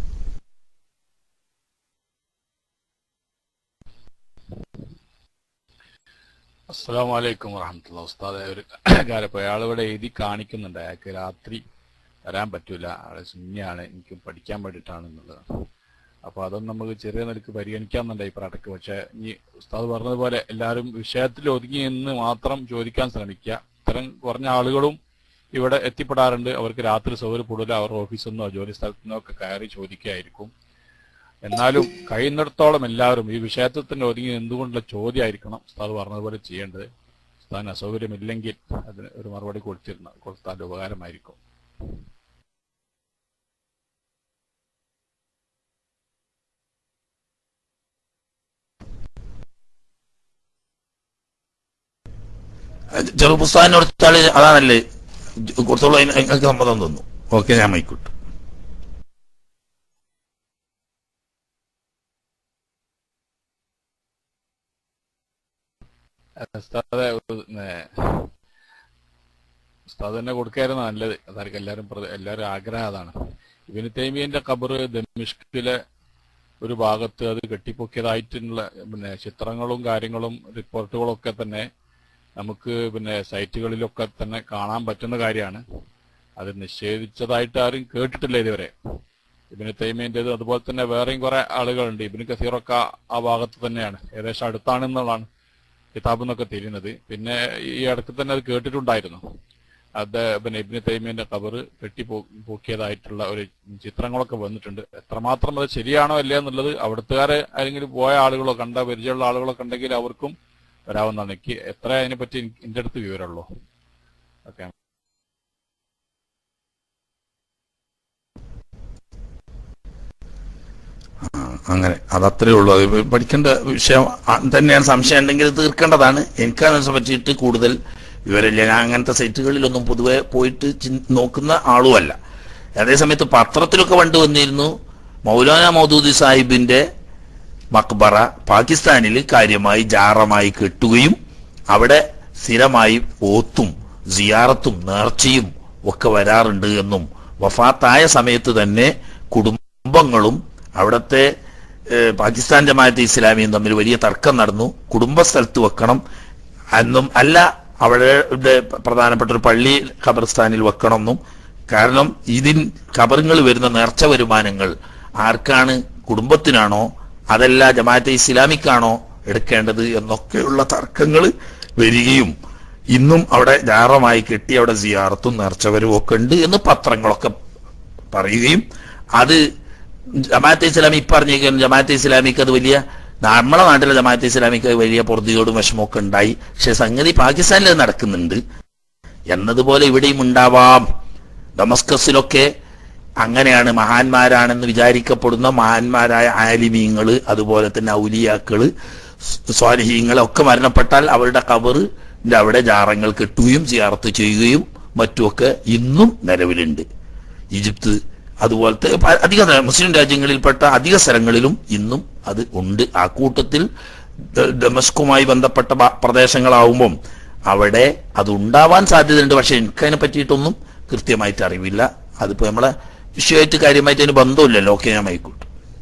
അസ്സാം വലൈക്കും വറഹമത്തുള്ള ഉസ്താദ് ഒരു കാര്യം ഇപ്പോൾ അയാൾ ഇവിടെ എഴുതി കാണിക്കുന്നുണ്ട് അയാൾക്ക് രാത്രി വരാൻ പറ്റൂല ആളെ സുന്യാണ് എനിക്ക് പഠിക്കാൻ വേണ്ടിയിട്ടാണ് എന്നുള്ളത് അപ്പോൾ അതൊന്നും നമുക്ക് ചെറിയ നിലക്ക് പരിഗണിക്കാമെന്നുണ്ട് ഈ പ്രാടക്ക് പക്ഷേ ഈ ഉസ്താദ് പറഞ്ഞതുപോലെ എല്ലാവരും വിഷയത്തിൽ ഒതുങ്ങി നിന്ന് മാത്രം ചോദിക്കാൻ ശ്രമിക്കുക ഇത്തരം കുറഞ്ഞ ആളുകളും ഇവിടെ എത്തിപ്പെടാറുണ്ട് അവർക്ക് രാത്രി സൗകര്യപ്പെടില്ല അവരുടെ ഓഫീസിൽ നിന്നോ ജോലി സ്ഥലത്തു നിന്നോ ഒക്കെ കയറി ചോദിക്കുകയായിരിക്കും എന്നാലും കഴിയുന്നിടത്തോളം എല്ലാവരും ഈ വിഷയത്തിൽ തന്നെ ഒതുങ്ങി എന്തുകൊണ്ടുള്ള ചോദ്യമായിരിക്കണം ഉസ്താദ് പറഞ്ഞതുപോലെ ചെയ്യേണ്ടത് ഉസ്താദിന് അസൗകര്യമില്ലെങ്കിൽ അതിന് ഒരു മറുപടി കൊടുത്തിരുന്ന കൊടുത്താൽ ഉപകാരമായിരിക്കും ചെറു പുസ്തകം കൊടുത്താല് അതാണല്ലേ കൊടുത്തോളൂ അതിന് നിങ്ങൾക്ക് സമ്മതം തന്നു ഓക്കെ ഞാൻ മൈക്ക് വിട്ടു ഉസ്താദെ ഉസ്താദ് തന്നെ കൊടുക്കായിരുന്നു നല്ലത് അതായിരിക്കും എല്ലാവരും പ്രതി- എല്ലാവരും ആഗ്രഹം അതാണ് ഇബിന് തൈമിയന്റെ ഖബർ ദമിഷ്കിലെ ഒരു ഭാഗത്ത് അത് കെട്ടിപ്പൊക്കിയതായിട്ടുള്ള പിന്നെ ചിത്രങ്ങളും കാര്യങ്ങളും റിപ്പോർട്ടുകളും ഒക്കെ തന്നെ നമുക്ക് പിന്നെ സൈറ്റുകളിലൊക്കെ തന്നെ കാണാൻ പറ്റുന്ന കാര്യമാണ് അത് നിഷേധിച്ചതായിട്ട് ആരും കേട്ടിട്ടില്ല ഇതുവരെ ഇബിന് തൈമേന്റേത് അതുപോലെ തന്നെ വേറെയും കുറെ ആളുകളുണ്ട് ഇബിന് കസീറൊക്കെ ആ ഭാഗത്ത് തന്നെയാണ് ഏകദേശം അടുത്താണെന്നുള്ളതാണ് കിതാബ് എന്നൊക്കെ തിരിയുന്നത് പിന്നെ ഈ അടുത്ത് തന്നെ അത് കേട്ടിട്ടുണ്ടായിരുന്നു അത് പിന്നെ ഇബിന് തൈമീന്റെ കബർ കെട്ടി പോ- പൊക്കിയതായിട്ടുള്ള ഒരു ചിത്രങ്ങളൊക്കെ വന്നിട്ടുണ്ട് എത്രമാത്രം അത് ശരിയാണോ അല്ലേ എന്നുള്ളത് അവിടുത്തുകാരെ ആരെങ്കിലും പോയ ആളുകളോ കണ്ട പരിചയമുള്ള ആളുകളൊക്കെ ഉണ്ടെങ്കിൽ അവർക്കും വരാവുന്നതാണ് എനിക്ക് എത്ര അതിനെപ്പറ്റി എനിക്ക് എന്റെ അടുത്ത് വിവരമുള്ളൂ ഓക്കെ ആ, അങ്ങനെ അതത്രേ ഉള്ളൂ അത് പഠിക്കേണ്ട വിഷയം ആ, തന്നെയാണ് സംശയം ഉണ്ടെങ്കിൽ തീർക്കേണ്ടതാണ് എനിക്കതിനെ പറ്റിയിട്ട് കൂടുതൽ വിവരമില്ല ഞാൻ അങ്ങനത്തെ സൈറ്റുകളിലൊന്നും പൊതുവെ പോയിട്ട് ചിൻ- നോക്കുന്ന ആളുമല്ല അതേസമയത്ത് പത്രത്തിലൊക്കെ പണ്ട് വന്നിരുന്നു മൗലാന മൗദൂദി സാഹിബിന്റെ മക്ബറ പാകിസ്ഥാനിൽ കാര്യമായി ജാറമായി കെട്ടുകയും അവിടെ സ്ഥിരമായി ഓത്തും സിയാറത്തും നേർച്ചയും ഒക്കെ വരാറുണ്ട് എന്നും വഫാത്തായ സമയത്ത് തന്നെ കുടുംബങ്ങളും അവിടുത്തെ ഏഹ്, പാകിസ്ഥാൻ ജമാഅത്തെ ഇസ്ലാമിയും തമ്മിൽ വലിയ തർക്കം നടന്നു കുടുംബ സ്ഥലത്ത് വെക്കണം എന്നും അല്ല അവിടെ പ്രധാനപ്പെട്ട ഒരു പള്ളി ഖബർസ്ഥാനിൽ വെക്കണം എന്നും കാരണം ഇതിൻ ഖബറുകൾ വരുന്ന നേർച്ച വരുമാനങ്ങൾ ആർക്കാണ് കുടുംബത്തിനാണോ അതല്ല ജമാഅത്തെ ഇസ്ലാമിക്കാണോ എടുക്കേണ്ടത് എന്നൊക്കെയുള്ള തർക്കങ്ങൾ വരികയും ഇന്നും അവിടെ ജാറമായി കെട്ടി അവിടെ സിയാറത്തും നേർച്ചവരും ഒക്കെ ഉണ്ട് എന്ന് പത്രങ്ങളൊക്കെ പറയുകയും അത് ജമാഅത്തെ ഇസ്ലാമി പറഞ്ഞേക്കും ജമാഅത്തെ ഇസ്ലാമിക്ക് അത് വലിയ നമ്മളെ നാട്ടിലെ ജമാഅത്തെ ഇസ്ലാമിക്ക് അത് വലിയ പൊറുതിയോടും വിഷമമൊക്കെ ഉണ്ടായി പക്ഷെ സംഗതി പാകിസ്ഥാനിൽ അത് നടക്കുന്നുണ്ട് എന്നതുപോലെ ഇവിടെയും ഉണ്ടാവാം ഡമസ്കസിലൊക്കെ അങ്ങനെയാണ് മഹാന്മാരാണെന്ന് വിചാരിക്കപ്പെടുന്ന മഹാന്മാരായ ആലിമീങ്ങള് അതുപോലെ തന്നെ ഔലിയാക്കള് സ്വാലിഹീങ്ങൾ ഒക്കെ മരണപ്പെട്ടാൽ അവരുടെ കബറിന്റെ അവിടെ ജാറങ്ങൾ കെട്ടുകയും സിയാറത്ത് ചെയ്യുകയും മറ്റുമൊക്കെ ഇന്നും നിലവിലുണ്ട് ഈജിപ്ത് അതുപോലത്തെ പ- അധിക സ്ഥല- മുസ്ലിം രാജ്യങ്ങളിൽപ്പെട്ട അധിക സ്ഥലങ്ങളിലും ഇന്നും അത് ഉണ്ട് ആ കൂട്ടത്തിൽ ദ- ഡമസ്കുമായി ബന്ധപ്പെട്ട ബ- പ്രദേശങ്ങളാവുമ്പം അവിടെ അത് ഉണ്ടാവാൻ സാധ്യതയുണ്ട് പക്ഷെ എനിക്കതിനെ പറ്റിയിട്ടൊന്നും കൃത്യമായിട്ട് അറിവില്ല അതിപ്പോ നമ്മളെ വിഷയമായിട്ട് കാര്യമായിട്ട് അതിന് ബന്ധമില്ലല്ലോ ഓക്കെ ഞാൻ മൈക്കൂട്ടു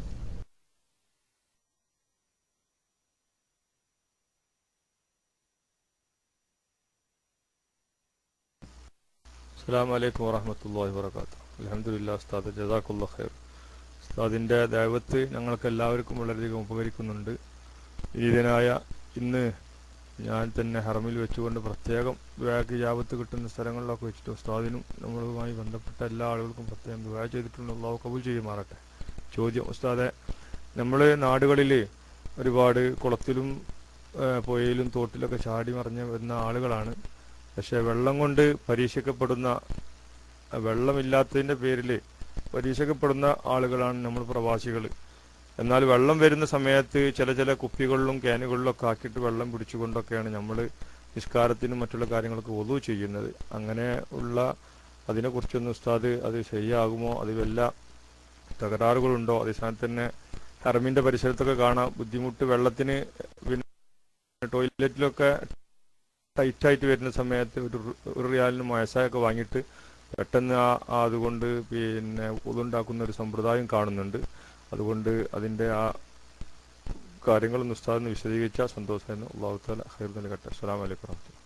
അസ്സാം വലൈക്കും വാഹമത്തല്ലാഹി വർക്കാത്തു അലഹമുല്ല ഉസ്താദ് ജസാഖുല്ല ഖൈർ ഉസ്താദിൻ്റെ ദൈവത്ത് ഞങ്ങൾക്ക് എല്ലാവർക്കും വളരെയധികം ഉപകരിക്കുന്നുണ്ട് ഈ ദിനായ ഇന്ന് ഞാൻ തന്നെ ഹറമിൽ വെച്ചുകൊണ്ട് പ്രത്യേകം ദുആക്ക് ജാപത്ത് കിട്ടുന്ന സ്ഥലങ്ങളിലൊക്കെ വെച്ചിട്ട് ഉസ്താദിനും നമ്മളുമായി ബന്ധപ്പെട്ട എല്ലാ ആളുകൾക്കും പ്രത്യേകം ദുആ ചെയ്തിട്ടുണ്ട് അള്ളാഹു കബൂൽ ചെയ്യുമാറട്ടെ ചോദ്യം ഉസ്താദെ നമ്മൾ നാടുകളിൽ ഒരുപാട് കുളത്തിലും ഏഹ്, പുഴയിലും തോട്ടിലൊക്കെ ചാടി മറിഞ്ഞ് വരുന്ന ആളുകളാണ് പക്ഷെ വെള്ളം കൊണ്ട് പരീക്ഷിക്കപ്പെടുന്ന അഹ് വെള്ളമില്ലാത്തതിൻ്റെ പേരിൽ പരീക്ഷിക്കപ്പെടുന്ന ആളുകളാണ് നമ്മൾ പ്രവാസികൾ എന്നാൽ വെള്ളം വരുന്ന സമയത്ത് ചില ചില കുപ്പികളിലും ക്യാനുകളിലും ഒക്കെ ആക്കിയിട്ട് വെള്ളം പിടിച്ചുകൊണ്ടൊക്കെയാണ് നമ്മൾ നിസ്കാരത്തിനും മറ്റുള്ള കാര്യങ്ങൾക്ക് ഒതു ചെയ്യുന്നത് അങ്ങനെ ഉള്ള അതിനെക്കുറിച്ചൊന്ന് ഉസ്താദ് അത് ശരിയാകുമോ അത് വല്ല തകരാറുകളുണ്ടോ അതേസമയത്ത് തന്നെ ഹറമിന്റെ പരിസരത്തൊക്കെ കാണാം ബുദ്ധിമുട്ട് വെള്ളത്തിന് പിന്നെ ടോയ്ലറ്റിലൊക്കെ ടൈറ്റായിട്ട് വരുന്ന സമയത്ത് ഒരു റി- ഒരു റിയാലിന് മയസായൊക്കെ വാങ്ങിയിട്ട് പെട്ടെന്ന് ആ ആ അതുകൊണ്ട് പിന്നെ ഉതുണ്ടാക്കുന്ന ഒരു സമ്പ്രദായം കാണുന്നുണ്ട് അതുകൊണ്ട് അതിന്റെ ആ കാര്യങ്ങളൊന്ന് ഉസ്താദിന് വിശദീകരിച്ചാൽ സന്തോഷമായിരുന്നു അള്ളാഹു താല ഹൈർ നൽകട്ടെ അസ്സാം വലൈക്കും വറഹ്മത്തുള്ളാഹി.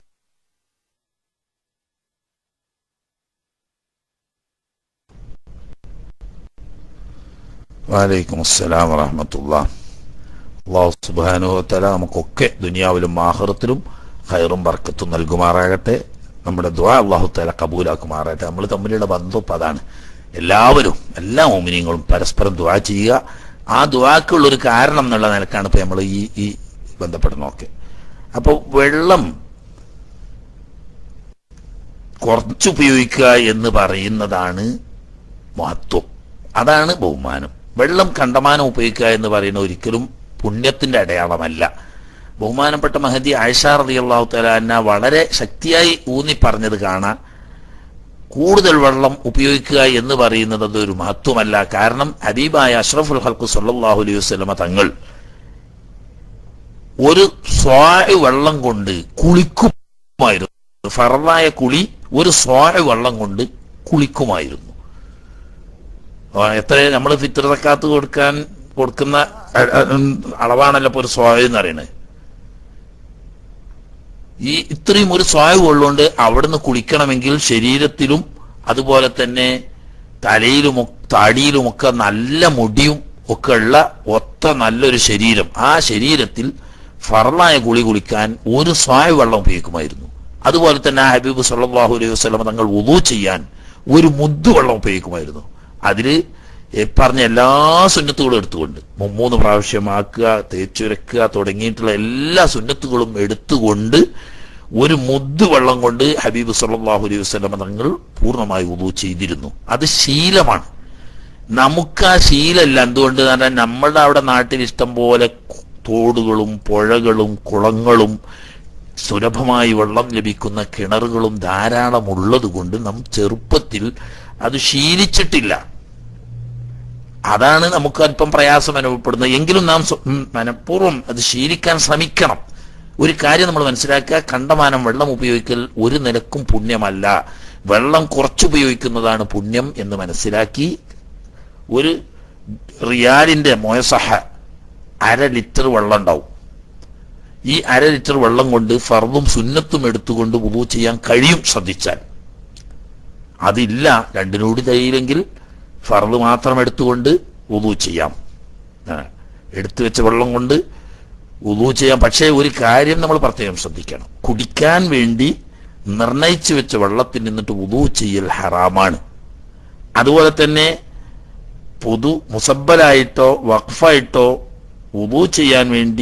വാലൈക്കും അസ്സലാം വറഹമത്തുള്ള അള്ളാഹു സുബാനുഭവത്തല നമുക്കൊക്കെ ദുനിയാവിലും ആഹ്റത്തിലും ഖൈറും ബർക്കത്തും നൽകുമാറാകട്ടെ നമ്മുടെ ദ്വാ അള്ളാഹു തല കബൂലാക്കുമാറാകട്ടെ നമ്മൾ തമ്മിലുള്ള ബന്ധം ഇപ്പം അതാണ് എല്ലാവരും എല്ലാ മോമിനിയങ്ങളും പരസ്പരം ദ്വാ ചെയ്യുക ആ ദ്വാക്കുള്ള ഒരു കാരണം എന്നുള്ള നിലക്കാണ് ഇപ്പൊ നമ്മൾ ഈ ഈ ബന്ധപ്പെടുന്നതൊക്കെ അപ്പോൾ വെള്ളം കുറച്ചുപയോഗിക്കുക എന്ന് പറയുന്നതാണ് മഹത്വം അതാണ് ബഹുമാനം വെള്ളം കണ്ടമാനം ഉപയോഗിക്കുക എന്ന് പറയുന്ന ഒരിക്കലും പുണ്യത്തിന്റെ അടയാളമല്ല ബഹുമാനപ്പെട്ട മഹദി ആയിഷ റളിയല്ലാഹു തലാന്ന വളരെ ശക്തിയായി ഊന്നി പറഞ്ഞത് കാണാം കൂടുതൽ വെള്ളം ഉപയോഗിക്കുക എന്ന് പറയുന്നത് അതൊരു മഹത്വമല്ല കാരണം ഹബീബായ അഷ്റഫുൽ ഹൽക്കു സല്ലല്ലാഹു അലൈഹി വസല്ലമ തങ്ങൾ ഒരു സ്വായ വെള്ളം കൊണ്ട് കുളിക്കുമായിരുന്നു ഫറലായ കുളി ഒരു സ്വായ വെള്ളം കൊണ്ട് കുളിക്കുമായിരുന്നു ആ, എത്ര നമ്മൾ ഫിത്രതക്കാത്ത് കൊടുക്കാൻ കൊടുക്കുന്ന അ- അ- ഉം, അളവാണല്ലോ ഇപ്പൊ ഒരു സ്വായ എന്ന് പറയുന്നത് ഈ ഇത്രയും ഒരു സ്വായ് ഉള്ളതുകൊണ്ട് അവിടുന്ന് കുളിക്കണമെങ്കിൽ ശരീരത്തിലും അതുപോലെ തന്നെ തലയിലും താടിയിലുമൊക്കെ നല്ല മുടിയും ഒക്കെ ഉള്ള ഒത്ത നല്ലൊരു ശരീരം ആ ശരീരത്തിൽ ഫറലായ കുളി കുളിക്കാൻ ഒരു സ്വായ വെള്ളം ഉപയോഗിക്കുമായിരുന്നു അതുപോലെ തന്നെ ആ ഹബീബ് സല്ലല്ലാഹു അലൈഹി വസല്ലം തങ്ങൾ വുളു ചെയ്യാൻ ഒരു മുദ്ദു വെള്ളം ഉപയോഗിക്കുമായിരുന്നു അതില് ഈ പറഞ്ഞ എല്ലാ സുന്നത്തുകളും എടുത്തുകൊണ്ട് മൂ- മൂന്ന് പ്രാവശ്യമാക്കുക തേച്ചുരക്കുക തുടങ്ങിയിട്ടുള്ള എല്ലാ സുന്നത്തുകളും എടുത്തുകൊണ്ട് ഒരു മുദ്ദ് വെള്ളം കൊണ്ട് ഹബീബ് സല്ലല്ലാഹു അലൈഹി വസല്ലം തങ്ങൾ പൂർണ്ണമായി വുളു ചെയ്തിരുന്നു അത് ശീലമാണ് നമുക്ക് ആ ശീലമല്ല എന്തുകൊണ്ട് പറഞ്ഞാൽ നമ്മളുടെ അവിടെ നാട്ടിൽ ഇഷ്ടം പോലെ കു- തോടുകളും പുഴകളും കുളങ്ങളും സുലഭമായി വെള്ളം ലഭിക്കുന്ന കിണറുകളും ധാരാളം ഉള്ളത് കൊണ്ട് നാം ചെറുപ്പത്തിൽ അത് ശീലിച്ചിട്ടില്ല അതാണ് നമുക്ക് അല്പം പ്രയാസം അനുഭവപ്പെടുന്നത് എങ്കിലും നാം സ്വ- ഉം, മനഃപൂർവ്വം അത് ശീലിക്കാൻ ശ്രമിക്കണം ഒരു കാര്യം നമ്മൾ മനസ്സിലാക്കുക കണ്ടമാനം വെള്ളം ഉപയോഗിക്കൽ ഒരു നിലക്കും പുണ്യമല്ല വെള്ളം കുറച്ചുപയോഗിക്കുന്നതാണ് പുണ്യം എന്ന് മനസ്സിലാക്കി ഒരു റിയാലിന്റെ മോയസഹ അര ലിറ്റർ വെള്ളം ഉണ്ടാവും ഈ അര ലിറ്റർ വെള്ളം കൊണ്ട് ഫർദും സുന്നത്തും എടുത്തുകൊണ്ട് വുളു ചെയ്യാൻ കഴിയും ശ്രദ്ധിച്ചാൽ അതില്ല രണ്ടിനോട് കഴിയില്ലെങ്കിൽ ഫർദ് മാത്രം എടുത്തുകൊണ്ട് വുളു ചെയ്യാം ആ, എടുത്തു വെച്ച വെള്ളം കൊണ്ട് വുളു ചെയ്യാം പക്ഷേ ഒരു കാര്യം നമ്മൾ പ്രത്യേകം ശ്രദ്ധിക്കണം കുടിക്കാൻ വേണ്ടി നിർണയിച്ചു വെച്ച വെള്ളത്തിൽ നിന്നിട്ട് വുളു ചെയ്യൽ ഹറാമാണ് അതുപോലെ തന്നെ പൊതു മുസബലായിട്ടോ വഖഫായിട്ടോ വുളു ചെയ്യാൻ വേണ്ടി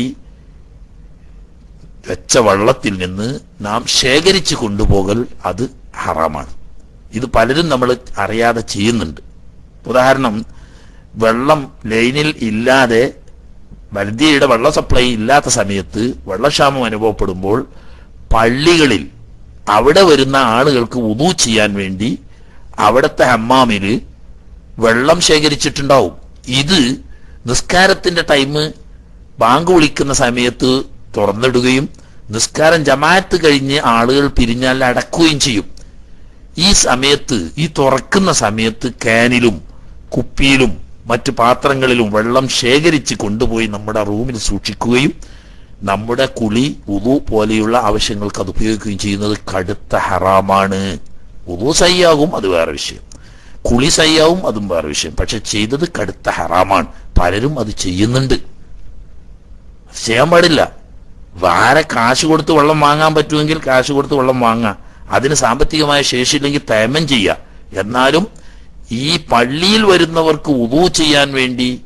വെച്ച വെള്ളത്തിൽ നിന്ന് നാം ശേഖരിച്ചു കൊണ്ടുപോകൽ അത് ഹറാമാണ് ഇത് പലരും നമ്മൾ അറിയാതെ ചെയ്യുന്നുണ്ട് ഉദാഹരണം വെള്ളം ലൈനിൽ ഇല്ലാതെ വൽദിയയുടെ വെള്ള സപ്ലൈ ഇല്ലാത്ത സമയത്ത് വെള്ളക്ഷാമം അനുഭവപ്പെടുമ്പോൾ പള്ളികളിൽ അവിടെ വരുന്ന ആളുകൾക്ക് ഉദു ചെയ്യാൻ വേണ്ടി അവിടുത്തെ ഹമ്മാമില് വെള്ളം ശേഖരിച്ചിട്ടുണ്ടാവും ഇത് നിസ്കാരത്തിന്റെ ടൈം ബാങ്ക് വിളിക്കുന്ന സമയത്ത് തുറന്നിടുകയും നിസ്കാരം ജമാഅത്ത് കഴിഞ്ഞ് ആളുകൾ പിരിഞ്ഞാൽ അടക്കുകയും ചെയ്യും ഈ സമയത്ത് ഈ തുറക്കുന്ന സമയത്ത് കാനിലും കുപ്പിയിലും മറ്റു പാത്രങ്ങളിലും വെള്ളം ശേഖരിച്ച് കൊണ്ടുപോയി നമ്മുടെ റൂമിൽ സൂക്ഷിക്കുകയും നമ്മുടെ കുളി ഉതു പോലെയുള്ള ആവശ്യങ്ങൾക്ക് അത് ഉപയോഗിക്കുകയും ചെയ്യുന്നത് കടുത്ത ഹറാമാണ് ഉതു സയ്യാകും അത് വേറെ വിഷയം കുളി സയ്യാവും അതും വേറെ വിഷയം പക്ഷെ ചെയ്തത് കടുത്ത ഹറാമാണ് പലരും അത് ചെയ്യുന്നുണ്ട് ചെയ്യാൻ പാടില്ല വേറെ കാശ് കൊടുത്ത് വെള്ളം വാങ്ങാൻ പറ്റുമെങ്കിൽ കാശ് കൊടുത്ത് വെള്ളം വാങ്ങാം അതിന് സാമ്പത്തികമായ ശേഷിയില്ലെങ്കിൽ തേമം ചെയ്യാം എന്നാലും ഈ പള്ളിയിൽ വരുന്നവർക്ക് ഉദു ചെയ്യാൻ വേണ്ടി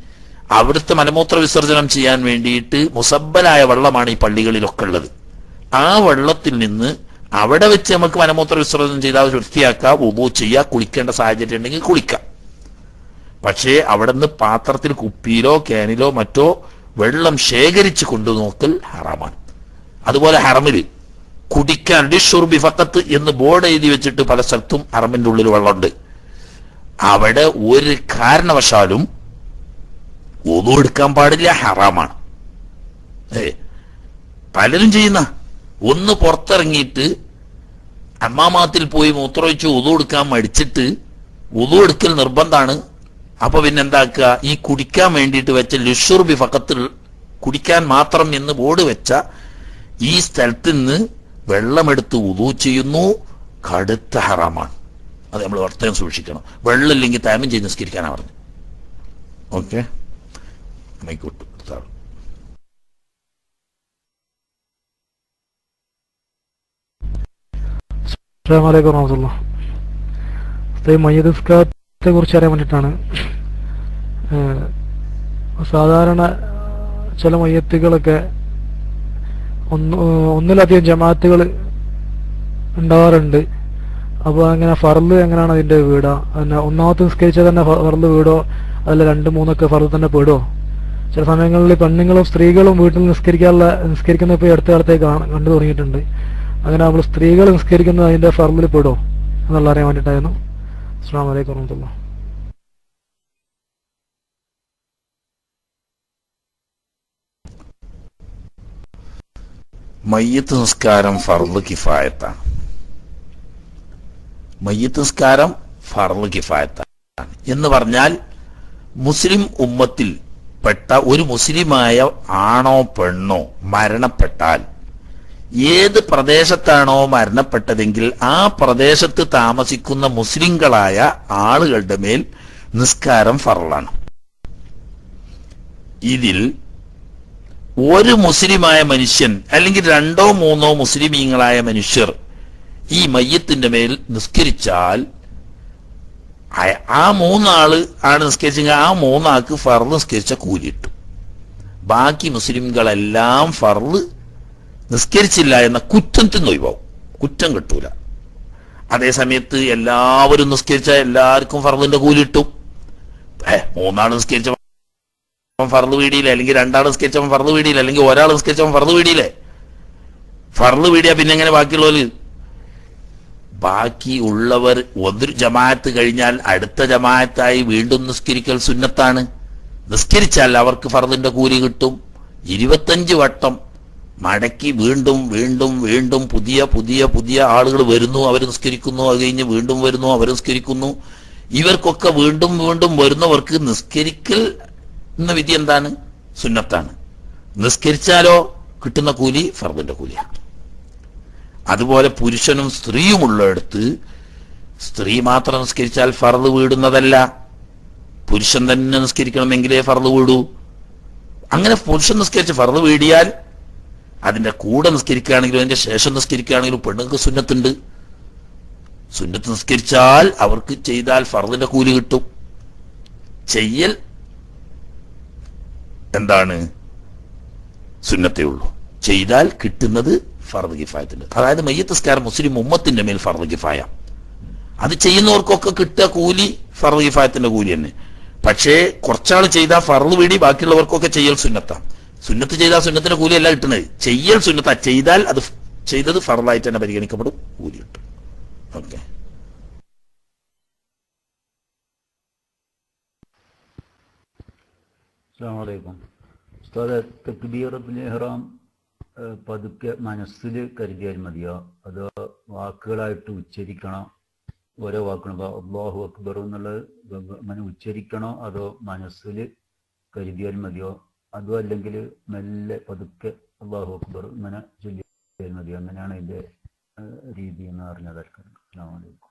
അവിടുത്തെ മലമൂത്ര വിസർജനം ചെയ്യാൻ വേണ്ടിയിട്ട് മുസബലായ വെള്ളമാണ് ഈ പള്ളികളിലൊക്കെ ഉള്ളത് ആ വെള്ളത്തിൽ നിന്ന് അവിടെ വെച്ച് നമുക്ക് മലമൂത്ര വിസർജനം ചെയ്താൽ വൃത്തിയാക്കാം ഉപോ ചെയ്യുക കുളിക്കേണ്ട സാഹചര്യം ഉണ്ടെങ്കിൽ കുളിക്കാം പക്ഷേ അവിടെ നിന്ന് പാത്രത്തിൽ കുപ്പിയിലോ ക്യാനിലോ മറ്റോ വെള്ളം ശേഖരിച്ച് കൊണ്ടു നോക്കൽ ഹറാമാണ് അതുപോലെ ഹറമില് കുടിക്കാൻ ഡിഷുർബി ഫക്കത്ത് എന്ന് ബോർഡ് എഴുതി വെച്ചിട്ട് പല സ്ഥലത്തും ഹറമിന്റെ ഉള്ളിൽ വെള്ളമുണ്ട് അവിടെ ഒരു കാരണവശാലും ഒതു എടുക്കാൻ പാടില്ല ഹറാമാണ് ഏ പലരും ചെയ്യുന്ന ഒന്ന് പുറത്തിറങ്ങിയിട്ട് അമ്മാമാത്തിൽ പോയി മൂത്രമൊഴിച്ച് ഉതു എടുക്കാൻ മടിച്ചിട്ട് ഉതു എടുക്കൽ നിർബന്ധമാണ് അപ്പൊ പിന്നെ എന്താക്കുക ഈ കുടിക്കാൻ വേണ്ടിയിട്ട് വെച്ച ലിഷുർബി ഫക്കത്തിൽ കുടിക്കാൻ മാത്രം എന്ന് ബോർഡ് വെച്ച ഈ സ്ഥലത്ത് നിന്ന് വെള്ളമെടുത്ത് ഉതു ചെയ്യുന്നു കടുത്ത ഹറാമാണ് അത് നമ്മൾ വർത്തകം സൂക്ഷിക്കണം വെള്ളമില്ലെങ്കിൽ താമം ചെയ്ത് നിസ്കരിക്കാനാണ് പറഞ്ഞു ഓക്കെ മൈക്കോട്ട് എടുത്താൾ അസ്സാമലൈക്കും വറഹമത്തുള്ള മയ്യദസ്കാരത്തെ കുറിച്ച് അറിയാൻ വേണ്ടിയിട്ടാണ് ഏഹ്, സാധാരണ ചില മയ്യത്തുകളൊക്കെ ഒന്ന് ഒന്നിലധികം ജമാഅത്തുകൾ ഉണ്ടാവാറുണ്ട് അപ്പോൾ അങ്ങനെ ഫർള് എങ്ങനെയാണ് അതിന്റെ വീടാ പിന്നെ ഒന്നാമത്തെ നിസ്കരിച്ചാൽ തന്നെ ഫ- ഫർള് വീടോ അതിൽ രണ്ട് മൂന്നൊക്കെ ഫർള് തന്നെ പെടുമോ ചില സമയങ്ങളിൽ പെണ്ണുങ്ങളും സ്ത്രീകളും വീട്ടിൽ നിസ്കരിക്കാനുള്ള നിസ്കരിക്കുന്ന ഇപ്പോൾ ഈ അടുത്ത കാലത്തേക്ക് കാണ- കണ്ടു തുടങ്ങിയിട്ടുണ്ട് അങ്ങനെ നമ്മൾ സ്ത്രീകൾ നിസ്കരിക്കുന്നത് അതിന്റെ ഫർമിൽ പെടുമോ എന്നുള്ള അറിയാൻ വേണ്ടിയിട്ടായിരുന്നു അസ്സാം വലൈക്കും വറഹമത്തുള്ള മയ്യത്ത് നിസ്കാരം ഫർള് കിഫായത്താണ് മയ്യത്ത് നിസ്കാരം ഫർള് കിഫായത്താണ് എന്ന് പറഞ്ഞാൽ മുസ്ലിം ഉമ്മത്തിൽ പെട്ട ഒരു മുസ്ലിമായ ആണോ പെണ്ണോ മരണപ്പെട്ടാൽ ഏത് പ്രദേശത്താണോ മരണപ്പെട്ടതെങ്കിൽ ആ പ്രദേശത്ത് താമസിക്കുന്ന മുസ്ലിങ്ങളായ ആളുകളുടെ മേൽ നിസ്കാരം ഫറലാണ് ഇതിൽ ഒരു മുസ്ലിമായ മനുഷ്യൻ അല്ലെങ്കിൽ രണ്ടോ മൂന്നോ മുസ്ലിമീങ്ങളായ മനുഷ്യർ ഈ മയ്യത്തിന്റെ മേൽ നിസ്കരിച്ചാൽ ആ- ആ മൂന്നാള് ആണ് നിസ്കരിച്ചെങ്കിൽ ആ മൂന്നാൾക്ക് ഫർള് നിസ്കരിച്ച കൂലി കിട്ടും ബാക്കി മുസ്ലിംകളെല്ലാം ഫർള് നിസ്കരിച്ചില്ല എന്ന കുറ്റത്തിന് ഒഴിവാവും കുറ്റം കിട്ടൂല അതേ സമയത്ത് എല്ലാവരും നിസ്കരിച്ച എല്ലാവർക്കും ഫർദിന്റെ കൂലി കിട്ടും ഏ മൂന്നാൾ നിസ്കരിച്ചവൻ ഫർദ് വീടിയില്ലേ അല്ലെങ്കിൽ രണ്ടാൾ നിസ്കരിച്ചവൻ ഫർദ് വീടിയില്ല അല്ലെങ്കിൽ ഒരാൾ നിസ്കരിച്ചവൻ ഫർദ് വീടിയില്ലേ ഫർദ് വീടിയാ പിന്നെ എങ്ങനെ ബാക്കിയുള്ളവര് ബാക്കി ഉള്ളവർ ഒരു ജമാഅത്ത് കഴിഞ്ഞാൽ അടുത്ത ജമാഅത്തായി വീണ്ടും നിസ്കരിക്കൽ സുന്നത്താണ് നിസ്കരിച്ചാൽ അവർക്ക് ഫർദിന്റെ കൂലി കിട്ടും ഇരുപത്തഞ്ച് വട്ടം മടക്കി വീണ്ടും വീണ്ടും വീണ്ടും പുതിയ പുതിയ പുതിയ ആളുകൾ വരുന്നു അവർ നിസ്കരിക്കുന്നു അത് കഴിഞ്ഞ് വീണ്ടും വരുന്നു അവർ നിസ്കരിക്കുന്നു ഇവർക്കൊക്കെ വീണ്ടും വീണ്ടും വരുന്നവർക്ക് നിസ്കരിക്കൽ എന്ന വിധി എന്താണ് സുന്നത്താണ് നിസ്കരിച്ചാലോ കിട്ടുന്ന കൂലി ഫർദിന്റെ കൂലിയാണ് അതുപോലെ പുരുഷനും സ്ത്രീയും ഉള്ളിടത്ത് സ്ത്രീ മാത്രം നിസ്കരിച്ചാൽ ഫർദ് വീടുന്നതല്ല പുരുഷൻ തന്നെ നിസ്കരിക്കണമെങ്കിലേ ഫർദ് വീടൂ അങ്ങനെ പുരുഷൻ നിസ്കരിച്ച് ഫർദ് വീടിയാൽ അതിന്റെ കൂടെ നിസ്കരിക്കുകയാണെങ്കിലും അതിന്റെ ശേഷം നിസ്കരിക്കുകയാണെങ്കിലും പെണ്ണുങ്ങൾക്ക് സുന്നത്തുണ്ട് സുന്നത്ത് നിസ്കരിച്ചാൽ അവർക്ക് ചെയ്താൽ ഫർദിന്റെ കൂലി കിട്ടും ചെയ്യൽ എന്താണ് സുന്നത്തേ ഉള്ളൂ ചെയ്താൽ കിട്ടുന്നത് ഫർദ് കിഫായത്തിന്റെ അതായത് മയ്യത്ത് നിസ്കാരം മുസ്ലിം ഉമ്മത്തിന്റെ മേൽ ഫർദ് കിഫായ അത് ചെയ്യുന്നവർക്കൊക്കെ കിട്ടുക കൂലി ഫർദ് കിഫായത്തിന്റെ കൂലി തന്നെ പക്ഷേ കുറച്ചാൾ ചെയ്താൽ ഫർദ് വീടി ബാക്കിയുള്ളവർക്കൊക്കെ ചെയ്യൽ സുന്നത്താണ് സുന്നത്ത് ചെയ്താൽ സുന്നത്തിന്റെ കൂലി അല്ല കിട്ടുന്നത് ചെയ്യൽ സുന്നത്താ ചെയ്താൽ അത് ഫ്- ചെയ്തത് ഫറലായിട്ട് തന്നെ പരിഗണിക്കപ്പെടും കൂലി കിട്ടും ഓക്കെ അസ്സാമലൈക്കും ഉസ്താദ് തക്ബീറത്തുൽ ഇഹ്റാം ഏഹ്, പതുക്കെ മനസ്സിൽ കരുതിയാൽ മതിയോ അതോ വാക്കുകളായിട്ട് ഉച്ചരിക്കണോ ഓരോ വാക്കുകളും ഇപ്പൊ അള്ളാഹു അക്ബർ എന്നുള്ളത് വ- അങ്ങനെ ഉച്ചരിക്കണോ അതോ മനസ്സിൽ കരുതിയാൽ മതിയോ അതോ അല്ലെങ്കിൽ മെല്ലെ പതുക്കെ അള്ളാഹു അക്ബർ ഇങ്ങനെ ചൊല്ലിയാൽ മതിയോ അങ്ങനെയാണ് ഇതിന്റെ ഏഹ്, രീതി എന്ന് പറഞ്ഞത് അസ്സാം വലൈക്കും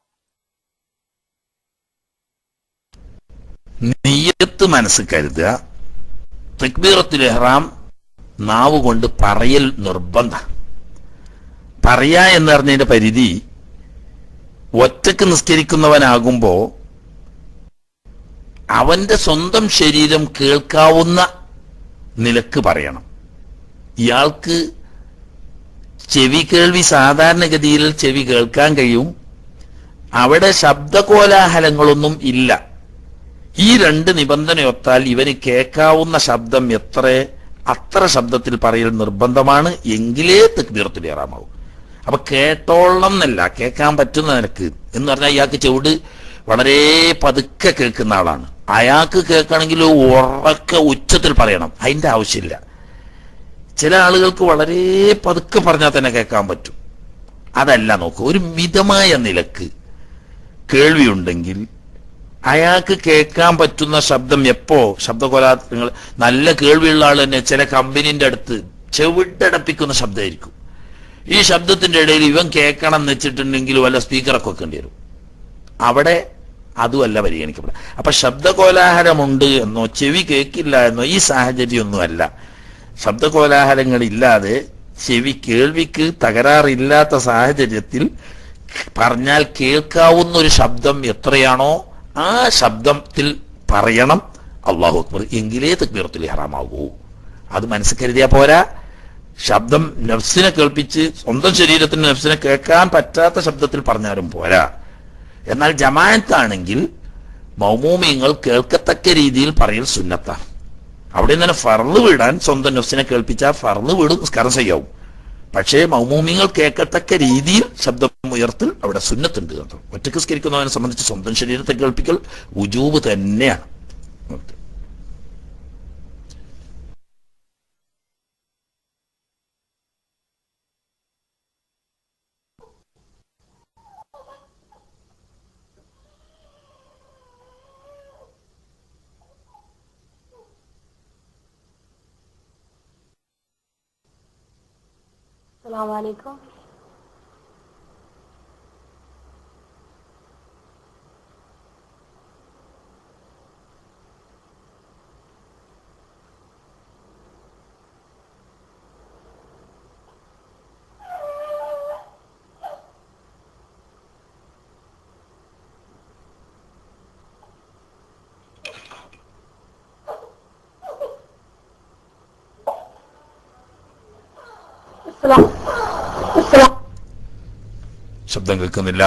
നെയ്യത്ത് മനസ്സ് കരുതുക തക്ബീറത്തുൽ ഇഹ്റാം നാവ് കൊണ്ട് പറയൽ നിർബന്ധ പറയാ എന്ന് പറഞ്ഞതിന്റെ പരിധി ഒറ്റക്ക് നിസ്കരിക്കുന്നവനാകുമ്പോ അവന്റെ സ്വന്തം ശരീരം കേൾക്കാവുന്ന നിലക്ക് പറയണം ഇയാൾക്ക് ചെവി കേൾവി സാധാരണഗതിയിൽ ചെവി കേൾക്കാൻ കഴിയും അവിടെ ശബ്ദകോലാഹലങ്ങളൊന്നും ഇല്ല ഈ രണ്ട് നിബന്ധനയൊത്താൽ ഇവന് കേൾക്കാവുന്ന ശബ്ദം എത്ര അത്ര ശബ്ദത്തിൽ പറയൽ നിർബന്ധമാണ് എങ്കിലേ തെക്ബീറത്തിൽ ഏറാമാവും അപ്പൊ കേട്ടോളം എന്നല്ല കേൾക്കാൻ പറ്റുന്ന നിനക്ക് എന്ന് പറഞ്ഞാൽ ഇയാൾക്ക് ചെവിട് വളരെ പതുക്കെ കേൾക്കുന്ന ആളാണ് അയാൾക്ക് കേൾക്കണമെങ്കിൽ ഉറക്കെ ഉച്ചത്തിൽ പറയണം അതിന്റെ ആവശ്യമില്ല ചില ആളുകൾക്ക് വളരെ പതുക്കെ പറഞ്ഞാൽ തന്നെ കേൾക്കാൻ പറ്റും അതല്ല നോക്കൂ ഒരു മിതമായ നിലക്ക് കേൾവിയുണ്ടെങ്കിൽ അയാൾക്ക് കേൾക്കാൻ പറ്റുന്ന ശബ്ദം എപ്പോ ശബ്ദകൊലാങ്ങൾ നല്ല കേൾവിയുള്ള ആൾ തന്നെ ചില കമ്പനിന്റെ അടുത്ത് ചെവിട്ടടപ്പിക്കുന്ന ശബ്ദമായിരിക്കും ഈ ശബ്ദത്തിന്റെ ഇടയിൽ ഇവൻ കേൾക്കണം എന്ന് വെച്ചിട്ടുണ്ടെങ്കിൽ വല്ല സ്പീക്കറൊക്കെ വെക്കേണ്ടി വരും അവിടെ അതുമല്ല പരിഗണിക്കപ്പെടുക അപ്പൊ ശബ്ദകോലാഹലമുണ്ട് എന്നോ ചെവി കേൾക്കില്ല എന്നോ ഈ സാഹചര്യമൊന്നുമല്ല ശബ്ദകോലാഹലങ്ങളില്ലാതെ ചെവി കേൾവിക്ക് തകരാറില്ലാത്ത സാഹചര്യത്തിൽ പറഞ്ഞാൽ കേൾക്കാവുന്ന ഒരു ശബ്ദം എത്രയാണോ ആ ശബ്ദത്തിൽ പറയണം അള്ളാഹു അക്ബർ എങ്കിലേ തക്ബീറത്തിൽ ഹറാമാകൂ അത് മനസ്സിൽ കരുതിയാ പോരാ ശബ്ദം നഫ്സിനെ കേൾപ്പിച്ച് സ്വന്തം ശരീരത്തിന് നഫ്സിനെ കേൾക്കാൻ പറ്റാത്ത ശബ്ദത്തിൽ പറഞ്ഞാലും പോരാ എന്നാൽ ജമാഅത്താണെങ്കിൽ മൗമൂമിയങ്ങൾ കേൾക്കത്തക്ക രീതിയിൽ പറയൽ സുന്നത്താണ് അവിടെ നിന്ന് ഫർള് വിടാൻ സ്വന്തം നഫ്സിനെ കേൾപ്പിച്ചാൽ ഫർള് വീടും നിസ്കാരം ചെയ്യാവും പക്ഷേ മൗമൂമിങ്ങൾ കേൾക്കത്തക്ക രീതിയിൽ ശബ്ദം ഉയർത്തൽ അവിടെ സുന്നത്തുണ്ട് കേട്ടോ ഒറ്റക്ക് സ്കരിക്കുന്നവനെ സംബന്ധിച്ച് സ്വന്തം ശരീരത്തെ കേൾപ്പിക്കൽ ഉജൂബ് തന്നെയാണ് السلام عليكم السلام السلام ശബ്ദം കേൾക്കുന്നില്ല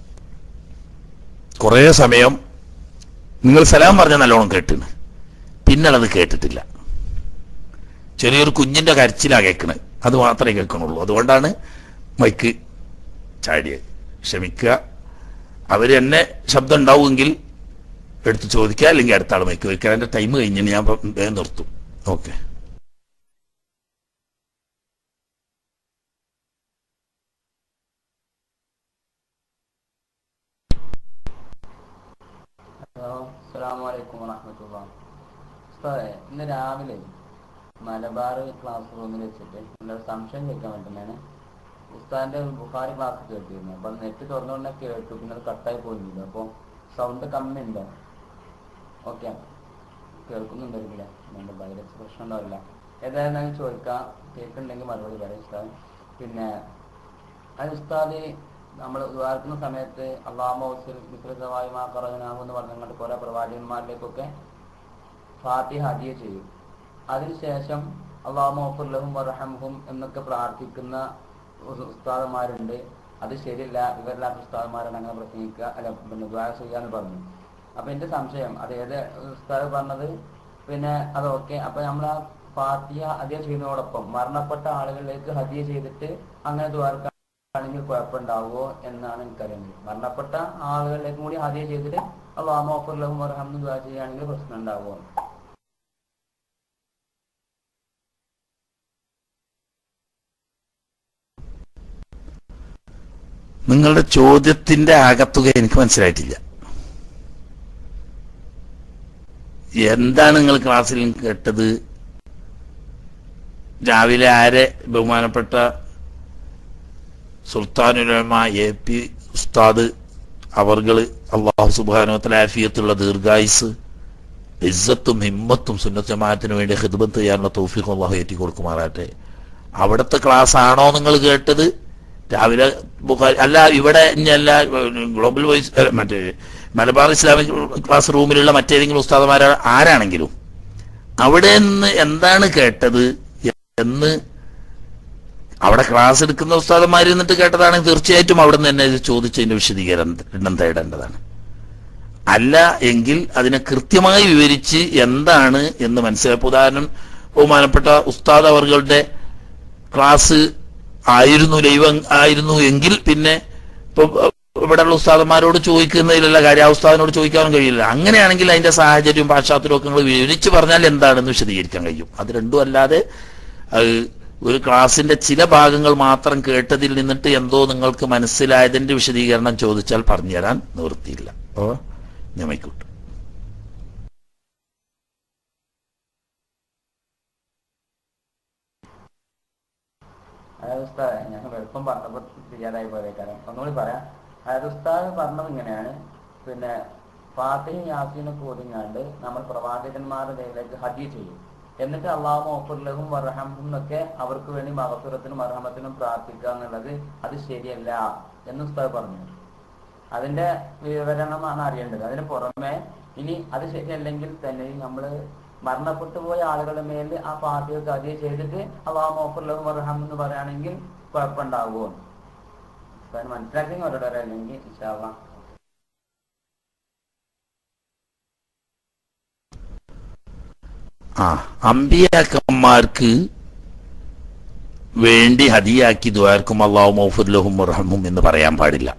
കുറേ സമയം നിങ്ങൾ സലാം പറഞ്ഞ നല്ലോണം കേട്ടിന് പിന്നെ അത് കേട്ടിട്ടില്ല ചെറിയൊരു കുഞ്ഞിന്റെ കരച്ചിലാ കേൾക്കണ് അത് മാത്രമേ കേൾക്കണുള്ളൂ അതുകൊണ്ടാണ് മൈക്ക് ചാടിയത് ക്ഷമിക്കുക അവര് തന്നെ ശബ്ദം ഉണ്ടാവുമെങ്കിൽ എടുത്ത് ചോദിക്കുക അല്ലെങ്കിൽ അടുത്ത ആൾ മൈക്ക് വയ്ക്കുക അതിന്റെ ടൈം കഴിഞ്ഞിട്ട് ഞാൻ ഇപ്പം വേഗം നിർത്തും ഓക്കെ ഹലോ അസ്സാം വലൈക്കും വറഹമത്തുള്ള ഉസ്താദെ ഇന്ന് രാവിലെ മലബാർ ക്ലാസ് റൂമിൽ വെച്ചിട്ട് എന്നൊരു സംശയം ചോദിക്കാൻ പറ്റുന്നതാണ് ഉസ്താദിന്റെ ബുഖാരി ക്ലാസ് കേട്ടിരുന്നു അപ്പൊ നെറ്റ് തുറന്നുകൊണ്ട് കേട്ടു പിന്നെ അത് കട്ടായി പോയില്ല അപ്പൊ സൗണ്ട് കമ്മി ഉണ്ടോ ഓക്കെ കേൾക്കുന്നുണ്ടായിരിക്കില്ല നമ്മുടെ വൈറസ് പ്രശ്നം ഉണ്ടാവില്ല ഏതായാലും ഞാൻ ചോദിക്കാം കേൾക്കുന്നുണ്ടെങ്കിൽ മറുപടി പറയാം ഉസ്താദ് പിന്നെ അത് ഉസ്താദ് നമ്മൾ ദ്വാരക്കുന്ന സമയത്ത് അള്ളാഹുമായി മാറങ്ങനാമു എന്ന് പറഞ്ഞുകൊണ്ട് കുറെ പ്രവാചകന്മാരിലേക്കൊക്കെ ഫാത്തിഹ ഹദിയ ചെയ്യും അതിനുശേഷം അള്ളാഹുലഹും വറഹംഹും എന്നൊക്കെ പ്രാർത്ഥിക്കുന്ന ഉസ്താദന്മാരുണ്ട് അത് ശരിയല്ല ഇവരില്ലാത്ത ഉസ്താദന്മാരാണ് അങ്ങനെ പ്രസംഗിക്കുക അല്ല പിന്നെ ദ്വാര ചെയ്യാന്ന് പറഞ്ഞു അപ്പൊ എന്റെ സംശയം അത് ഏത് ഉസ്താദ് പറഞ്ഞത് പിന്നെ അത് ഓക്കെ അപ്പൊ നമ്മൾ ആ ഫാത്തിഹ ഹദിയ ചെയ്യുന്നതോടൊപ്പം മരണപ്പെട്ട ആളുകളിലേക്ക് ഹദിയ ചെയ്തിട്ട് അങ്ങനെ ദ്വാരക്ക ആണെങ്കിൽ കുഴപ്പമുണ്ടാവുമോ എന്നാണ് എനിക്കറിയുന്നത് മരണപ്പെട്ട ആളുകളിലേക്കും കൂടി ഹദിയ ചെയ്തിട്ട് അള്ളാഹുലഹും വറഹം ദ്വാര ചെയ്യുകയാണെങ്കിൽ പ്രശ്നം ഉണ്ടാവുമോ നിങ്ങളുടെ ചോദ്യത്തിന്റെ ആകത്തുക എനിക്ക് മനസ്സിലായിട്ടില്ല എന്താണ് നിങ്ങൾ ക്ലാസ്സിൽ കേട്ടത് രാവിലെ ആരെ ബഹുമാനപ്പെട്ട സുൽത്താനുലമ എ പി ഉസ്താദ് അവർകള് അള്ളാഹു സുബാനോത്തല ആഫിയത്തുള്ള ദീർഘായുസ് ഇസ്സത്തും ഹിമ്മത്തും സുന്നത്ത് ജമാഅത്തിന് വേണ്ടി ഹിദ്ബത്ത് ചെയ്യാനുള്ള തൗഫീഖ് അള്ളാഹു ഏറ്റി കൊടുക്കുമാറാട്ടെ അവിടുത്തെ ക്ലാസ് ആണോ നിങ്ങൾ കേട്ടത് രാവിലെ ബുഖാരി അല്ല ഇവിടെ ഇനി അല്ല ഗ്ലോബൽ വോയിസ് അല്ല, മറ്റേ മലബാർ ഇസ്ലാമിക് ക്ലാസ് റൂമിലുള്ള മറ്റേതെങ്കിലും ഉസ്താദമാര ആരാണെങ്കിലും അവിടെ നിന്ന് എന്താണ് കേട്ടത് എന്ന് അവിടെ ക്ലാസ് എടുക്കുന്ന ഉസ്താദന്മാർ എന്നിട്ട് കേട്ടതാണെങ്കിൽ തീർച്ചയായിട്ടും അവിടെ നിന്ന് തന്നെ ഇത് ചോദിച്ചതിന്റെ വിശദീകരണം തേടേണ്ടതാണ് അല്ല എങ്കിൽ അതിനെ കൃത്യമായി വിവരിച്ച് എന്താണ് എന്ന് മനസ്സിലാക്കുക ഉദാഹരണം ബഹുമാനപ്പെട്ട ഉസ്താദ് അവர்களுടെ ക്ലാസ് ആയിരുന്നു ലൈവ് ആയിരുന്നു എങ്കിൽ പിന്നെ ഇപ്പൊ ഇവിടെയുള്ള ഉസ്താദന്മാരോട് ചോദിക്കുന്നതിലുള്ള കാര്യം ആ ഉസ്താദിനോട് ചോദിക്കാനും കഴിയില്ല അങ്ങനെയാണെങ്കിൽ അതിന്റെ സാഹചര്യവും പാശ്ചാത്യവും ഒക്കെ നിങ്ങൾ വിവരിച്ച് പറഞ്ഞാൽ എന്താണെന്ന് വിശദീകരിക്കാൻ കഴിയും അത് രണ്ടും അല്ലാതെ അത് ഒരു ക്ലാസിന്റെ ചില ഭാഗങ്ങൾ മാത്രം കേട്ടതിൽ നിന്നിട്ട് എന്തോ നിങ്ങൾക്ക് മനസ്സിലായതിന്റെ വിശദീകരണം ചോദിച്ചാൽ പറഞ്ഞുതരാൻ നിവൃത്തിയില്ല ഓ ഞമയ്ക്കൂട്ട് അതായത് ഉസ്താദ് ഞങ്ങൾ എളുപ്പം പറഞ്ഞപ്പോൾ ശരിയാതായി പോയേക്കാരം ഒന്നുകൂടി പറയാം അതായത് ഉസ്താദ് പറഞ്ഞത് ഇങ്ങനെയാണ് പിന്നെ ഫാത്തിഹയും യാസീനൊക്കെ ഒതുങ്ങാണ്ട് നമ്മൾ പ്രവാചകന്മാരുടെ കയ്യിലേക്ക് ഹദി ചെയ്യും എന്നിട്ട് അള്ളാഹു ഓഫുല്ലഹും വറഹമും എന്നൊക്കെ അവർക്ക് വേണ്ടി മഹസുരത്തിനും അർഹമത്തിനും പ്രാർത്ഥിക്കുക എന്നുള്ളത് അത് ശരിയല്ല എന്ന് ഉസ്താദ് പറഞ്ഞു അതിന്റെ വിവരണമാണ് അറിയേണ്ടത് അതിന് പുറമെ ഇനി അത് ശരിയല്ലെങ്കിൽ തന്നെ നമ്മൾ മരണപ്പെട്ടു പോയ ആളുകളുടെ മേൽ ആ പാർട്ടിയൊക്കെ അതേ ചെയ്തിട്ട് അള്ളാഹു മോഫുല്ലഹും വറഹം എന്ന് പറയുകയാണെങ്കിൽ കുഴപ്പമുണ്ടാവുമോ ഉസ്താദിന് മനസ്സിലാക്കി ഓരോരോ അല്ലെങ്കിൽ ഇൻഷാല്ലാ ആ അമ്പിയാക്കന്മാർക്ക് വേണ്ടി ഹദിയാക്കി ദ്വാർക്കും അള്ളാഹു മൗഫുല്ലഹും റഹമും എന്ന് പറയാൻ പാടില്ല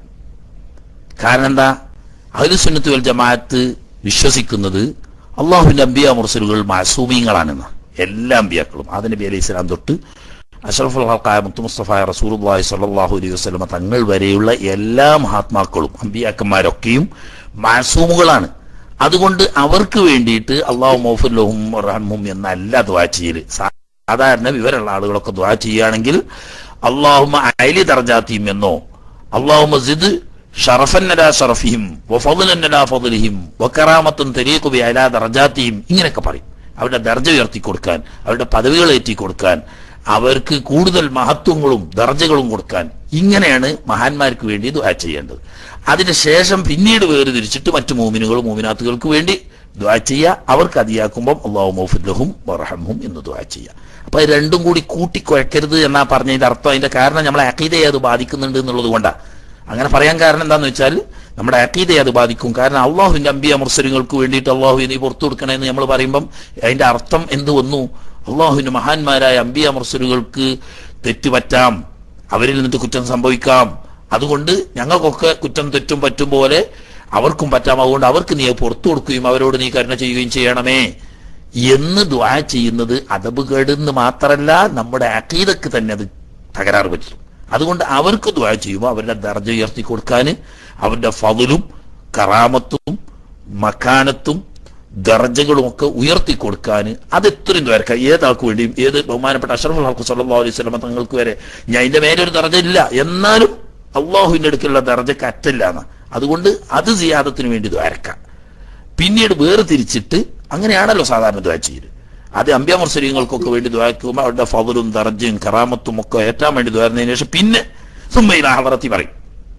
കാരണം എന്താ അഹ്ലു സുന്നത്ത് വൽ ജമാഅത്ത് വിശ്വസിക്കുന്നത് അള്ളാഹുവിന്റെ അമ്പിയ മുർസലുകൾ മാസൂമീങ്ങളാണെന്ന് എല്ലാ അമ്പിയാക്കളും ആദ്യ നബി അലൈഹി സ്വലാം തൊട്ട് അഷറഫുൽ ഹൽക്കായ മുത്തു മുസ്തഫ റസൂലുള്ളാഹി സ്വല്ലല്ലാഹു അലൈഹി വസല്ലമ തങ്ങൾ വരെയുള്ള എല്ലാ മഹാത്മാക്കളും അമ്പിയാക്കന്മാരൊക്കെയും മാസൂമുകളാണ് അതുകൊണ്ട് അവർക്ക് വേണ്ടിയിട്ട് അള്ളാഹു മൗഫുല്ലഹും റഹമും എന്നല്ല ദ്വാ ചെയ്യല് സാധാരണ വിവരമുള്ള ആളുകളൊക്കെ ദ്വാ ചെയ്യുകയാണെങ്കിൽ അള്ളാഹുമ അയലി ദർജാത്തിയും എന്നോ അള്ളാഹുമ സിദ് ഷറഫന്നലാ ഷറഫിഹിം വഫദലന്നലാ ഫദലിഹിം വക്കറാമത്തും തരീഖു ബി അലാ ദർജാത്തിഹിം ഇങ്ങനെയൊക്കെ പറയും അവരുടെ ദർജ ഉയർത്തി കൊടുക്കാൻ അവരുടെ പദവികൾ ഏറ്റി കൊടുക്കാൻ അവർക്ക് കൂടുതൽ മഹത്വങ്ങളും ദർജകളും കൊടുക്കാൻ ഇങ്ങനെയാണ് മഹാന്മാർക്ക് വേണ്ടി ദ്വാ ചെയ്യേണ്ടത് അതിനുശേഷം പിന്നീട് വേർതിരിച്ചിട്ട് മറ്റു മോമിനുകളും മോമിനാത്തുകൾക്ക് വേണ്ടി ദ്വാ ചെയ്യുക അവർക്ക് അതിയാക്കുമ്പോൾ അള്ളാഹു മൗഫുല്ലഹും വറഹമും എന്ന് ദ്വാ ചെയ്യുക അപ്പൊ അത് രണ്ടും കൂടി കൂട്ടിക്കുഴക്കരുത് എന്നാ പറഞ്ഞതിന്റെ അർത്ഥം അതിന്റെ കാരണം നമ്മളെ അക്കീതയെ അത് ബാധിക്കുന്നുണ്ട് എന്നുള്ളത് കൊണ്ടാണ് അങ്ങനെ പറയാൻ കാരണം എന്താന്ന് വെച്ചാൽ നമ്മുടെ അക്കീതയെ അത് ബാധിക്കും കാരണം അള്ളാഹുവിന്റെ അമ്പിയ മുർസലിങ്ങൾക്ക് വേണ്ടിയിട്ട് അള്ളാഹു നീ പുറത്തു കൊടുക്കണമെന്ന് നമ്മൾ പറയുമ്പം അതിന്റെ അർത്ഥം എന്ത് വന്നു അള്ളാഹുവിന്റെ മഹാന്മാരായ അമ്പിയ മുർസലുകൾക്ക് തെറ്റുപറ്റാം അവരിൽ നിന്നിട്ട് കുറ്റം സംഭവിക്കാം അതുകൊണ്ട് ഞങ്ങൾക്കൊക്കെ കുറ്റം തെറ്റും പറ്റും പോലെ അവർക്കും പറ്റാം അതുകൊണ്ട് അവർക്ക് നീ പുറത്തു കൊടുക്കുകയും അവരോട് നീ കരുണ ചെയ്യുകയും ചെയ്യണമേ എന്ന് ദ്വാ ചെയ്യുന്നത് അതബുകേടെന്ന് മാത്രമല്ല നമ്മുടെ അക്കീതക്ക് തന്നെ അത് തകരാറ് പറ്റും അതുകൊണ്ട് അവർക്ക് ദ്വാ ചെയ്യുമ്പോൾ അവരുടെ ദർജ ഉയർത്തി കൊടുക്കാൻ അവരുടെ ഫതിലും കറാമത്തും മക്കാനത്തും ദർജകളും ഒക്കെ ഉയർത്തി കൊടുക്കാൻ അത് എത്രയും ദ്വാരക്ക ഏതാൾക്ക് വേണ്ടിയും ഏത് ബഹുമാനപ്പെട്ട അഷറഫ് അൽക്കു സല്ലാ അലൈഹി സ്വലമ തങ്ങൾക്ക് വരെ ഞാൻ ഇതിന്റെ മേലെ ഒരു ദർജ ഇല്ല എന്നാലും അള്ളാഹുവിന്റെ അടുക്കുള്ള ദർജക്ക് അറ്റല്ല എന്ന് അതുകൊണ്ട് അത് സിയാദത്തിന് വേണ്ടി ദ്വാരക്ക പിന്നീട് വേറെ തിരിച്ചിട്ട് അങ്ങനെയാണല്ലോ സാധാരണ ദ്വാ ചെയ്യല് അത് അമ്പ്യ മുർസലീങ്ങൾക്കൊക്കെ വേണ്ടി ദ്വാരക്കുമ്പോൾ അവരുടെ ഫവലും ദർജയും കറാമത്തും ഒക്കെ ഏറ്റാൻ വേണ്ടി ദ്വാരുന്നതിന് ശേഷം പിന്നെ സുമ്മയിലാഹറത്തി പറയും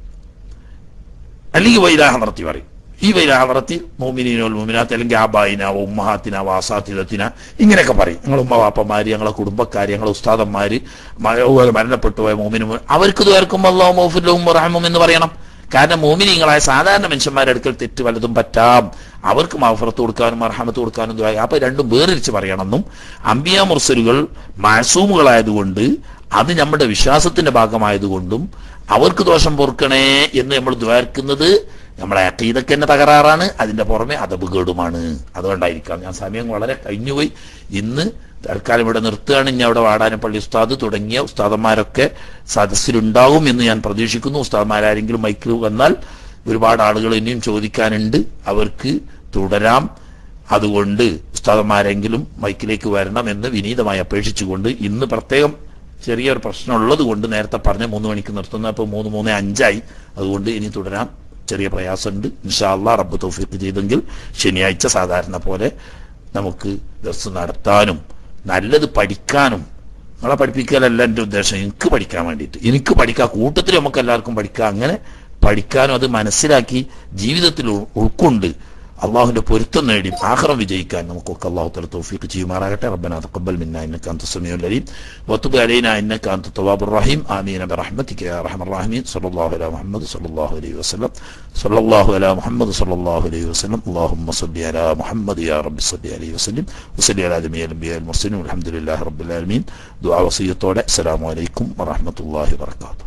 അല്ലെങ്കിൽ വൈലാഹറത്തി പറയും ഈ വൈലാഹറത്തി മോമിനീനോൽ മോമിനാത്ത് അല്ലെങ്കിൽ ആബായിന ഉമ്മഹാത്തിന വാസാത്തിലത്തിന ഇങ്ങനെയൊക്കെ പറയും ഞങ്ങൾ ഉമ്മ വാപ്പന്മാര് ഞങ്ങളെ കുടുംബക്കാര് ഞങ്ങളെ ഉസ്താദന്മാര് അതുപോലെ മരണപ്പെട്ടു പോയ മോമിനും അവർക്ക് ദ്വാരക്കുമ്പോൾ അള്ളാഹു മൗഫുല്ലഹും റഹമും എന്ന് പറയണം കാരണം മോമിനിങ്ങളായ സാധാരണ മനുഷ്യന്മാരുടെ അടുക്കൽ തെറ്റ് വലതും പറ്റാം അവർക്ക് മാഫറത്ത് കൊടുക്കാനും അർഹമത്ത് കൊടുക്കാനും ദ്വാ അപ്പൊ രണ്ടും വേറിരിച്ച് പറയണമെന്നും അമ്പിയ മുർസലുകൾ മാസൂമുകളായതുകൊണ്ട് അത് നമ്മുടെ വിശ്വാസത്തിന്റെ ഭാഗമായതുകൊണ്ടും അവർക്ക് ദോഷം പൊറുക്കണേ എന്ന് നമ്മൾ ദ്വാർക്കുന്നത് നമ്മളെ അക്കീതൊക്കെ തന്നെ തകരാറാണ് അതിന്റെ പുറമെ അതബുകേടുമാണ് അതുകൊണ്ടായിരിക്കാം ഞാൻ സമയം വളരെ കഴിഞ്ഞുപോയി ഇന്ന് തൽക്കാലം ഇവിടെ നിർത്തുകയാണ് ഇനി അവിടെ വാടാനപ്പള്ളി ഉസ്താദ് തുടങ്ങിയ ഉസ്താദന്മാരൊക്കെ സദസ്സിലുണ്ടാവും എന്ന് ഞാൻ പ്രതീക്ഷിക്കുന്നു ഉസ്താദന്മാരാരെങ്കിലും മൈക്കിൽ വന്നാൽ ഒരുപാട് ആളുകൾ ഇനിയും ചോദിക്കാനുണ്ട് അവർക്ക് തുടരാം അതുകൊണ്ട് ഉസ്താദന്മാരെങ്കിലും മൈക്കിലേക്ക് വരണം എന്ന് വിനീതമായി അപേക്ഷിച്ചുകൊണ്ട് ഇന്ന് പ്രത്യേകം ചെറിയൊരു പ്രശ്നമുള്ളത് കൊണ്ട് നേരത്തെ പറഞ്ഞ മൂന്ന് മണിക്ക് നിർത്തുന്ന അപ്പോൾ മൂന്ന് മൂന്ന് അഞ്ചായി അതുകൊണ്ട് ഇനി തുടരാം ചെറിയ പ്രയാസമുണ്ട് ഇൻഷാല്ല റബ്ബ് തൗഫീഖ് ചെയ്തെങ്കിൽ ശനിയാഴ്ച സാധാരണ പോലെ നമുക്ക് ദർസ് നടത്താനും നല്ലത് പഠിക്കാനും നിങ്ങളെ പഠിപ്പിക്കലല്ല എൻ്റെ ഉദ്ദേശം എനിക്ക് പഠിക്കാൻ വേണ്ടിയിട്ട് എനിക്ക് പഠിക്കാം കൂട്ടത്തിൽ നമുക്ക് എല്ലാവർക്കും പഠിക്കാം അങ്ങനെ പഠിക്കാനും അത് മനസ്സിലാക്കി ജീവിതത്തിൽ ഉൾ- ഉൾക്കൊണ്ട് അള്ളാഹുവിന്റെ പൊരുത്തം നേടി ആഹ്റം വിജയിക്കാൻ നമുക്കൊക്കെ അള്ളാഹു തല തൗഫീഖ് ചെയ്യുമാറാകട്ടെ റബ്ബന തഖബ്ബൽ മിന്ന ഇന്നക അൻത സമീഉൽ അലീം വതുബ് അലൈനാ ഇന്നക അൻത തവ്വാബുർ റഹീം ആമീൻ ബിറഹ്മതിക യാ അർഹമർ റഹീമീൻ സല്ലല്ലാഹു അലാ മുഹമ്മദ് സല്ലല്ലാഹു അലൈഹി വസല്ലം സല്ലല്ലാഹു അലാ മുഹമ്മദ് സല്ലല്ലാഹു അലൈഹി വസല്ലം അല്ലാഹുമ്മ സല്ലി അലാ മുഹമ്മദ് യാ റബ്ബി സല്ലി അലൈഹി വസല്ലം വസല്ലി അലാ ജമീഅൽ അൻബിയാൽ മുർസലീൻ അൽഹംദുലില്ലാഹി റബ്ബിൽ ആലമീൻ ദുആ വസിയത്തോടെ അസ്സലാമു അലൈക്കും വറഹ്മത്തുള്ളാഹി വബറകാതുഹു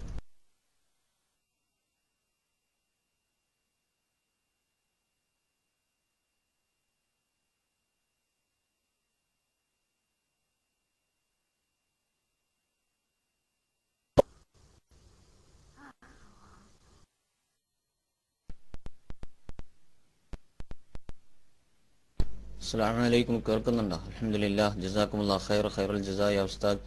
അസ്സാം വലൈക്കും കേൾക്കുന്നുണ്ടോ അലഹമില്ല ജസാക്കുമുള്ള ഖൈർ ഖൈറുൽ ജസായ ഉസ്താദ്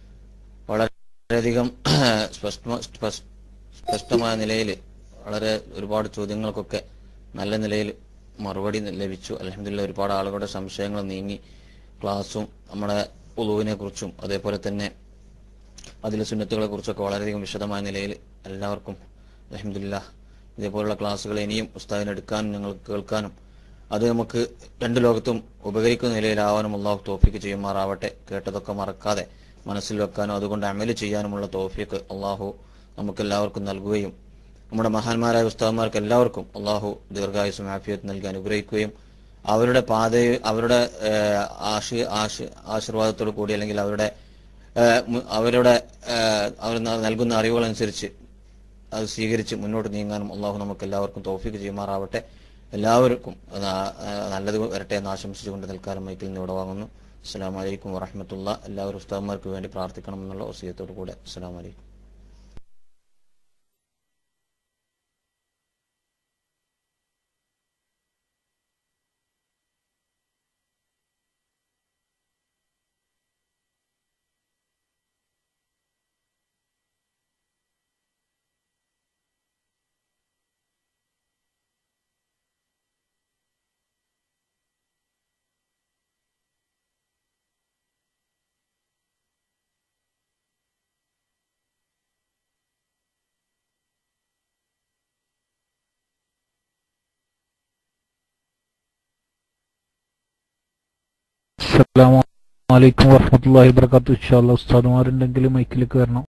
വളരെയധികം സ്പഷ്ട സ്പഷ്- സ്പഷ്ടമായ നിലയിൽ വളരെ ഒരുപാട് ചോദ്യങ്ങൾക്കൊക്കെ നല്ല നിലയിൽ മറുപടി ലഭിച്ചു അലഹമില്ല ഒരുപാട് ആളുകളുടെ സംശയങ്ങൾ നീങ്ങി ക്ലാസ്സും നമ്മുടെ ഉളുവിനെ കുറിച്ചും അതേപോലെ തന്നെ അതിലെ സുന്നത്തുകളെ കുറിച്ചൊക്കെ വളരെയധികം വിശദമായ നിലയിൽ എല്ലാവർക്കും അലഹമില്ല ഇതേപോലുള്ള ക്ലാസ്സുകൾ ഇനിയും ഉസ്താദിന് എടുക്കാനും ഞങ്ങൾക്ക് കേൾക്കാനും അത് നമുക്ക് രണ്ട് ലോകത്തും ഉപകരിക്കുന്ന നിലയിലാവാനും അള്ളാഹു തോഫിക്ക് ചെയ്യുമാറാവട്ടെ കേട്ടതൊക്കെ മറക്കാതെ മനസ്സിൽ വെക്കാനും അതുകൊണ്ട് അമല് ചെയ്യാനുമുള്ള തോഫിക്ക് അള്ളാഹു നമുക്ക് എല്ലാവർക്കും നൽകുകയും നമ്മുടെ മഹാന്മാരായ ഉസ്താദ്മാർക്ക് എല്ലാവർക്കും അള്ളാഹു ദീർഘായുസും ആഫിയത്ത് നൽകി അനുഗ്രഹിക്കുകയും അവരുടെ പാതയെ അവരുടെ ഏഹ്, ആശി ആശി ആശീർവാദത്തോടു കൂടി അല്ലെങ്കിൽ അവരുടെ ഏഹ്, മു- അവരുടെ ഏഹ്, അവർ ന- നൽകുന്ന അറിവുകളനുസരിച്ച് അത് സ്വീകരിച്ച് മുന്നോട്ട് നീങ്ങാനും അള്ളാഹു നമുക്ക് എല്ലാവർക്കും തോഫിക്ക് ചെയ്യുമാറാവട്ടെ എല്ലാവർക്കും ന- ഏഹ്, നല്ലത് വരട്ടെ എന്ന് ആശംസിച്ചുകൊണ്ട് തൽക്കാലം മൈക്കിൽ നിന്ന് ഇവിടെ വാങ്ങുന്നു അസ്സാം വലൈക്കും വറഹമത്തുള്ള എല്ലാവരും ഉസ്താദ്മാർക്ക് വേണ്ടി പ്രാർത്ഥിക്കണം എന്നുള്ള വസീയത്തോടു കൂടെ അസ്സാം വലൈക്കും അസ്സലാമു അലൈക്കും വറഹ്മത്തുള്ളാഹി വബറകാതുഹു ഇൻഷാല്ലാ ഉസ്താദുമാരുണ്ടെങ്കിൽ മൈക്കിലേക്ക് വരണം